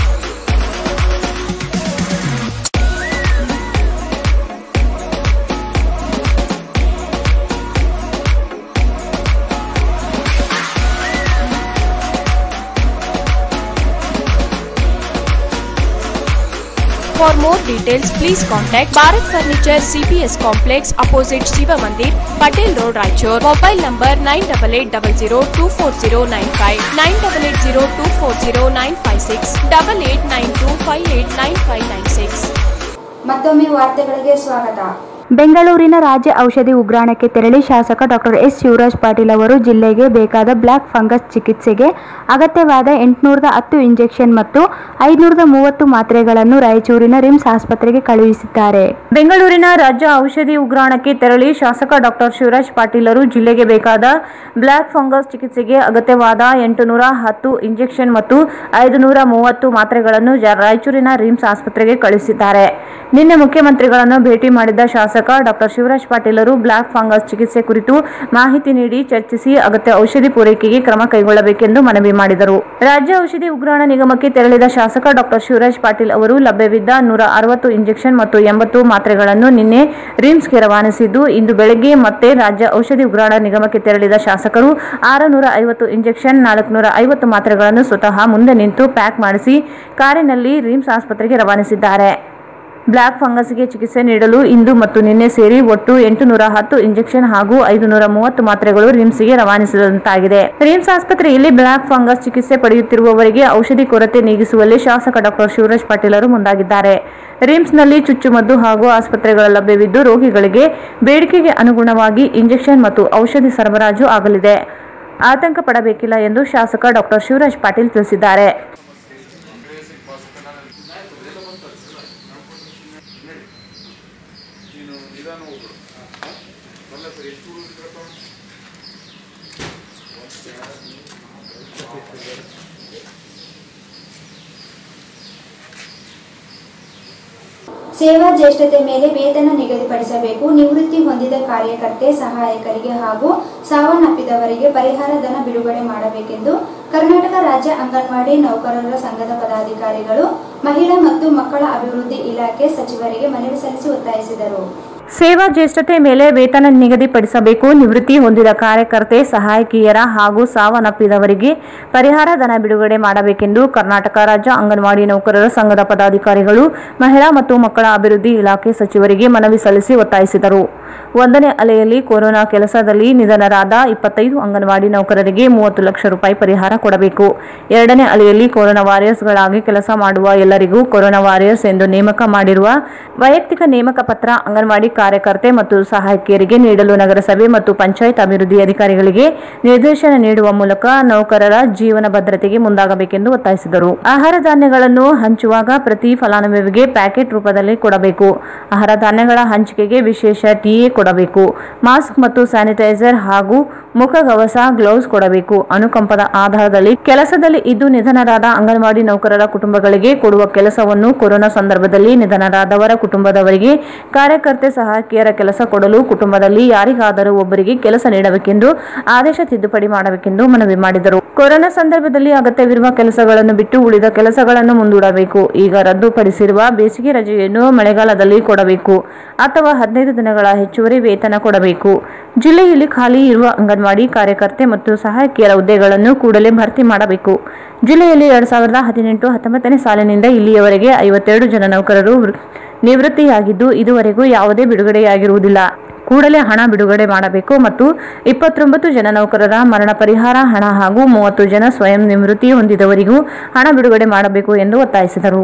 For more details, please contact Bharat Furniture CPS Complex opposite Shiva Mandir, Patel Road, Raichur. Mobile number 9880240959, 9880240956, 8892589596. ಮತ್ತೊಮ್ಮೆ ವಾರ್ತೆಗಳಿಗೆ ಸ್ವಾಗತ ಬೆಂಗಳೂರಿನ ರಾಜ್ಯ ಔಷಧಿ ಉಗ್ರಾಣಕ್ಕೆ ತೆರಳಿ ಶಾಸಕ doctor S Shivraj Patil ಅವರು ಜಿಲ್ಲೆಗೆ ಬೇಕಾದ ಬ್ಲ್ಯಾಕ್ ಫಂಗಸ್ ಚಿಕಿತ್ಸೆಗೆ ಅಗತ್ಯವಾದ ಎಂಟುನೂರದ ಹತ್ತು ಇಂಜೆಕ್ಷನ್ ಮತ್ತು ಐದುನೂರದ ಮೂವತ್ತು ಮಾತ್ರೆಗಳನ್ನು ರಾಯಚೂರಿನ ರಿಮ್ಸ್ ಆಸ್ಪತ್ರೆಗೆ ಕಳುಹಿಸಿದ್ದಾರೆ ಬೆಂಗಳೂರಿನ ರಾಜ್ಯ ಔಷಧಿ ಉಗ್ರಾಣಕ್ಕೆ ತೆರಳಿ ಶಾಸಕ ಡಾಕ್ಟರ್ ಶಿವರಾಜ್ ಪಾಟೀಲ್ ಅವರು ಜಿಲ್ಲೆಗೆ ಬೇಕಾದ ಬ್ಲ್ಯಾಕ್ ಫಂಗಸ್ ಚಿಕಿತ್ಸೆಗೆ ಅಗತ್ಯವಾದ ಎಂಟುನೂರ ಹತ್ತು ಇಂಜೆಕ್ಷನ್ ಮತ್ತು ಐದುನೂರ ಮೂವತ್ತು ಮಾತ್ರೆಗಳನ್ನು ಜ- ರಾಯಚೂರಿನ ರಿಮ್ಸ್ ಆಸ್ಪತ್ರೆಗೆ ಕಳುಹಿಸಿದ್ದಾರೆ ನಿನ್ನೆ ಮುಖ್ಯಮಂತ್ರಿಗಳನ್ನು ಭೇಟಿ ಮಾಡಿದ್ದ ಶಾಸಕ ಡಾಕ್ಟರ್ ಶಿವರಾಜ್ ಪಾಟೀಲ್ ಅವರು ಬ್ಲ್ಯಾಕ್ ಫಂಗಸ್ ಚಿಕಿತ್ಸೆ ಕುರಿತು ಮಾಹಿತಿ ನೀಡಿ ಚರ್ಚಿಸಿ ಅಗತ್ಯ ಔಷಧಿ ಪೂರೈಕೆಗೆ ಕ್ರಮ ಕೈಗೊಳ್ಳಬೇಕೆಂದು ಮನವಿ ಮಾಡಿದರು ರಾಜ್ಯ ಔಷಧಿ ಉಗ್ರಾಣ ನಿಗಮಕ್ಕೆ ತೆರಳಿದ ಶಾಸಕ ಡಾಕ್ಟರ್ ಶಿವರಾಜ್ ಪಾಟೀಲ್ ಅವರು ಲಭ್ಯವಿದ್ದ ನೂರ ಅರವತ್ತು ಇಂಜೆಕ್ಷನ್ ಮತ್ತು ಎಂಬತ್ತು ಮಾತ್ರೆಗಳನ್ನು ನಿನ್ನೆ ರಿಮ್ಸ್ಗೆ ರವಾನಿಸಿದ್ದು ಇಂದು ಬೆಳಗ್ಗೆ ಮತ್ತೆ ರಾಜ್ಯ ಔಷಧಿ ಉಗ್ರಾಣ ನಿಗಮಕ್ಕೆ ತೆರಳಿದ ಶಾಸಕರು ಆರುನೂರ ಐವತ್ತು ಇಂಜೆಕ್ಷನ್ ನಾಲ್ಕುನೂರ ಐವತ್ತು ಮಾತ್ರೆಗಳನ್ನು ಸ್ವತಃ ಮುಂದೆ ನಿಂತು ಪ್ಯಾಕ್ ಮಾಡಿಸಿ ಕಾರಿನಲ್ಲಿ ರಿಮ್ಸ್ ಆಸ್ಪತ್ರೆಗೆ ರವಾನಿಸಿದ್ದಾರೆ ಬ್ಲ್ಯಾಕ್ ಫಂಗಸ್ಗೆ ಚಿಕಿತ್ಸೆ ನೀಡಲು ಇಂದು ಮತ್ತು ನಿನ್ನೆ ಸೇರಿ ಒಟ್ಟು ಎಂಟುನೂರ ಹತ್ತು ಇಂಜೆಕ್ಷನ್ ಹಾಗೂ ಐದುನೂರ ಮೂವತ್ತು ಮಾತ್ರೆಗಳು ರಿಮ್ಸ್ಗೆ ರವಾನಿಸಿದಂತಾಗಿದೆ ರಿಮ್ಸ್ ಆಸ್ಪತ್ರೆಯಲ್ಲಿ ಬ್ಲ್ಯಾಕ್ ಫಂಗಸ್ ಚಿಕಿತ್ಸೆ ಪಡೆಯುತ್ತಿರುವವರಿಗೆ ಔಷಧಿ ಕೊರತೆ ನೀಗಿಸುವಲ್ಲಿ ಶಾಸಕ ಡಾಕ್ಟರ್ ಶಿವರಾಜ್ ಪಾಟೀಲ್ ಅವರು ಮುಂದಾಗಿದ್ದಾರೆ ರಿಮ್ಸ್ನಲ್ಲಿ ಚುಚ್ಚುಮದ್ದು ಹಾಗೂ ಆಸ್ಪತ್ರೆಗಳ ಲಭ್ಯವಿದ್ದು ರೋಗಿಗಳಿಗೆ ಬೇಡಿಕೆಗೆ ಅನುಗುಣವಾಗಿ ಇಂಜೆಕ್ಷನ್ ಮತ್ತು ಔಷಧಿ ಸರಬರಾಜು ಆಗಲಿದೆ ಆತಂಕ ಪಡಬೇಕಿಲ್ಲ ಎಂದು ಶಾಸಕ ಡಾಕ್ಟರ್ ಶಿವರಾಜ್ ಪಾಟೀಲ್ ತಿಳಿಸಿದ್ದಾರೆ ಸೇವಾ ಜ್ಯೇಷ್ಠತೆ ಮೇಲೆ ವೇತನ ನಿಗದಿಪಡಿಸಬೇಕು ನಿವೃತ್ತಿ ಹೊಂದಿದ ಕಾರ್ಯಕರ್ತೆ ಸಹಾಯಕರಿಗೆ ಹಾಗೂ ಸಾವನ್ನಪ್ಪಿದವರಿಗೆ ಪರಿಹಾರ ಧನ ಬಿಡುಗಡೆ ಮಾಡಬೇಕೆಂದು ಕರ್ನಾಟಕ ರಾಜ್ಯ ಅಂಗನವಾಡಿ ನೌಕರರ ಸಂಘದ ಪದಾಧಿಕಾರಿಗಳು ಮಹಿಳಾ ಮತ್ತು ಮಕ್ಕಳ ಅಭಿವೃದ್ಧಿ ಇಲಾಖೆ ಸಚಿವರಿಗೆ ಮನವಿ ಸಲ್ಲಿಸಿ ಒತ್ತಾಯಿಸಿದರು ಸೇವಾ ಜ್ಯೇಷ್ಠತೆ ಮೇಲೆ ವೇತನ ನಿಗದಿಪಡಿಸಬೇಕು ನಿವೃತ್ತಿ ಹೊಂದಿದ ಕಾರ್ಯಕರ್ತೆ ಸಹಾಯಕಿಯರ ಹಾಗೂ ಸಾವನ್ನಪ್ಪಿದವರಿಗೆ ಪರಿಹಾರ ಧನ ಬಿಡುಗಡೆ ಮಾಡಬೇಕೆಂದು ಕರ್ನಾಟಕ ರಾಜ್ಯ ಅಂಗನವಾಡಿ ನೌಕರರ ಸಂಘದ ಪದಾಧಿಕಾರಿಗಳು ಮಹಿಳಾ ಮತ್ತು ಮಕ್ಕಳ ಅಭಿವೃದ್ಧಿ ಇಲಾಖೆ ಸಚಿವರಿಗೆ ಮನವಿ ಸಲ್ಲಿಸಿ ಒತ್ತಾಯಿಸಿದರು ಒಂದನೇ ಅಲೆಯಲ್ಲಿ ಕೊರೋನಾ ಕೆಲಸದಲ್ಲಿ ನಿಧನರಾದ ಇಪ್ಪತ್ತೈದು ಅಂಗನವಾಡಿ ನೌಕರರಿಗೆ ಮೂವತ್ತು ಲಕ್ಷ ರೂಪಾಯಿ ಪರಿಹಾರ ಕೊಡಬೇಕು ಎರಡನೇ ಅಲೆಯಲ್ಲಿ ಕೊರೋನಾ ವಾರಿಯರ್ಸ್ಗಳಾಗಿ ಕೆಲಸ ಮಾಡುವ ಎಲ್ಲರಿಗೂ ಕೊರೋನಾ ವಾರಿಯರ್ಸ್ ಎಂದು ನೇಮಕ ಮಾಡಿರುವ ವೈಯಕ್ತಿಕ ನೇಮಕ ಪತ್ರ ಅಂಗನವಾಡಿ ಕಾರ್ಯಕರ್ತೆ ಮತ್ತು ಸಹಾಯಕಿಯರಿಗೆ ನೀಡಲು ನಗರಸಭೆ ಮತ್ತು ಪಂಚಾಯತ್ ಅಭಿವೃದ್ಧಿ ಅಧಿಕಾರಿಗಳಿಗೆ ನಿರ್ದೇಶನ ನೀಡುವ ಮೂಲಕ ನೌಕರರ ಜೀವನ ಭದ್ರತೆಗೆ ಮುಂದಾಗಬೇಕೆಂದು ಒತ್ತಾಯಿಸಿದರು ಆಹಾರ ಧಾನ್ಯಗಳನ್ನು ಹಂಚುವಾಗ ಪ್ರತಿ ಫಲಾನುಭವಿಗೆ ಪ್ಯಾಕೆಟ್ ರೂಪದಲ್ಲಿ ಕೊಡಬೇಕು ಆಹಾರ ಧಾನ್ಯಗಳ ಹಂಚಿಕೆಗೆ ವಿಶೇಷ ಟಿಎ ಕೊಡಬೇಕು ಮಾಸ್ಕ್ ಮತ್ತು ಸ್ಯಾನಿಟೈಸರ್ ಹಾಗೂ ಮುಖಗವಸ ಗ್ಲೌಸ್ ಕೊಡಬೇಕು ಅನುಕಂಪದ ಆಧಾರದಲ್ಲಿ ಕೆಲಸದಲ್ಲಿ ಇದ್ದು ನಿಧನರಾದ ಅಂಗನವಾಡಿ ನೌಕರರ ಕುಟುಂಬಗಳಿಗೆ ಕೊಡುವ ಕೆಲಸವನ್ನು ಕೊರೋನಾ ಸಂದರ್ಭದಲ್ಲಿ ನಿಧನರಾದವರ ಕುಟುಂಬದವರಿಗೆ ಕಾರ್ಯಕರ್ತೆ ಸಹಾಯಕಿಯರ ಕೆಲಸ ಕೊಡಲು ಕುಟುಂಬದಲ್ಲಿ ಯಾರಿಗಾದರೂ ಒಬ್ಬರಿಗೆ ಕೆಲಸ ನೀಡಬೇಕೆಂದು ಆದೇಶ ತಿದ್ದುಪಡಿ ಮಾಡಬೇಕೆಂದು ಮನವಿ ಮಾಡಿದರು ಕೊರೋನಾ ಸಂದರ್ಭದಲ್ಲಿ ಅಗತ್ಯವಿರುವ ಕೆಲಸಗಳನ್ನು ಬಿಟ್ಟು ಉಳಿದ ಕೆಲಸಗಳನ್ನು ಮುಂದೂಡಬೇಕು ಈಗ ರದ್ದುಪಡಿಸಿರುವ ಬೇಸಿಗೆ ರಜೆಯನ್ನು ಮಳೆಗಾಲದಲ್ಲಿ ಕೊಡಬೇಕು ಅಥವಾ ಹದಿನೈದು ದಿನಗಳ ಹೆಚ್ಚುವರಿ ವೇತನ ಕೊಡಬೇಕು ಜಿಲ್ಲೆಯಲ್ಲಿ ಖಾಲಿ ಇರುವ ಅಂಗನವಾಡಿ ಕಾರ್ಯಕರ್ತೆ ಮತ್ತು ಸಹಾಯಕಿಯರ ಹುದ್ದೆಗಳನ್ನು ಕೂಡಲೇ ಭರ್ತಿ ಮಾಡಬೇಕು ಜಿಲ್ಲೆಯಲ್ಲಿ ಎರಡ್ ಸಾವಿರದ ಹದಿನೆಂಟು ಹತ್ತೊಂಬತ್ತನೇ ಸಾಲಿನಿಂದ ಇಲ್ಲಿಯವರೆಗೆ ಐವತ್ತೆರಡು ಜನ ನೌಕರರು ವೃ- ನಿವೃತ್ತಿಯಾಗಿದ್ದು ಇದುವರೆಗೂ ಯಾವುದೇ ಬಿಡುಗಡೆಯಾಗಿರುವುದಿಲ್ಲ ಕೂಡಲೇ ಹಣ ಬಿಡುಗಡೆ ಮಾಡಬೇಕು ಮತ್ತು ಇಪ್ಪತ್ತೊಂಬತ್ತು ಜನ ನೌಕರರ ಮರಣ ಪರಿಹಾರ ಹಣ ಹಾಗೂ ಮೂವತ್ತು ಜನ ಸ್ವಯಂ ನಿವೃತ್ತಿ ಹೊಂದಿದವರಿಗೂ ಹಣ ಬಿಡುಗಡೆ ಮಾಡಬೇಕು ಎಂದು ಒತ್ತಾಯಿಸಿದರು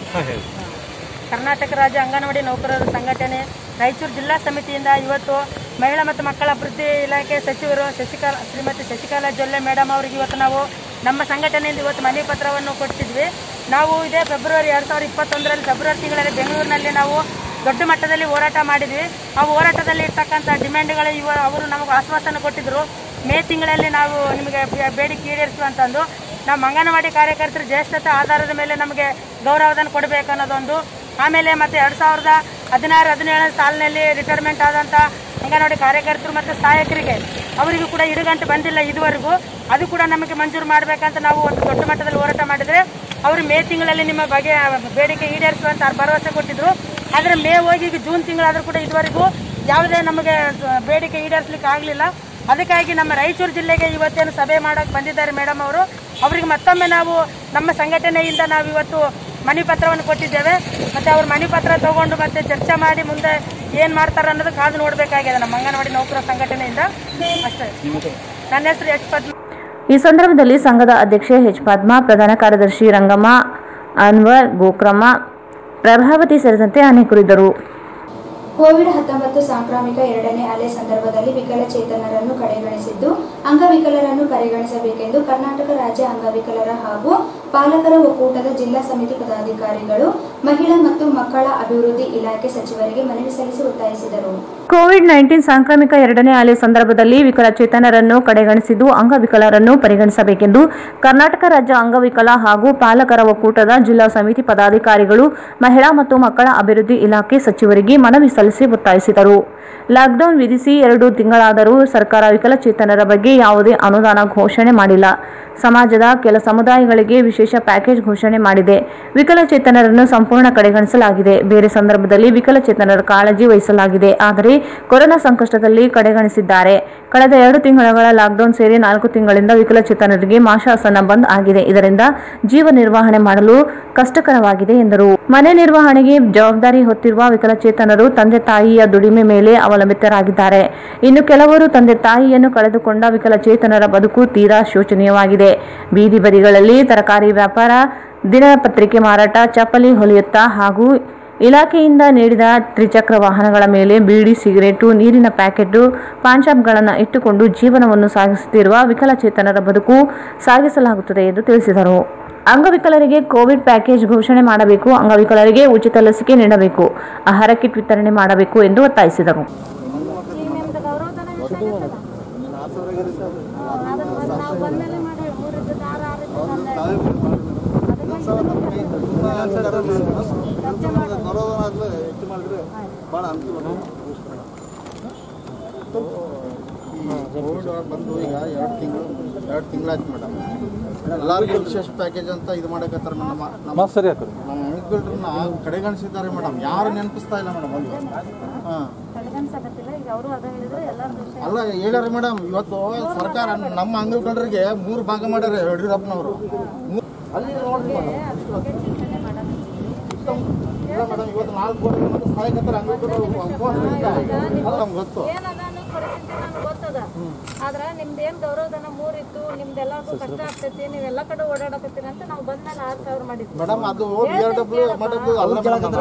ಕರ್ನಾಟಕ ರಾಜ್ಯ ಅಂಗನವಾಡಿ ನೌಕರರ ಸಂಘಟನೆ ರಾಯಚೂರು ಜಿಲ್ಲಾ ಸಮಿತಿಯಿಂದ ಇವತ್ತು ಮಹಿಳಾ ಮತ್ತು ಮಕ್ಕಳ ಅಭಿವೃದ್ಧಿ ಇಲಾಖೆ ಸಚಿವರು ಶಶಿಕಲಾ ಶ್ರೀಮತಿ ಶಶಿಕಲಾ ಜೊಲ್ಲೆ ಮೇಡಮ್ ಅವರಿಗೆ ಇವತ್ತು ನಾವು ನಮ್ಮ ಸಂಘಟನೆಯಿಂದ ಇವತ್ತು ಮನವಿ ಪತ್ರವನ್ನು ಕೊಡ್ತಿದ್ವಿ ನಾವು ಇದೇ ಫೆಬ್ರವರಿ ಎರಡು ಸಾವಿರದ ಇಪ್ಪತ್ತೊಂದರಲ್ಲಿ ಫೆಬ್ರವರಿ ತಿಂಗಳಲ್ಲಿ ಬೆಂಗಳೂರಿನಲ್ಲಿ ನಾವು ದೊಡ್ಡ ಮಟ್ಟದಲ್ಲಿ ಹೋರಾಟ ಮಾಡಿದ್ವಿ ಆ ಹೋರಾಟದಲ್ಲಿ ಇರ್ತಕ್ಕಂಥ ಡಿಮ್ಯಾಂಡ್ಗಳು ಇವ ಅವರು ನಮಗೆ ಆಶ್ವಾಸನೆ ಕೊಟ್ಟಿದ್ರು ಮೇ ತಿಂಗಳಲ್ಲಿ ನಾವು ನಿಮಗೆ ಬೇ- ಬೇಡಿಕೆ ಈಡೇರಿಸುವ ಅಂತಂದು ನಮ್ಮ ಅಂಗನವಾಡಿ ಕಾರ್ಯಕರ್ತರು ಜ್ಯೇಷ್ಠತೆ ಆಧಾರದ ಮೇಲೆ ನಮಗೆ ಗೌರವಧನ ಕೊಡಬೇಕು ಅನ್ನೋದೊಂದು ಆಮೇಲೆ ಮತ್ತೆ ಎರಡು ಸಾವಿರದ ಹದಿನಾರು ಹದಿನೇಳನೇ ಸಾಲಿನಲ್ಲಿ ರಿಟೈರ್ಮೆಂಟ್ ಆದಂಥ ಅಂಗನವಾಡಿ ಕಾರ್ಯಕರ್ತರು ಮತ್ತು ಸಹಾಯಕರಿಗೆ ಅವರಿಗೂ ಕೂಡ ಇಡುಗಂಟು ಬಂದಿಲ್ಲ ಇದುವರೆಗೂ ಅದು ಕೂಡ ನಮಗೆ ಮಂಜೂರು ಮಾಡಬೇಕಂತ ನಾವು ಒಂದು ದೊಡ್ಡ ಮಟ್ಟದಲ್ಲಿ ಹೋರಾಟ ಮಾಡಿದರೆ ಅವರು ಮೇ ತಿಂಗಳಲ್ಲಿ ನಿಮ್ಮ ಬಗ್ಗೆ ಬೇಡಿಕೆ ಈಡೇರಿಸುವಂತ ಭರವಸೆ ಕೊಟ್ಟಿದ್ರು ಆದರೆ ಮೇ ಹೋಗಿ ಈಗ ಜೂನ್ ತಿಂಗಳಾದರೂ ಕೂಡ ಇದುವರೆಗೂ ಯಾವುದೇ ನಮಗೆ ಬೇಡಿಕೆ ಈಡೇರಿಸಲಿಕ್ಕೆ ಆಗಲಿಲ್ಲ ಅದಕ್ಕಾಗಿ ನಮ್ಮ ರಾಯಚೂರು ಜಿಲ್ಲೆಗೆ ಇವತ್ತೇನು ಸಭೆ ಮಾಡಕ್ಕೆ ಬಂದಿದ್ದಾರೆ ಮೇಡಮ್ ಅವರು ಅವರಿಗೆ ಮತ್ತೊಮ್ಮೆ ನಾವು ನಮ್ಮ ಸಂಘಟನೆಯಿಂದ ನಾವು ಇವತ್ತು ಮನವಿ ಪತ್ರವನ್ನು ಕೊಟ್ಟಿದ್ದೇವೆ ಮತ್ತು ಅವ್ರ ಮನವಿ ಪತ್ರ ತಗೊಂಡು ಮತ್ತೆ ಚರ್ಚೆ ಮಾಡಿ ಮುಂದೆ ಏನು ಮಾಡ್ತಾರೆ ಅನ್ನೋದು ಕಾದು ನೋಡಬೇಕಾಗಿದೆ ನಮ್ಮ ಅಂಗನವಾಡಿ ನೌಕರ ಸಂಘಟನೆಯಿಂದ ಅಷ್ಟೇ ನನ್ನ ಹೆಸರು ಎಚ್ ಪದ್ಮ ಈ ಸಂದರ್ಭದಲ್ಲಿ ಸಂಘದ ಅಧ್ಯಕ್ಷೆ ಎಚ್ ಪದ್ಮಾ ಪ್ರಧಾನ ಕಾರ್ಯದರ್ಶಿ ರಂಗಮ್ಮ ಅನ್ವರ್ ಗೋಕ್ರಮ್ಮ ಪ್ರಭಾವತಿ ಸೇರಿದಂತೆ ಅನೇಕರು ಇದ್ದರು ಕೋವಿಡ್ ಹತ್ತೊಂಬತ್ತು ಸಾಂಕ್ರಾಮಿಕ ಎರಡನೇ ಅಲೆ ಸಂದರ್ಭದಲ್ಲಿ ವಿಕಲಚೇತನರನ್ನು ಕಡೆಗಣಿಸಿದ್ದು ಅಂಗವಿಕಲರನ್ನು ಪರಿಗಣಿಸಬೇಕೆಂದು ಕರ್ನಾಟಕ ರಾಜ್ಯ ಅಂಗವಿಕಲರ ಹಾಗೂ ಪಾಲಕರ ಒಕ್ಕೂಟದ ಜಿಲ್ಲಾ ಸಮಿತಿ ಪದಾಧಿಕಾರಿಗಳು ಮಹಿಳಾ ಮತ್ತು ಮಕ್ಕಳ ಅಭಿವೃದ್ಧಿ ಇಲಾಖೆ ಸಚಿವರಿಗೆ ಮನವಿ ಸಲ್ಲಿಸಿ ಒತ್ತಾಯಿಸಿದರು ಕೋವಿಡ್ ನೈನ್ಟೀನ್ ಸಾಂಕ್ರಾಮಿಕ ಎರಡನೇ ಅಲೆ ಸಂದರ್ಭದಲ್ಲಿ ವಿಕಲಚೇತನರನ್ನು ಕಡೆಗಣಿಸಿದ್ದು ಅಂಗವಿಕಲರನ್ನು ಪರಿಗಣಿಸಬೇಕೆಂದು ಕರ್ನಾಟಕ ರಾಜ್ಯ ಅಂಗವಿಕಲ ಹಾಗೂ ಪಾಲಕರ ಒಕ್ಕೂಟದ ಜಿಲ್ಲಾ ಸಮಿತಿ ಪದಾಧಿಕಾರಿಗಳು ಮಹಿಳಾ ಮತ್ತು ಮಕ್ಕಳ ಅಭಿವೃದ್ಧಿ ಇಲಾಖೆ ಸಚಿವರಿಗೆ ಮನವಿ ಸಲ್ಲಿಸಿ ಒತ್ತಾಯಿಸಿದರು ಲಾಕ್ಡೌನ್ ವಿಧಿಸಿ ಎರಡು ತಿಂಗಳಾದರೂ ಸರ್ಕಾರ ವಿಕಲಚೇತನರ ಬಗ್ಗೆ ಯಾವುದೇ ಅನುದಾನ ಘೋಷಣೆ ಮಾಡಿಲ್ಲ ಸಮಾಜದ ಕೆಲ ಸಮುದಾಯಗಳಿಗೆ ವಿಶೇಷ ಪ್ಯಾಕೇಜ್ ಘೋಷಣೆ ಮಾಡಿದೆ ವಿಕಲಚೇತನರನ್ನು ಸಂಪೂರ್ಣ ಕಡೆಗಣಿಸಲಾಗಿದೆ ಬೇರೆ ಸಂದರ್ಭದಲ್ಲಿ ವಿಕಲಚೇತನರ ಕಾಳಜಿ ವಹಿಸಲಾಗಿದೆ ಆದರೆ ಕೊರೋನಾ ಸಂಕಷ್ಟದಲ್ಲಿ ಕಡೆಗಣಿಸಿದ್ದಾರೆ ಕಳೆದ ಎರಡು ತಿಂಗಳ ಲಾಕ್ಡೌನ್ ಸೇರಿ ನಾಲ್ಕು ತಿಂಗಳಿಂದ ವಿಕಲಚೇತನರಿಗೆ ಮಾಶಾಸನ ಬಂದ್ ಆಗಿದೆ ಇದರಿಂದ ಜೀವ ನಿರ್ವಹಣೆ ಮಾಡಲು ಕಷ್ಟಕರವಾಗಿದೆ ಎಂದರು ಮನೆ ನಿರ್ವಹಣೆಗೆ ಜವಾಬ್ದಾರಿ ಹೊತ್ತಿರುವ ವಿಕಲಚೇತನರು ತಂದೆ ತಾಯಿಯ ದುಡಿಮೆ ಮೇಲೆ ಅವಲಂಬಿತರಾಗಿದ್ದಾರೆ ಇನ್ನು ಕೆಲವರು ತಂದೆ ತಾಯಿಯನ್ನು ಕಳೆದುಕೊಂಡ ವಿಕಲಚೇತನರ ಬದುಕು ತೀರಾ ಶೋಚನೀಯವಾಗಿದೆ ಬೀದಿ ಬದಿಗಳಲ್ಲಿ ತರಕಾರಿ ವ್ಯಾಪಾರ ದಿನಪತ್ರಿಕೆ ಮಾರಾಟ ಚಪ್ಪಲಿ ಹೊಲಿಯುತ್ತಾ ಹಾಗೂ ಇಲಾಖೆಯಿಂದ ನೀಡಿದ ತ್ರಿಚಕ್ರ ವಾಹನಗಳ ಮೇಲೆ ಬೀಡಿ ಸಿಗರೇಟು ನೀರಿನ ಪ್ಯಾಕೆಟ್ ಪಾನ್ ಶಾಪ್ಗಳನ್ನು ಇಟ್ಟುಕೊಂಡು ಜೀವನವನ್ನು ಸಾಗಿಸುತ್ತಿರುವ ವಿಕಲಚೇತನರ ಬದುಕು ಸಾಗಿಸಲಾಗುತ್ತದೆ ಎಂದು ತಿಳಿಸಿದರು ಅಂಗವಿಕಲರಿಗೆ ಕೋವಿಡ್ ಪ್ಯಾಕೇಜ್ ಘೋಷಣೆ ಮಾಡಬೇಕು ಅಂಗವಿಕಲರಿಗೆ ಉಚಿತ ಲಸಿಕೆ ನೀಡಬೇಕು ಆಹಾರ ಕಿಟ್ ವಿತರಣೆ ಮಾಡಬೇಕು ಎಂದು ಒತ್ತಾಯಿಸಿದರು ಭಾಳ ಅನುಕೂಲ ಕೋವಿಡ್ ಬಂದು ಈಗ ಎರಡು ತಿಂಗಳು ಎರಡು ತಿಂಗಳಾಯ್ತು ಮೇಡಮ್ ಎಲ್ಲರಿಗೂ ವಿಶೇಷ ಪ್ಯಾಕೇಜ್ ಅಂತ ಇದು ಮಾಡಕತ್ತಾರ ನಮ್ಮ ನಮ್ಮ ಸರಿ ಆಗ್ತದೆ ನಮ್ಮ ಅಂಗಗಳನ್ನ ಕಡೆಗಣಿಸಿದ್ದಾರೆ ಮೇಡಮ್ ಯಾರು ನೆನಪಿಸ್ತಾ ಇಲ್ಲ ಮೇಡಮ್ ಅಲ್ಲಿ ಹಾಂ ಅಲ್ಲ ಹೇಳ್ಯಾರ ಮೇಡಮ್ ಇವತ್ತು ಸರ್ಕಾರ ನಮ್ಮ ಅಂಗಗಳರಿಗೆ ಮೂರು ಭಾಗ ಮಾಡ್ಯಾರ ಯಡಿಯೂರಪ್ಪನವರು ಮೂರ್- ಅಲ್ಲಿ ನೋಡ್ರಿ ಇಲ್ಲ ಮೇಡಮ್ ಇವತ್ತು ನಾಲ್ಕು ಕೋಟಿ ಮಂದಿ ಸಹಾಯಕತ್ತರ ಅಂಗಗಳು ಅಲ್ಲ ನಮ್ಗೆ ಗೊತ್ತು ಗೊತ್ತದ ಆದ್ರ ನಿಮ್ದು ಏನ್ ಗೌರವಧನ ಮೂರಿತ್ತು ನಿಮ್ದೆಲ್ಲರಿಗೂ ಕಷ್ಟ ಆಗ್ತೈತಿ ನೀವೆಲ್ಲ ಕಡೆ ಓಡಾಡಕತ್ತೀರಿ ಅಂತ ನಾವು ಬಂದ್ಮೇಲೆ ಆರು ಸಾವಿರ ಮಾಡಿದ್ವಿ ಮೇಡಮ್ ಅದು B R W M R W ಅಲ್ಲ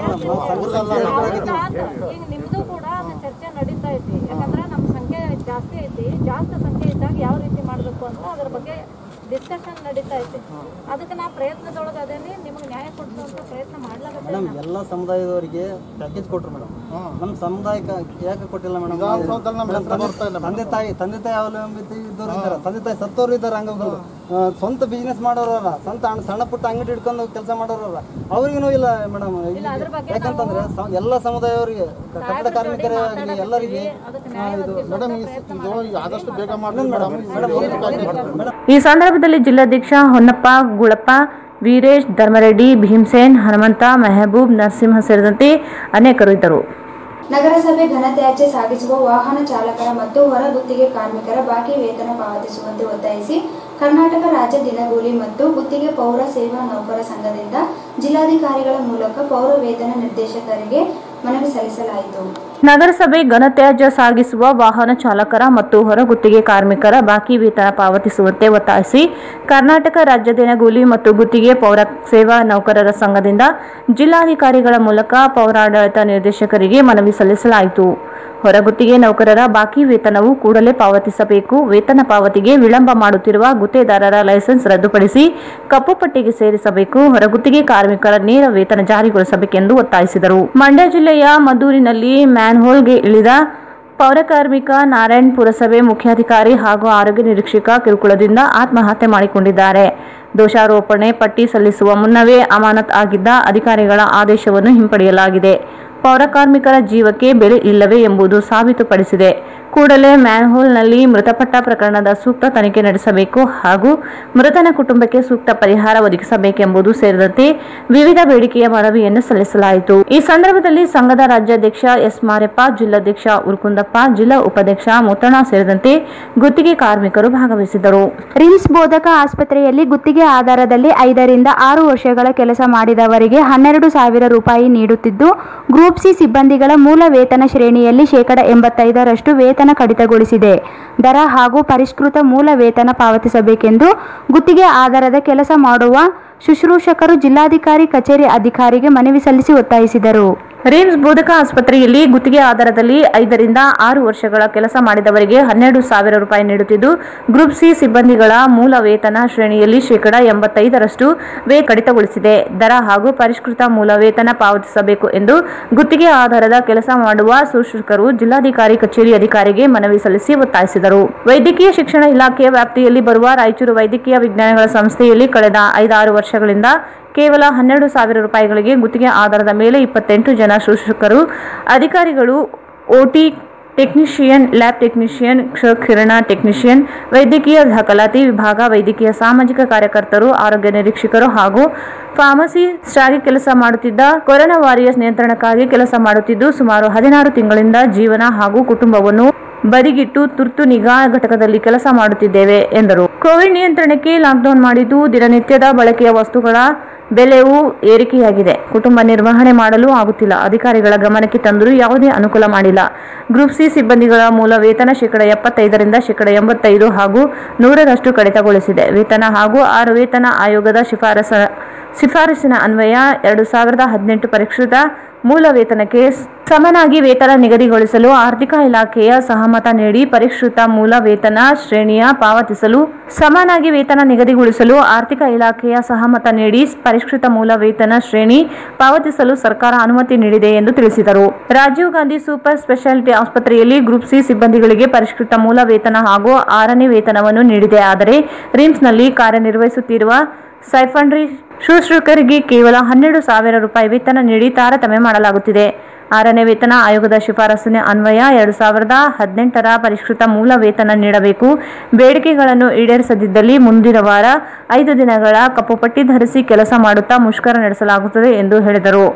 ಈಗ ನಿಮ್ದು ಕೂಡ ಅದು ಚರ್ಚೆ ನಡೀತಾ ಐತಿ ಯಾಕಂದ್ರೆ ನಮ್ಮ ಸಂಖ್ಯೆ ಜಾಸ್ತಿ ಐತಿ ಜಾಸ್ತಿ ಸಂಖ್ಯೆ ಇದ್ದಾಗ ಯಾವ ರೀತಿ ಮಾಡ್ಬೇಕು ಅಂತ ಅದ್ರ ಬಗ್ಗೆ ಡಿಸ್ಕಷನ್ ನಡೀತಾ ಐತಿ ಅದಕ್ಕೆ ನಾ ಪ್ರಯತ್ನದೊಳಗೆ ಅದೇನಿ ನಿಮ್ಗೆ ನ್ಯಾಯ ಕೊಡಿಸುವಂತ ಪ್ರಯತ್ನ ಮಾಡ್ಲಾಗತ್ತೆ ಮೇಡಮ್ ಎಲ್ಲ ಸಮುದಾಯದವರಿಗೆ ಪ್ಯಾಕೇಜ್ ಕೊಟ್ರು ಮೇಡಮ್ ನಮ್ಮ ಸಮುದಾಯಕ್ಕೆ ಯಾಕೆ ಕೊಟ್ಟಿಲ್ಲ ಮೇಡಮ್ ತಂದೆ ತಾಯಿ ತಂದೆ ತಾಯಿ ಅವಲಂಬಿತ ಇದ್ದವ್ರು ಇದ್ದಾರೆ ತಂದೆ ತಾಯಿ ಸತ್ತವ್ರು ಇದ್ದಾರೆ ಅಂಗಗಳು ಸ್ವಂತ ಬಿಸ್ನೆಸ್ ಮಾಡೋರಲ್ಲ ಸ್ವಂತ ಹಣ್- ಸಣ್ಣ ಪುಟ್ಟ ಅಂಗಡಿ ಇಟ್ಕೊಂಡು ಕೆಲಸ ಮಾಡೋರಲ್ಲ ಅವ್ರಿಗೂ ಇಲ್ಲ ಮೇಡಮ್ ಯಾಕಂತಂದ್ರೆ ಸ- ಎಲ್ಲ ಸಮುದಾಯದವರಿಗೆ ಕಟ್ಟಡ ಕಾರ್ಮಿಕರಿಗೆ ಎಲ್ಲರಿಗೆ ಆ, ಇದು ಮೇಡಮ್ ಇದು ಆದಷ್ಟು ಬೇಗ ಮಾಡಿ ಮೇಡಮ್ ಮೇಡಮ್ ಈ ಸಂದರ್ಭದಲ್ಲಿ ಜಿಲ್ಲಾಧ್ಯಕ್ಷ ಹೊನ್ನಪ್ಪ ಗುಳಪ್ಪ ವೀರೇಶ್ ಧರ್ಮರೆಡ್ಡಿ ಭೀಮಸೇನ್ ಹನುಮಂತ ಮೆಹಬೂಬ್ ನರಸಿಂಹ ಸೇರಿದಂತೆ ಅನೇಕರು ಇದ್ದರು ನಗರಸಭೆ ಘನತ್ಯಾಜ್ಯ ಸಾಗಿಸುವ ವಾಹನ ಚಾಲಕರ ಮತ್ತು ಹೊರ ಗುತ್ತಿಗೆ ಕಾರ್ಮಿಕರ ಬಾಕಿ ವೇತನ ಪಾವತಿಸುವಂತೆ ಒತ್ತಾಯಿಸಿ ಕರ್ನಾಟಕ ರಾಜ್ಯ ದಿನಗೂಲಿ ಮತ್ತು ಗುತ್ತಿಗೆ ಪೌರ ಸೇವಾ ನೌಕರ ಸಂಘದಿಂದ ಜಿಲ್ಲಾಧಿಕಾರಿಗಳ ಮೂಲಕ ಪೌರ ವೇತನ ನಿರ್ದೇಶಕರಿಗೆ ಮನವಿ ಸಲ್ಲಿಸಲಾಯಿತು ನಗರಸಭೆ ಘನತ್ಯಾಜ್ಯ ಸಾಗಿಸುವ ವಾಹನ ಚಾಲಕರ ಮತ್ತು ಹೊರಗುತ್ತಿಗೆ ಕಾರ್ಮಿಕರ ಬಾಕಿ ವೇತನ ಪಾವತಿಸುವಂತೆ ಒತ್ತಾಯಿಸಿ ಕರ್ನಾಟಕ ರಾಜ್ಯ ದಿನಗೂಲಿ ಮತ್ತು ಗುತ್ತಿಗೆ ಪೌರ ಸೇವಾ ನೌಕರರ ಸಂಘದಿಂದ ಜಿಲ್ಲಾಧಿಕಾರಿಗಳ ಮೂಲಕ ಪೌರಾಡಳಿತ ನಿರ್ದೇಶಕರಿಗೆ ಮನವಿ ಸಲ್ಲಿಸಲಾಯಿತು ಹೊರಗುತ್ತಿಗೆ ನೌಕರರ ಬಾಕಿ ವೇತನವು ಕೂಡಲೇ ಪಾವತಿಸಬೇಕು ವೇತನ ಪಾವತಿಗೆ ವಿಳಂಬ ಮಾಡುತ್ತಿರುವ ಗುತ್ತೇದಾರರ ಲೈಸೆನ್ಸ್ ರದ್ದುಪಡಿಸಿ ಕಪ್ಪು ಪಟ್ಟಿಗೆ ಸೇರಿಸಬೇಕು ಹೊರಗುತ್ತಿಗೆ ಕಾರ್ಮಿಕರ ನೇರ ವೇತನ ಜಾರಿಗೊಳಿಸಬೇಕೆಂದು ಒತ್ತಾಯಿಸಿದರು ಮಂಡ್ಯ ಜಿಲ್ಲೆಯ ಮದ್ದೂರಿನಲ್ಲಿ ಮ್ಯಾನ್ಹೋಲ್ಗೆ ಇಳಿದ ಪೌರಕಾರ್ಮಿಕ ನಾರಾಯಣ್ ಪುರಸಭೆ ಮುಖ್ಯಾಧಿಕಾರಿ ಹಾಗೂ ಆರೋಗ್ಯ ನಿರೀಕ್ಷಕ ಕಿರುಕುಳದಿಂದ ಆತ್ಮಹತ್ಯೆ ಮಾಡಿಕೊಂಡಿದ್ದಾರೆ ದೋಷಾರೋಪಣೆ ಪಟ್ಟಿ ಸಲ್ಲಿಸುವ ಮುನ್ನವೇ ಅಮಾನತ್ ಆಗಿದ್ದ ಅಧಿಕಾರಿಗಳ ಆದೇಶವನ್ನು ಹಿಂಪಡೆಯಲಾಗಿದೆ ಪೌರಕಾರ್ಮಿಕರ ಜೀವಕ್ಕೆ ಬೆಲೆ ಇಲ್ಲವೇ ಎಂಬುದು ಸಾಬೀತುಪಡಿಸಿದೆ ಕೂಡಲೇ ಮ್ಯಾನ್ಹೋಲ್ನಲ್ಲಿ ಮೃತಪಟ್ಟ ಪ್ರಕರಣದ ಸೂಕ್ತ ತನಿಖೆ ನಡೆಸಬೇಕು ಹಾಗೂ ಮೃತನ ಕುಟುಂಬಕ್ಕೆ ಸೂಕ್ತ ಪರಿಹಾರ ಒದಗಿಸಬೇಕೆಂಬುದು ಸೇರಿದಂತೆ ವಿವಿಧ ಬೇಡಿಕೆಯ ಮನವಿಯನ್ನು ಸಲ್ಲಿಸಲಾಯಿತು ಈ ಸಂದರ್ಭದಲ್ಲಿ ಸಂಘದ ರಾಜ್ಯಾಧ್ಯಕ್ಷ ಎಸ್ ಮಾರೆಪ್ಪ ಜಿಲ್ಲಾಧ್ಯಕ್ಷ ಉರ್ಕುಂದಪ್ಪ ಜಿಲ್ಲಾ ಉಪಾಧ್ಯಕ್ಷ ಮುತ್ತಣ ಸೇರಿದಂತೆ ಗುತ್ತಿಗೆ ಕಾರ್ಮಿಕರು ಭಾಗವಹಿಸಿದರು ರಿಮ್ಸ್ ಬೋಧಕ ಆಸ್ಪತ್ರೆಯಲ್ಲಿ ಗುತ್ತಿಗೆ ಆಧಾರದಲ್ಲಿ ಐದರಿಂದ ಆರು ವರ್ಷಗಳ ಕೆಲಸ ಮಾಡಿದವರಿಗೆ ಹನ್ನೆರಡು ಸಾವಿರ ರೂಪಾಯಿ ನೀಡುತ್ತಿದ್ದು ಗ್ರೂಪ್ ಸಿ ಸಿಬ್ಬಂದಿಗಳ ಮೂಲ ವೇತನ ಶ್ರೇಣಿಯಲ್ಲಿ ಶೇಕಡ ಎಂಬತ್ತೈದರಷ್ಟು ವೇತನ ಕಡಿತಗೊಳಿಸಿದೆ ದರ ಹಾಗೂ ಪರಿಷ್ಕೃತ ಮೂಲ ವೇತನ ಪಾವತಿಸಬೇಕೆಂದು ಗುತ್ತಿಗೆ ಆಧಾರದ ಕೆಲಸ ಮಾಡುವ ಶುಶ್ರೂಷಕರು ಜಿಲ್ಲಾಧಿಕಾರಿ ಕಚೇರಿ ಅಧಿಕಾರಿಗೆ ಮನವಿ ಸಲ್ಲಿಸಿ ಒತ್ತಾಯಿಸಿದರು ರಿಮ್ಸ್ ಬೋಧಕ ಆಸ್ಪತ್ರೆಯಲ್ಲಿ ಗುತ್ತಿಗೆ ಆಧಾರದಲ್ಲಿ ಐದರಿಂದ ಆರು ವರ್ಷಗಳ ಕೆಲಸ ಮಾಡಿದವರಿಗೆ ಹನ್ನೆರಡು ಸಾವಿರ ರೂಪಾಯಿ ನೀಡುತ್ತಿದ್ದು ಗ್ರೂಪ್ ಸಿ ಸಿಬ್ಬಂದಿಗಳ ಮೂಲ ವೇತನ ಶ್ರೇಣಿಯಲ್ಲಿ ಶೇಕಡ ಎಂಬತ್ತೈದರಷ್ಟು ವೇ ಕಡಿತಗೊಳಿಸಿದೆ ದರ ಹಾಗೂ ಪರಿಷ್ಕೃತ ಮೂಲ ವೇತನ ಪಾವತಿಸಬೇಕು ಎಂದು ಗುತ್ತಿಗೆ ಆಧಾರದ ಕೆಲಸ ಮಾಡುವ ಶುಶ್ರೂಷಕರು ಜಿಲ್ಲಾಧಿಕಾರಿ ಕಚೇರಿ ಅಧಿಕಾರಿಗೆ ಮನವಿ ಸಲ್ಲಿಸಿ ಒತ್ತಾಯಿಸಿದರು ವೈದ್ಯಕೀಯ ಶಿಕ್ಷಣ ಇಲಾಖೆಯ ವ್ಯಾಪ್ತಿಯಲ್ಲಿ ಬರುವ ರಾಯಚೂರು ವೈದ್ಯಕೀಯ ವಿಜ್ಞಾನಗಳ ಸಂಸ್ಥೆಯಲ್ಲಿ ಕಳೆದ ಐದಾರು ವರ್ಷಗಳಿಂದ ಕೇವಲ ಹನ್ನೆರಡು ಸಾವಿರ ರೂಪಾಯಿಗಳಿಗೆ ಗುತ್ತಿಗೆ ಆಧಾರದ ಮೇಲೆ ಇಪ್ಪತ್ತೆಂಟು ಜನ ಶುಶ್ರೂಷಕರು ಅಧಿಕಾರಿಗಳು ಓಟಿ ಟೆಕ್ನಿಷಿಯನ್ ಲ್ಯಾಬ್ ಟೆಕ್ನಿಷಿಯನ್ ಕ್ಷಕಿರಣ ಟೆಕ್ನಿಷಿಯನ್ ವೈದ್ಯಕೀಯ ದಾಖಲಾತಿ ವಿಭಾಗ ವೈದ್ಯಕೀಯ ಸಾಮಾಜಿಕ ಕಾರ್ಯಕರ್ತರು ಆರೋಗ್ಯ ನಿರೀಕ್ಷಕರು ಹಾಗೂ ಫಾರ್ಮಸಿ ಸ್ಟಾಗಿ ಕೆಲಸ ಮಾಡುತ್ತಿದ್ದ ಕೊರೋನಾ ವಾರಿಯರ್ಸ್ ನಿಯಂತ್ರಣಕ್ಕಾಗಿ ಕೆಲಸ ಮಾಡುತ್ತಿದ್ದು ಸುಮಾರು ಹದಿನಾರು ತಿಂಗಳಿಂದ ಜೀವನ ಹಾಗೂ ಕುಟುಂಬವನ್ನು ಬದಿಗಿಟ್ಟು ತುರ್ತು ನಿಗಾ ಘಟಕದಲ್ಲಿ ಕೆಲಸ ಮಾಡುತ್ತಿದ್ದೇವೆ ಎಂದರು ಕೋವಿಡ್ ನಿಯಂತ್ರಣಕ್ಕೆ ಲಾಕ್ಡೌನ್ ಮಾಡಿದ್ದು ದಿನನಿತ್ಯದ ಬಳಕೆಯ ವಸ್ತುಗಳ ಬೆಲೆಯೂ ಏರಿಕೆಯಾಗಿದೆ ಕುಟುಂಬ ನಿರ್ವಹಣೆ ಮಾಡಲು ಆಗುತ್ತಿಲ್ಲ ಅಧಿಕಾರಿಗಳ ಗಮನಕ್ಕೆ ತಂದರೂ ಯಾವುದೇ ಅನುಕೂಲ ಮಾಡಿಲ್ಲ ಗ್ರೂಪ್ ಸಿ ಸಿಬ್ಬಂದಿಗಳ ಮೂಲ ವೇತನ ಶೇಕಡ ಎಪ್ಪತ್ತೈದರಿಂದ ಶೇಕಡ ಎಂಬತ್ತೈದು ಹಾಗೂ ನೂರರಷ್ಟು ಕಡಿತಗೊಳಿಸಿದೆ ವೇತನ ಹಾಗೂ ಆರು ವೇತನ ಆಯೋಗದ ಶಿಫಾರಸ ಶಿಫಾರಸಿನ ಅನ್ವಯ ಎರಡು ಸಾವಿರದ ಹದಿನೆಂಟು ಪರಿಷ್ಕೃತ ಮೂಲ ವೇತನಕ್ಕೆ ಸಮನಾಗಿ ವೇತನ ನಿಗದಿಗೊಳಿಸಲು ಆರ್ಥಿಕ ಇಲಾಖೆಯ ಸಹಮತ ನೀಡಿ ಪರಿಷ್ಕೃತ ಮೂಲ ವೇತನ ಶ್ರೇಣಿಯ ಪಾವತಿಸಲು ಸಮನಾಗಿ ವೇತನ ನಿಗದಿಗೊಳಿಸಲು ಆರ್ಥಿಕ ಇಲಾಖೆಯ ಸಹಮತ ನೀಡಿ ಪರಿಷ್ಕೃತ ಮೂಲ ವೇತನ ಶ್ರೇಣಿ ಪಾವತಿಸಲು ಸರ್ಕಾರ ಅನುಮತಿ ನೀಡಿದೆ ಎಂದು ತಿಳಿಸಿದರು ರಾಜೀವ್ ಗಾಂಧಿ ಸೂಪರ್ ಸ್ಪೆಷಾಲಿಟಿ ಆಸ್ಪತ್ರೆಯಲ್ಲಿ ಗ್ರೂಪ್ ಸಿ ಸಿಬ್ಬಂದಿಗಳಿಗೆ ಪರಿಷ್ಕೃತ ಮೂಲ ವೇತನ ಹಾಗೂ ಆರನೇ ವೇತನವನ್ನು ನೀಡಿದೆ ಆದರೆ ರಿಮ್ಸ್ನಲ್ಲಿ ಕಾರ್ಯನಿರ್ವಹಿಸುತ್ತಿರುವ ಸೈಫಂಡ್ರಿ ಶುಶ್ರೂಷಕರಿಗೆ ಕೇವಲ ಹನ್ನೆರಡು ಸಾವಿರ ರೂಪಾಯಿ ವೇತನ ನೀಡಿ ತಾರತಮ್ಯ ಮಾಡಲಾಗುತ್ತಿದೆ ಆರನೇ ವೇತನ ಆಯೋಗದ ಶಿಫಾರಸಿನ ಅನ್ವಯ ಎರಡು ಸಾವಿರದ ಹದಿನೆಂಟರ ಪರಿಷ್ಕೃತ ಮೂಲ ವೇತನ ನೀಡಬೇಕು ಬೇಡಿಕೆಗಳನ್ನು ಈಡೇರಿಸದಿದ್ದಲ್ಲಿ ಮುಂದಿನ ವಾರ ಐದು ದಿನಗಳ ಕಪ್ಪುಪಟ್ಟಿ ಧರಿಸಿ ಕೆಲಸ ಮಾಡುತ್ತಾ ಮುಷ್ಕರ ನಡೆಸಲಾಗುತ್ತದೆ ಎಂದು ಹೇಳಿದರು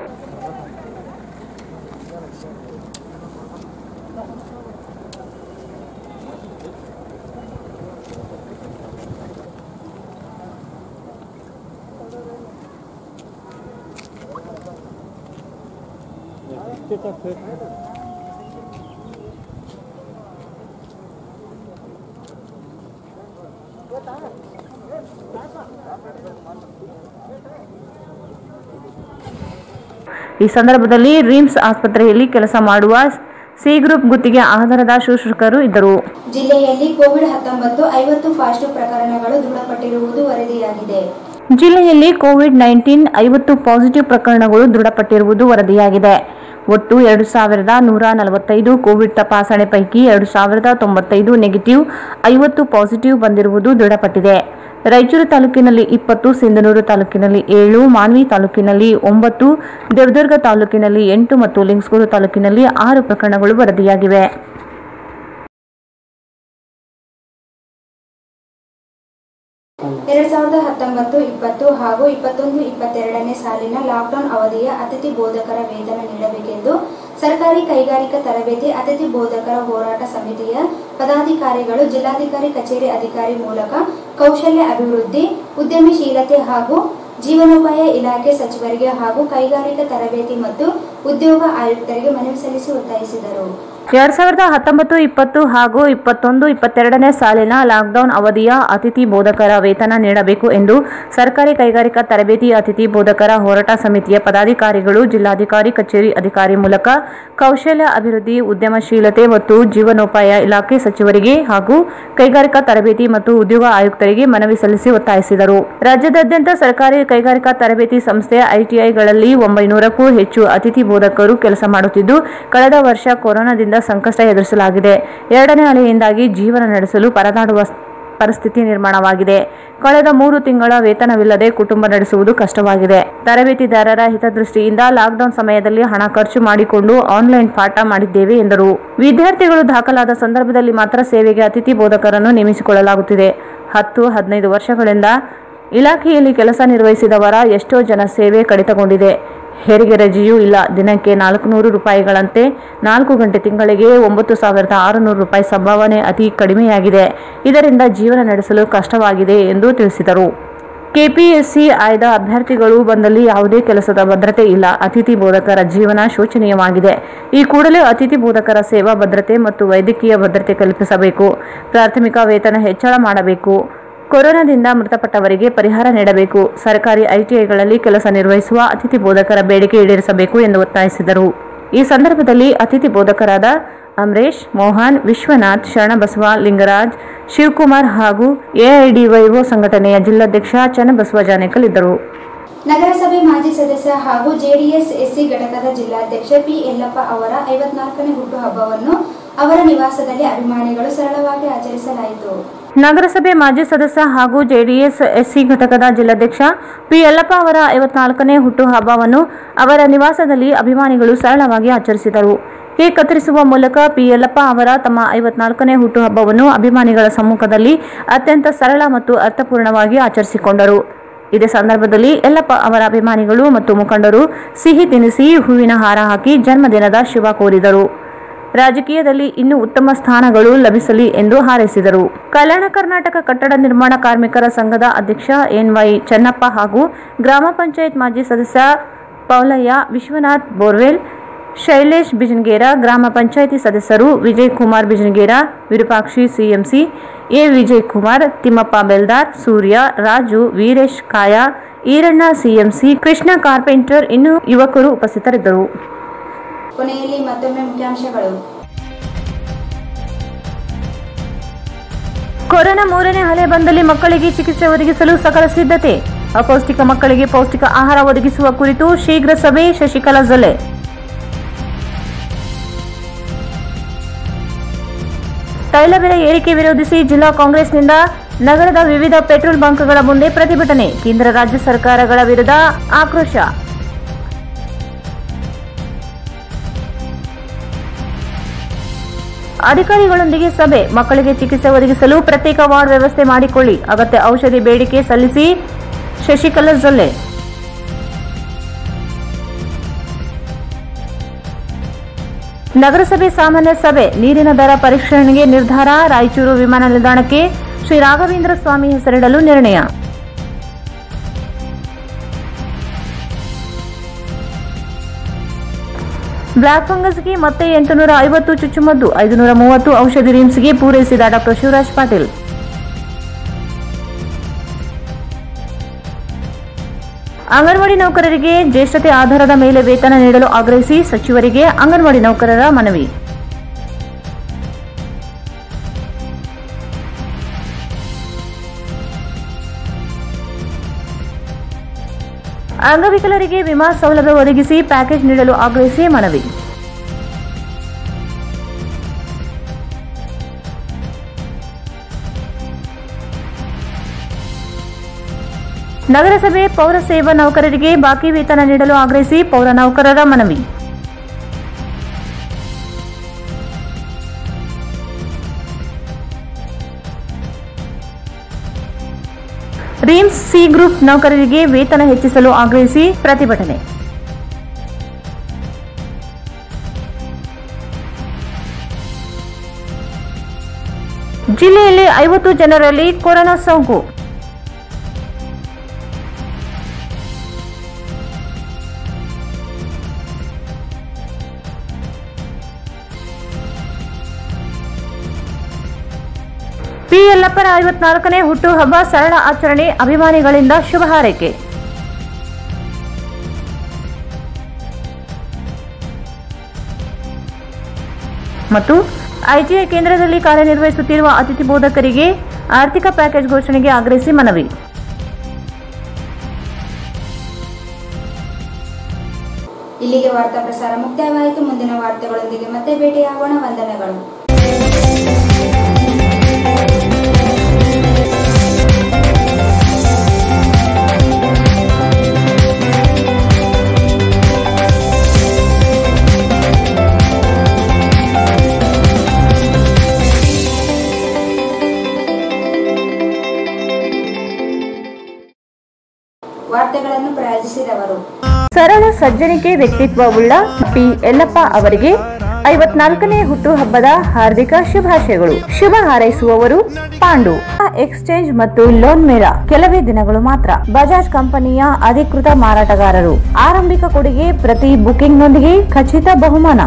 ಈ ಸಂದರ್ಭದಲ್ಲಿ ರಿಮ್ಸ್ ಆಸ್ಪತ್ರೆಯಲ್ಲಿ ಕೆಲಸ ಮಾಡುವ ಸಿ ಗ್ರೂಪ್ ಗುತ್ತಿಗೆ ಆಧಾರದ ಶುಶ್ರೂಷಕರು ಇದ್ದರು ಜಿಲ್ಲೆಯಲ್ಲಿ ಕೋವಿಡ್ ಹತ್ತೊಂಬತ್ತು ಐವತ್ತು ಪಾಸಿಟಿವ್ ಪ್ರಕರಣಗಳು ದೃಢಪಟ್ಟಿರುವುದು ವರದಿಯಾಗಿದೆ ಜಿಲ್ಲೆಯಲ್ಲಿ ಕೋವಿಡ್ ನೈನ್ಟೀನ್ ಐವತ್ತು ಪಾಸಿಟಿವ್ ಪ್ರಕರಣಗಳು ದೃಢಪಟ್ಟಿರುವುದು ವರದಿಯಾಗಿದೆ ಒಟ್ಟು ಎರಡು ಸಾವಿರದ ನೂರ ನಲವತ್ತೈದು ಕೋವಿಡ್ ತಪಾಸಣೆ ಪೈಕಿ ಎರಡು ಸಾವಿರದ ತೊಂಬತ್ತೈದು ನೆಗೆಟಿವ್ ಐವತ್ತು ಪಾಸಿಟಿವ್ ಬಂದಿರುವುದು ದೃಢಪಟ್ಟಿದೆ ರಾಯಚೂರು ತಾಲೂಕಿನಲ್ಲಿ ಇಪ್ಪತ್ತು ಸಿಂಧನೂರು ತಾಲೂಕಿನಲ್ಲಿ ಏಳು ಮಾನ್ವಿ ತಾಲೂಕಿನಲ್ಲಿ ಒಂಬತ್ತು ದೇವದುರ್ಗ ತಾಲೂಕಿನಲ್ಲಿ ಎಂಟು ಮತ್ತು ಲಿಂಗ್ಸ್ಗೂರು ತಾಲೂಕಿನಲ್ಲಿ ಆರು ಪ್ರಕರಣಗಳು ವರದಿಯಾಗಿವೆ ಎರಡ್ ಸಾವಿರದ ಹತ್ತೊಂಬತ್ತು ಇಪ್ಪತ್ತು ಹಾಗೂ ಇಪ್ಪತ್ತೊಂದು ಇಪ್ಪತ್ತೆರಡನೇ ಸಾಲಿನ ಲಾಕ್ಡೌನ್ ಅವಧಿಯ ಅತಿಥಿ ಬೋಧಕರ ವೇತನ ನೀಡಬೇಕೆಂದು ಸರ್ಕಾರಿ ಕೈಗಾರಿಕಾ ತರಬೇತಿ ಅತಿಥಿ ಬೋಧಕರ ಹೋರಾಟ ಸಮಿತಿಯ ಪದಾಧಿಕಾರಿಗಳು ಜಿಲ್ಲಾಧಿಕಾರಿ ಕಚೇರಿ ಅಧಿಕಾರಿ ಮೂಲಕ ಕೌಶಲ್ಯ ಅಭಿವೃದ್ಧಿ ಉದ್ಯಮಶೀಲತೆ ಹಾಗೂ ಜೀವನೋಪಾಯ ಇಲಾಖೆ ಸಚಿವರಿಗೆ ಹಾಗೂ ಕೈಗಾರಿಕಾ ತರಬೇತಿ ಮತ್ತು ಉದ್ಯೋಗ ಆಯುಕ್ತರಿಗೆ ಮನವಿ ಸಲ್ಲಿಸಿ ಒತ್ತಾಯಿಸಿದರು ಎರಡ್ ಸಾವಿರದ ಹತ್ತೊಂಬತ್ತು ಇಪ್ಪತ್ತು ಹಾಗೂ ಇಪ್ಪತ್ತೊಂದು ಇಪ್ಪತ್ತೆರಡನೇ ಸಾಲಿನ ಲಾಕ್ಡೌನ್ ಅವಧಿಯ ಅತಿಥಿ ಬೋಧಕರ ವೇತನ ನೀಡಬೇಕು ಎಂದು ಸರ್ಕಾರಿ ಕೈಗಾರಿಕಾ ತರಬೇತಿ ಅತಿಥಿ ಬೋಧಕರ ಹೋರಾಟ ಸಮಿತಿಯ ಪದಾಧಿಕಾರಿಗಳು ಜಿಲ್ಲಾಧಿಕಾರಿ ಕಚೇರಿ ಅಧಿಕಾರಿ ಮೂಲಕ ಕೌಶಲ್ಯ ಅಭಿವೃದ್ಧಿ ಉದ್ಯಮಶೀಲತೆ ಮತ್ತು ಜೀವನೋಪಾಯ ಇಲಾಖೆ ಸಚಿವರಿಗೆ ಹಾಗೂ ಕೈಗಾರಿಕಾ ತರಬೇತಿ ಮತ್ತು ಉದ್ಯೋಗ ಆಯುಕ್ತರಿಗೆ ಮನವಿ ಸಲ್ಲಿಸಿ ಒತ್ತಾಯಿಸಿದರು ರಾಜ್ಯದಾದ್ಯಂತ ಸರ್ಕಾರಿ ಕೈಗಾರಿಕಾ ತರಬೇತಿ ಸಂಸ್ಥೆ ಐಟಿಐಗಳಲ್ಲಿ ಒಂಬೈನೂರಕ್ಕೂ ಹೆಚ್ಚು ಅತಿಥಿ ಬೋಧಕರು ಕೆಲಸ ಮಾಡುತ್ತಿದ್ದು ಕಳೆದ ವರ್ಷ ಕೊರೋನಾದಿಂದ ಸಂಕಷ್ಟ ಎದುರಿಸಲಾಗಿದೆ ಎರಡನೇ ಅಲೆಯಿಂದಾಗಿ ಜೀವನ ನಡೆಸಲು ಪರದಾಡುವ ಪರಿಸ್ಥಿತಿ ನಿರ್ಮಾಣವಾಗಿದೆ ಕಳೆದ ಮೂರು ತಿಂಗಳ ವೇತನವಿಲ್ಲದೆ ಕುಟುಂಬ ನಡೆಸುವುದು ಕಷ್ಟವಾಗಿದೆ ತರಬೇತಿದಾರರ ಹಿತದೃಷ್ಟಿಯಿಂದ ಲಾಕ್ಡೌನ್ ಸಮಯದಲ್ಲಿ ಹಣ ಖರ್ಚು ಮಾಡಿಕೊಂಡು ಆನ್ಲೈನ್ ಪಾಠ ಮಾಡಿದ್ದೇವೆ ಎಂದರು ವಿದ್ಯಾರ್ಥಿಗಳು ದಾಖಲಾದ ಸಂದರ್ಭದಲ್ಲಿ ಮಾತ್ರ ಸೇವೆಗೆ ಅತಿಥಿ ಬೋಧಕರನ್ನು ನೇಮಿಸಿಕೊಳ್ಳಲಾಗುತ್ತಿದೆ ಹತ್ತು ಹದಿನೈದು ವರ್ಷಗಳಿಂದ ಇಲಾಖೆಯಲ್ಲಿ ಕೆಲಸ ನಿರ್ವಹಿಸಿದವರ ಎಷ್ಟೋ ಜನ ಸೇವೆ ಕಡಿತಗೊಂಡಿದೆ ಹೆರಿಗೆ ರಜೆಯೂ ಇಲ್ಲ ದಿನಕ್ಕೆ ನಾಲ್ಕುನೂರು ರೂಪಾಯಿಗಳಂತೆ ನಾಲ್ಕು ಗಂಟೆ ತಿಂಗಳಿಗೆ ಒಂಬತ್ತು ಸಾವಿರದ ಆರುನೂರು ರೂಪಾಯಿ ಸಂಭಾವನೆ ಅತಿ ಕಡಿಮೆಯಾಗಿದೆ ಇದರಿಂದ ಜೀವನ ನಡೆಸಲು ಕಷ್ಟವಾಗಿದೆ ಎಂದು ತಿಳಿಸಿದರು ಕೆಪಿಎಸ್ಸಿ ಆಯ್ದ ಅಭ್ಯರ್ಥಿಗಳು ಬಂದಲ್ಲಿ ಯಾವುದೇ ಕೆಲಸದ ಭದ್ರತೆ ಇಲ್ಲ ಅತಿಥಿ ಬೋಧಕರ ಜೀವನ ಶೋಚನೀಯವಾಗಿದೆ ಈ ಕೂಡಲೇ ಅತಿಥಿ ಬೋಧಕರ ಸೇವಾ ಭದ್ರತೆ ಮತ್ತು ವೈದ್ಯಕೀಯ ಭದ್ರತೆ ಕಲ್ಪಿಸಬೇಕು ಪ್ರಾಥಮಿಕ ವೇತನ ಹೆಚ್ಚಳ ಮಾಡಬೇಕು ಕೊರೋನಾದಿಂದ ಮೃತಪಟ್ಟವರಿಗೆ ಪರಿಹಾರ ನೀಡಬೇಕು ಸರ್ಕಾರಿ ಐಟಿಐಗಳಲ್ಲಿ ಕೆಲಸ ನಿರ್ವಹಿಸುವ ಅತಿಥಿ ಬೋಧಕರ ಬೇಡಿಕೆ ಈಡೇರಿಸಬೇಕು ಎಂದು ಒತ್ತಾಯಿಸಿದರು ಈ ಸಂದರ್ಭದಲ್ಲಿ ಅತಿಥಿ ಬೋಧಕರಾದ ಅಮರೇಶ್ ಮೋಹನ್ ವಿಶ್ವನಾಥ್ ಶರಣಬಸವ ಲಿಂಗರಾಜ್ ಶಿವಕುಮಾರ್ ಹಾಗೂ ಎಐಡಿವೈಒ ಸಂಘಟನೆಯ ಜಿಲ್ಲಾಧ್ಯಕ್ಷ ಚನ್ನಬಸವ ಜಾನೇಕಲ್ ಇದ್ದರು ನಗರಸಭೆ ಮಾಜಿ ಸದಸ್ಯ ಹಾಗೂ ಜೆಡಿಎಸ್ ಎಸ್ಸಿ ಘಟಕದ ಜಿಲ್ಲಾಧ್ಯಕ್ಷ ಪಿ ಯಲ್ಲಪ್ಪ ಅವರ ಐವತ್ನಾಲ್ಕನೇ ಹುಟ್ಟುಹಬ್ಬವನ್ನು ಅವರ ನಿವಾಸದಲ್ಲಿ ಅಭಿಮಾನಿಗಳು ಸರಳವಾಗಿ ಆಚರಿಸಲಾಯಿತು ನಗರಸಭೆ ಮಾಜಿ ಸದಸ್ಯ ಹಾಗೂ ಜೆಡಿಎಸ್ ಎಸ್ಸಿ ಘಟಕದ ಜಿಲ್ಲಾಧ್ಯಕ್ಷ ಪಿ ಯಲ್ಲಪ್ಪ ಅವರ ಐವತ್ನಾಲ್ಕನೇ ಹುಟ್ಟುಹಬ್ಬವನ್ನು ಅವರ ನಿವಾಸದಲ್ಲಿ ಅಭಿಮಾನಿಗಳು ಸರಳವಾಗಿ ಆಚರಿಸಿದರು ಕೇಕ್ ಕತ್ತರಿಸುವ ಮೂಲಕ ಪಿ ಯಲ್ಲಪ್ಪ ಅವರ ತಮ್ಮ ಐವತ್ನಾಲ್ಕನೇ ಹುಟ್ಟುಹಬ್ಬವನ್ನು ಅಭಿಮಾನಿಗಳ ಸಮ್ಮುಖದಲ್ಲಿ ಅತ್ಯಂತ ಸರಳ ಮತ್ತು ಅರ್ಥಪೂರ್ಣವಾಗಿ ಆಚರಿಸಿಕೊಂಡರು ಇದೇ ಸಂದರ್ಭದಲ್ಲಿ ಯಲ್ಲಪ್ಪ ಅವರ ಅಭಿಮಾನಿಗಳು ಮತ್ತು ಮುಖಂಡರು ಸಿಹಿ ತಿನಿಸಿ ಹೂವಿನ ಹಾರ ಹಾಕಿ ಜನ್ಮದಿನದ ಶುಭ ಕೋರಿದರು ರಾಜಕೀಯದಲ್ಲಿ ಇನ್ನೂ ಉತ್ತಮ ಸ್ಥಾನಗಳು ಲಭಿಸಲಿ ಎಂದು ಹಾರೈಸಿದರು ಕಲ್ಯಾಣ ಕರ್ನಾಟಕ ಕಟ್ಟಡ ನಿರ್ಮಾಣ ಕಾರ್ಮಿಕರ ಸಂಘದ ಅಧ್ಯಕ್ಷ ಎನ್ವೈ ಚೆನ್ನಪ್ಪ ಹಾಗೂ ಗ್ರಾಮ ಪಂಚಾಯತ್ ಮಾಜಿ ಸದಸ್ಯ ಪೌಲಯ್ಯ ವಿಶ್ವನಾಥ್ ಬೋರ್ವೆಲ್ ಶೈಲೇಶ್ ಬಿಜನ್ಗೇರ ಗ್ರಾಮ ಪಂಚಾಯಿತಿ ಸದಸ್ಯರು Vijay Kumar Bijangera Virupakshi CMC A Vijay Kumar Thimmappa Beldar Surya Raju Veeresh Kaya Iranna CMC Krishna carpenter ಇನ್ನು ಯುವಕರು ಉಪಸ್ಥಿತರಿದ್ದರು ಕೊನೆಯಲ್ಲಿ ಮತ್ತೊಮ್ಮೆ ಮುಖ್ಯಾಂಶಗಳು ಕೊರೋನಾ ಮೂರನೇ ಅಲೆ ಬಂದಲ್ಲಿ ಮಕ್ಕಳಿಗೆ ಚಿಕಿತ್ಸೆ ಒದಗಿಸಲು ಸಕಲ ಸಿದ್ಧತೆ ಅಪೌಷ್ಟಿಕ ಮಕ್ಕಳಿಗೆ ಪೌಷ್ಟಿಕ ಆಹಾರ ಒದಗಿಸುವ ಕುರಿತು ಶೀಘ್ರ ಸಭೆ ಶಶಿಕಲಾ ಜೊಲ್ಲೆ ತೈಲ ಬೆಲೆ ಏರಿಕೆ ವಿರೋಧಿಸಿ ಜಿಲ್ಲಾ ಕಾಂಗ್ರೆಸ್ನಿಂದ ನಗರದ ವಿವಿಧ ಪೆಟ್ರೋಲ್ ಬಂಕ್ಗಳ ಮುಂದೆ ಪ್ರತಿಭಟನೆ ಕೇಂದ್ರ ರಾಜ್ಯ ಸರ್ಕಾರಗಳ ವಿರುದ್ಧ ಆಕ್ರೋಶ ಅಧಿಕಾರಿಗಳೊಂದಿಗೆ ಸಭೆ ಮಕ್ಕಳಿಗೆ ಚಿಕಿತ್ಸೆ ಒದಗಿಸಲು ಪ್ರತ್ಯೇಕ ವಾರ್ಡ್ ವ್ಯವಸ್ಥೆ ಮಾಡಿಕೊಳ್ಳಿ ಅಗತ್ಯ ಔಷಧಿ ಬೇಡಿಕೆ ಸಲ್ಲಿಸಿ ಶಶಿಕಲಾ ಜೊಲ್ಲೆ ನಗರಸಭೆ ಸಾಮಾನ್ಯ ಸಭೆ ನೀರಿನ ದರ ಪರಿಷ್ಕರಣೆಗೆ ನಿರ್ಧಾರ ರಾಯಚೂರು ವಿಮಾನ ನಿಲ್ದಾಣಕ್ಕೆ ಶ್ರೀ ರಾಘವೇಂದ್ರ ಸ್ವಾಮಿ ಹೆಸರಿಡಲು ನಿರ್ಣಯ ಬ್ಲಾಕ್ ಫಂಗಸ್ಗೆ ಮತ್ತೆ ಎಂಟುನೂರ ಐವತ್ತು ಚುಚ್ಚುಮದ್ದು ಐದುನೂರ ಮೂವತ್ತು ಔಷಧಿ ರಿಮ್ಸ್ಗೆ ಪೂರೈಸಿದ ಡಾಕ್ಟರ್ ಶಿವರಾಜ್ ಪಾಟೀಲ್ ಅಂಗನವಾಡಿ ನೌಕರರಿಗೆ ಜ್ಯೇಷ್ಠತೆ ಆಧಾರದ ಮೇಲೆ ವೇತನ ನೀಡಲು ಆಗ್ರಹಿಸಿ ಸಚಿವರಿಗೆ ಅಂಗನವಾಡಿ ನೌಕರರ ಮನವಿ ಅಂಗವಿಕಲರಿಗೆ ವಿಮಾ ಸೌಲಭ್ಯ ಒದಗಿಸಿ ಪ್ಯಾಕೇಜ್ ನೀಡಲು ಆಗ್ರಹಿಸಿ ಮನವಿ ನಗರಸಭೆ ಪೌರ ಸೇವಾ ನೌಕರರಿಗೆ ಬಾಕಿ ವೇತನ ನೀಡಲು ಆಗ್ರಹಿಸಿ ಪೌರ ನೌಕರರ ಮನವಿ ರೀಮ್ಸ್ ಸಿ ಗ್ರೂಪ್ ನೌಕರರಿಗೆ ವೇತನ ಹೆಚ್ಚಿಸಲು ಆಗ್ರಹಿಸಿ ಪ್ರತಿಭಟನೆ ಜಿಲ್ಲೆಯಲ್ಲಿ ಐವತ್ತು ಜನರಲ್ಲಿ ಕೊರೋನಾ ಸೋಂಕು ಪಿ ಯಲ್ಲಪ್ಪನ ಐವತ್ನಾಲ್ಕನೇ ಹುಟ್ಟುಹಬ್ಬ ಸರಳ ಆಚರಣೆ ಅಭಿಮಾನಿಗಳಿಂದ ಶುಭ ಹಾರೈಕೆ ಮತ್ತು ಐಟಿಐ ಕೇಂದ್ರದಲ್ಲಿ ಕಾರ್ಯನಿರ್ವಹಿಸುತ್ತಿರುವ ಅತಿಥಿ ಬೋಧಕರಿಗೆ ಆರ್ಥಿಕ ಪ್ಯಾಕೇಜ್ ಘೋಷಣೆಗೆ ಆಗ್ರಹಿಸಿ ಮನವಿ ಇಲ್ಲಿಗೆ ವಾರ್ತಾ ಪ್ರಸಾರ ಮುಕ್ತಾಯವಾಯಿತು ಮುಂದಿನ ವಾರ್ತೆಗಳೊಂದಿಗೆ ಮತ್ತೆ ಭೇಟಿಯಾಗೋಣ ವಂದನೆಗಳು ವಾರ್ತೆಗಳನ್ನು ಪ್ರಾಯೋಜಿಸಿದವರು ಸರಳ ಸಜ್ಜನಿಕೆ ವ್ಯಕ್ತಿತ್ವವುಳ್ಳ ಪಿ ಯಲ್ಲಪ್ಪ ಅವರಿಗೆ ಐವತ್ನಾಲ್ಕನೇ ಹುಟ್ಟುಹಬ್ಬದ ಹಾರ್ದಿಕ ಶುಭಾಶಯಗಳು ಶುಭ ಹಾರೈಸುವವರು ಪಾಂಡು ಎಕ್ಸ್ಚೇಂಜ್ ಮತ್ತು ಲೋನ್ ಮೇಳ ಕೆಲವೇ ದಿನಗಳು ಮಾತ್ರ ಬಜಾಜ್ ಕಂಪನಿಯ ಅಧಿಕೃತ ಮಾರಾಟಗಾರರು ಆರಂಭಿಕ ಕೊಡುಗೆ ಪ್ರತಿ ಬುಕಿಂಗ್ನೊಂದಿಗೆ ಖಚಿತ ಬಹುಮಾನ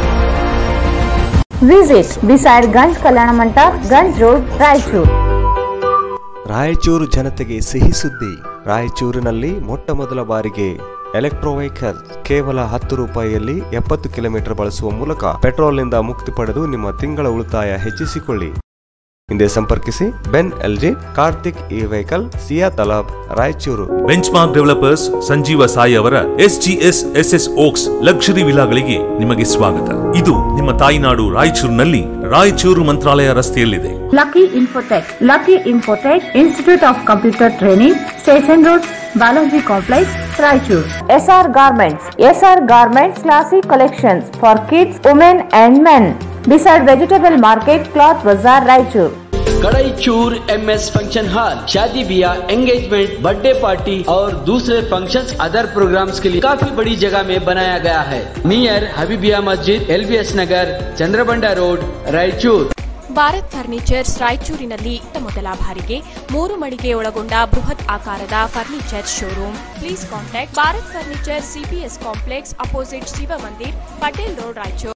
ವಿಸಿಟ್ ಬಿಸೈಡ್ ಗಂಜ್ ಕಲ್ಯಾಣ ಮಂಟಪ ಗಂಜ್ ರೋಡ್ ರಾಯಚೂರು ರಾಯಚೂರು ಜನತೆಗೆ ಸಿಹಿ ಸುದ್ದಿ ರಾಯಚೂರಿನಲ್ಲಿ ಮೊಟ್ಟ ಮೊದಲ ಬಾರಿಗೆ ಎಲೆಕ್ಟ್ರೋ ವೆಹಿಕಲ್ ಕೇವಲ ಹತ್ತು ರೂಪಾಯಿಯಲ್ಲಿ ಎಪ್ಪತ್ತು ಕಿಲೋಮೀಟರ್ ಬಳಸುವ ಮೂಲಕ ಪೆಟ್ರೋಲ್ನಿಂದ ಮುಕ್ತಿ ಪಡೆದು ನಿಮ್ಮ ತಿಂಗಳ ಉಳಿತಾಯ ಹೆಚ್ಚಿಸಿಕೊಳ್ಳಿ ಹಿಂದೆ ಸಂಪರ್ಕಿಸಿ ಬೆನ್ LG Karthik E vehicle Siya Talab Raichur benchmark developers Sanjeeva Sai ಅವರ S G S S S ಓಕ್ಸ್ luxury ವಿಲಾಗಳಿಗೆ ನಿಮಗೆ ಸ್ವಾಗತ ಇದು ನಿಮ್ಮ ತಾಯಿನಾಡು ರಾಯಚೂರಿನಲ್ಲಿ ರಾಯಚೂರು ಮಂತ್ರಾಲಯ ರಸ್ತೆಯಲ್ಲಿದೆ Lucky Infotech. Lucky Infotech, Institute of Computer Training, Station Road, Balaji Complex, Raichur. SR Garments. SR Garments Classic Collections for kids, women and men. Beside Vegetable Market, Cloth Bazaar, Raichur. कड़ई चूर M S function hall शादी ब्याह engagement birthday party और दूसरे functions other programmes के लिए काफी बड़ी जगह में बनाया गया है near Habibia Masjid L Nagar Chandrabanda road Raichur Bharat furnitures ರಾಯಚೂರಿನಲ್ಲಿ ಇತ್ತ ಮೊದಲ ಬಾರಿಗೆ ಮೂರು ಮಳಿಗೆ ಒಳಗೊಂಡ ಬೃಹತ್ ಆಕಾರದ furniture showroom please contact Bharat furniture CPS complex opposite Shiva Mandir Patel road Raichur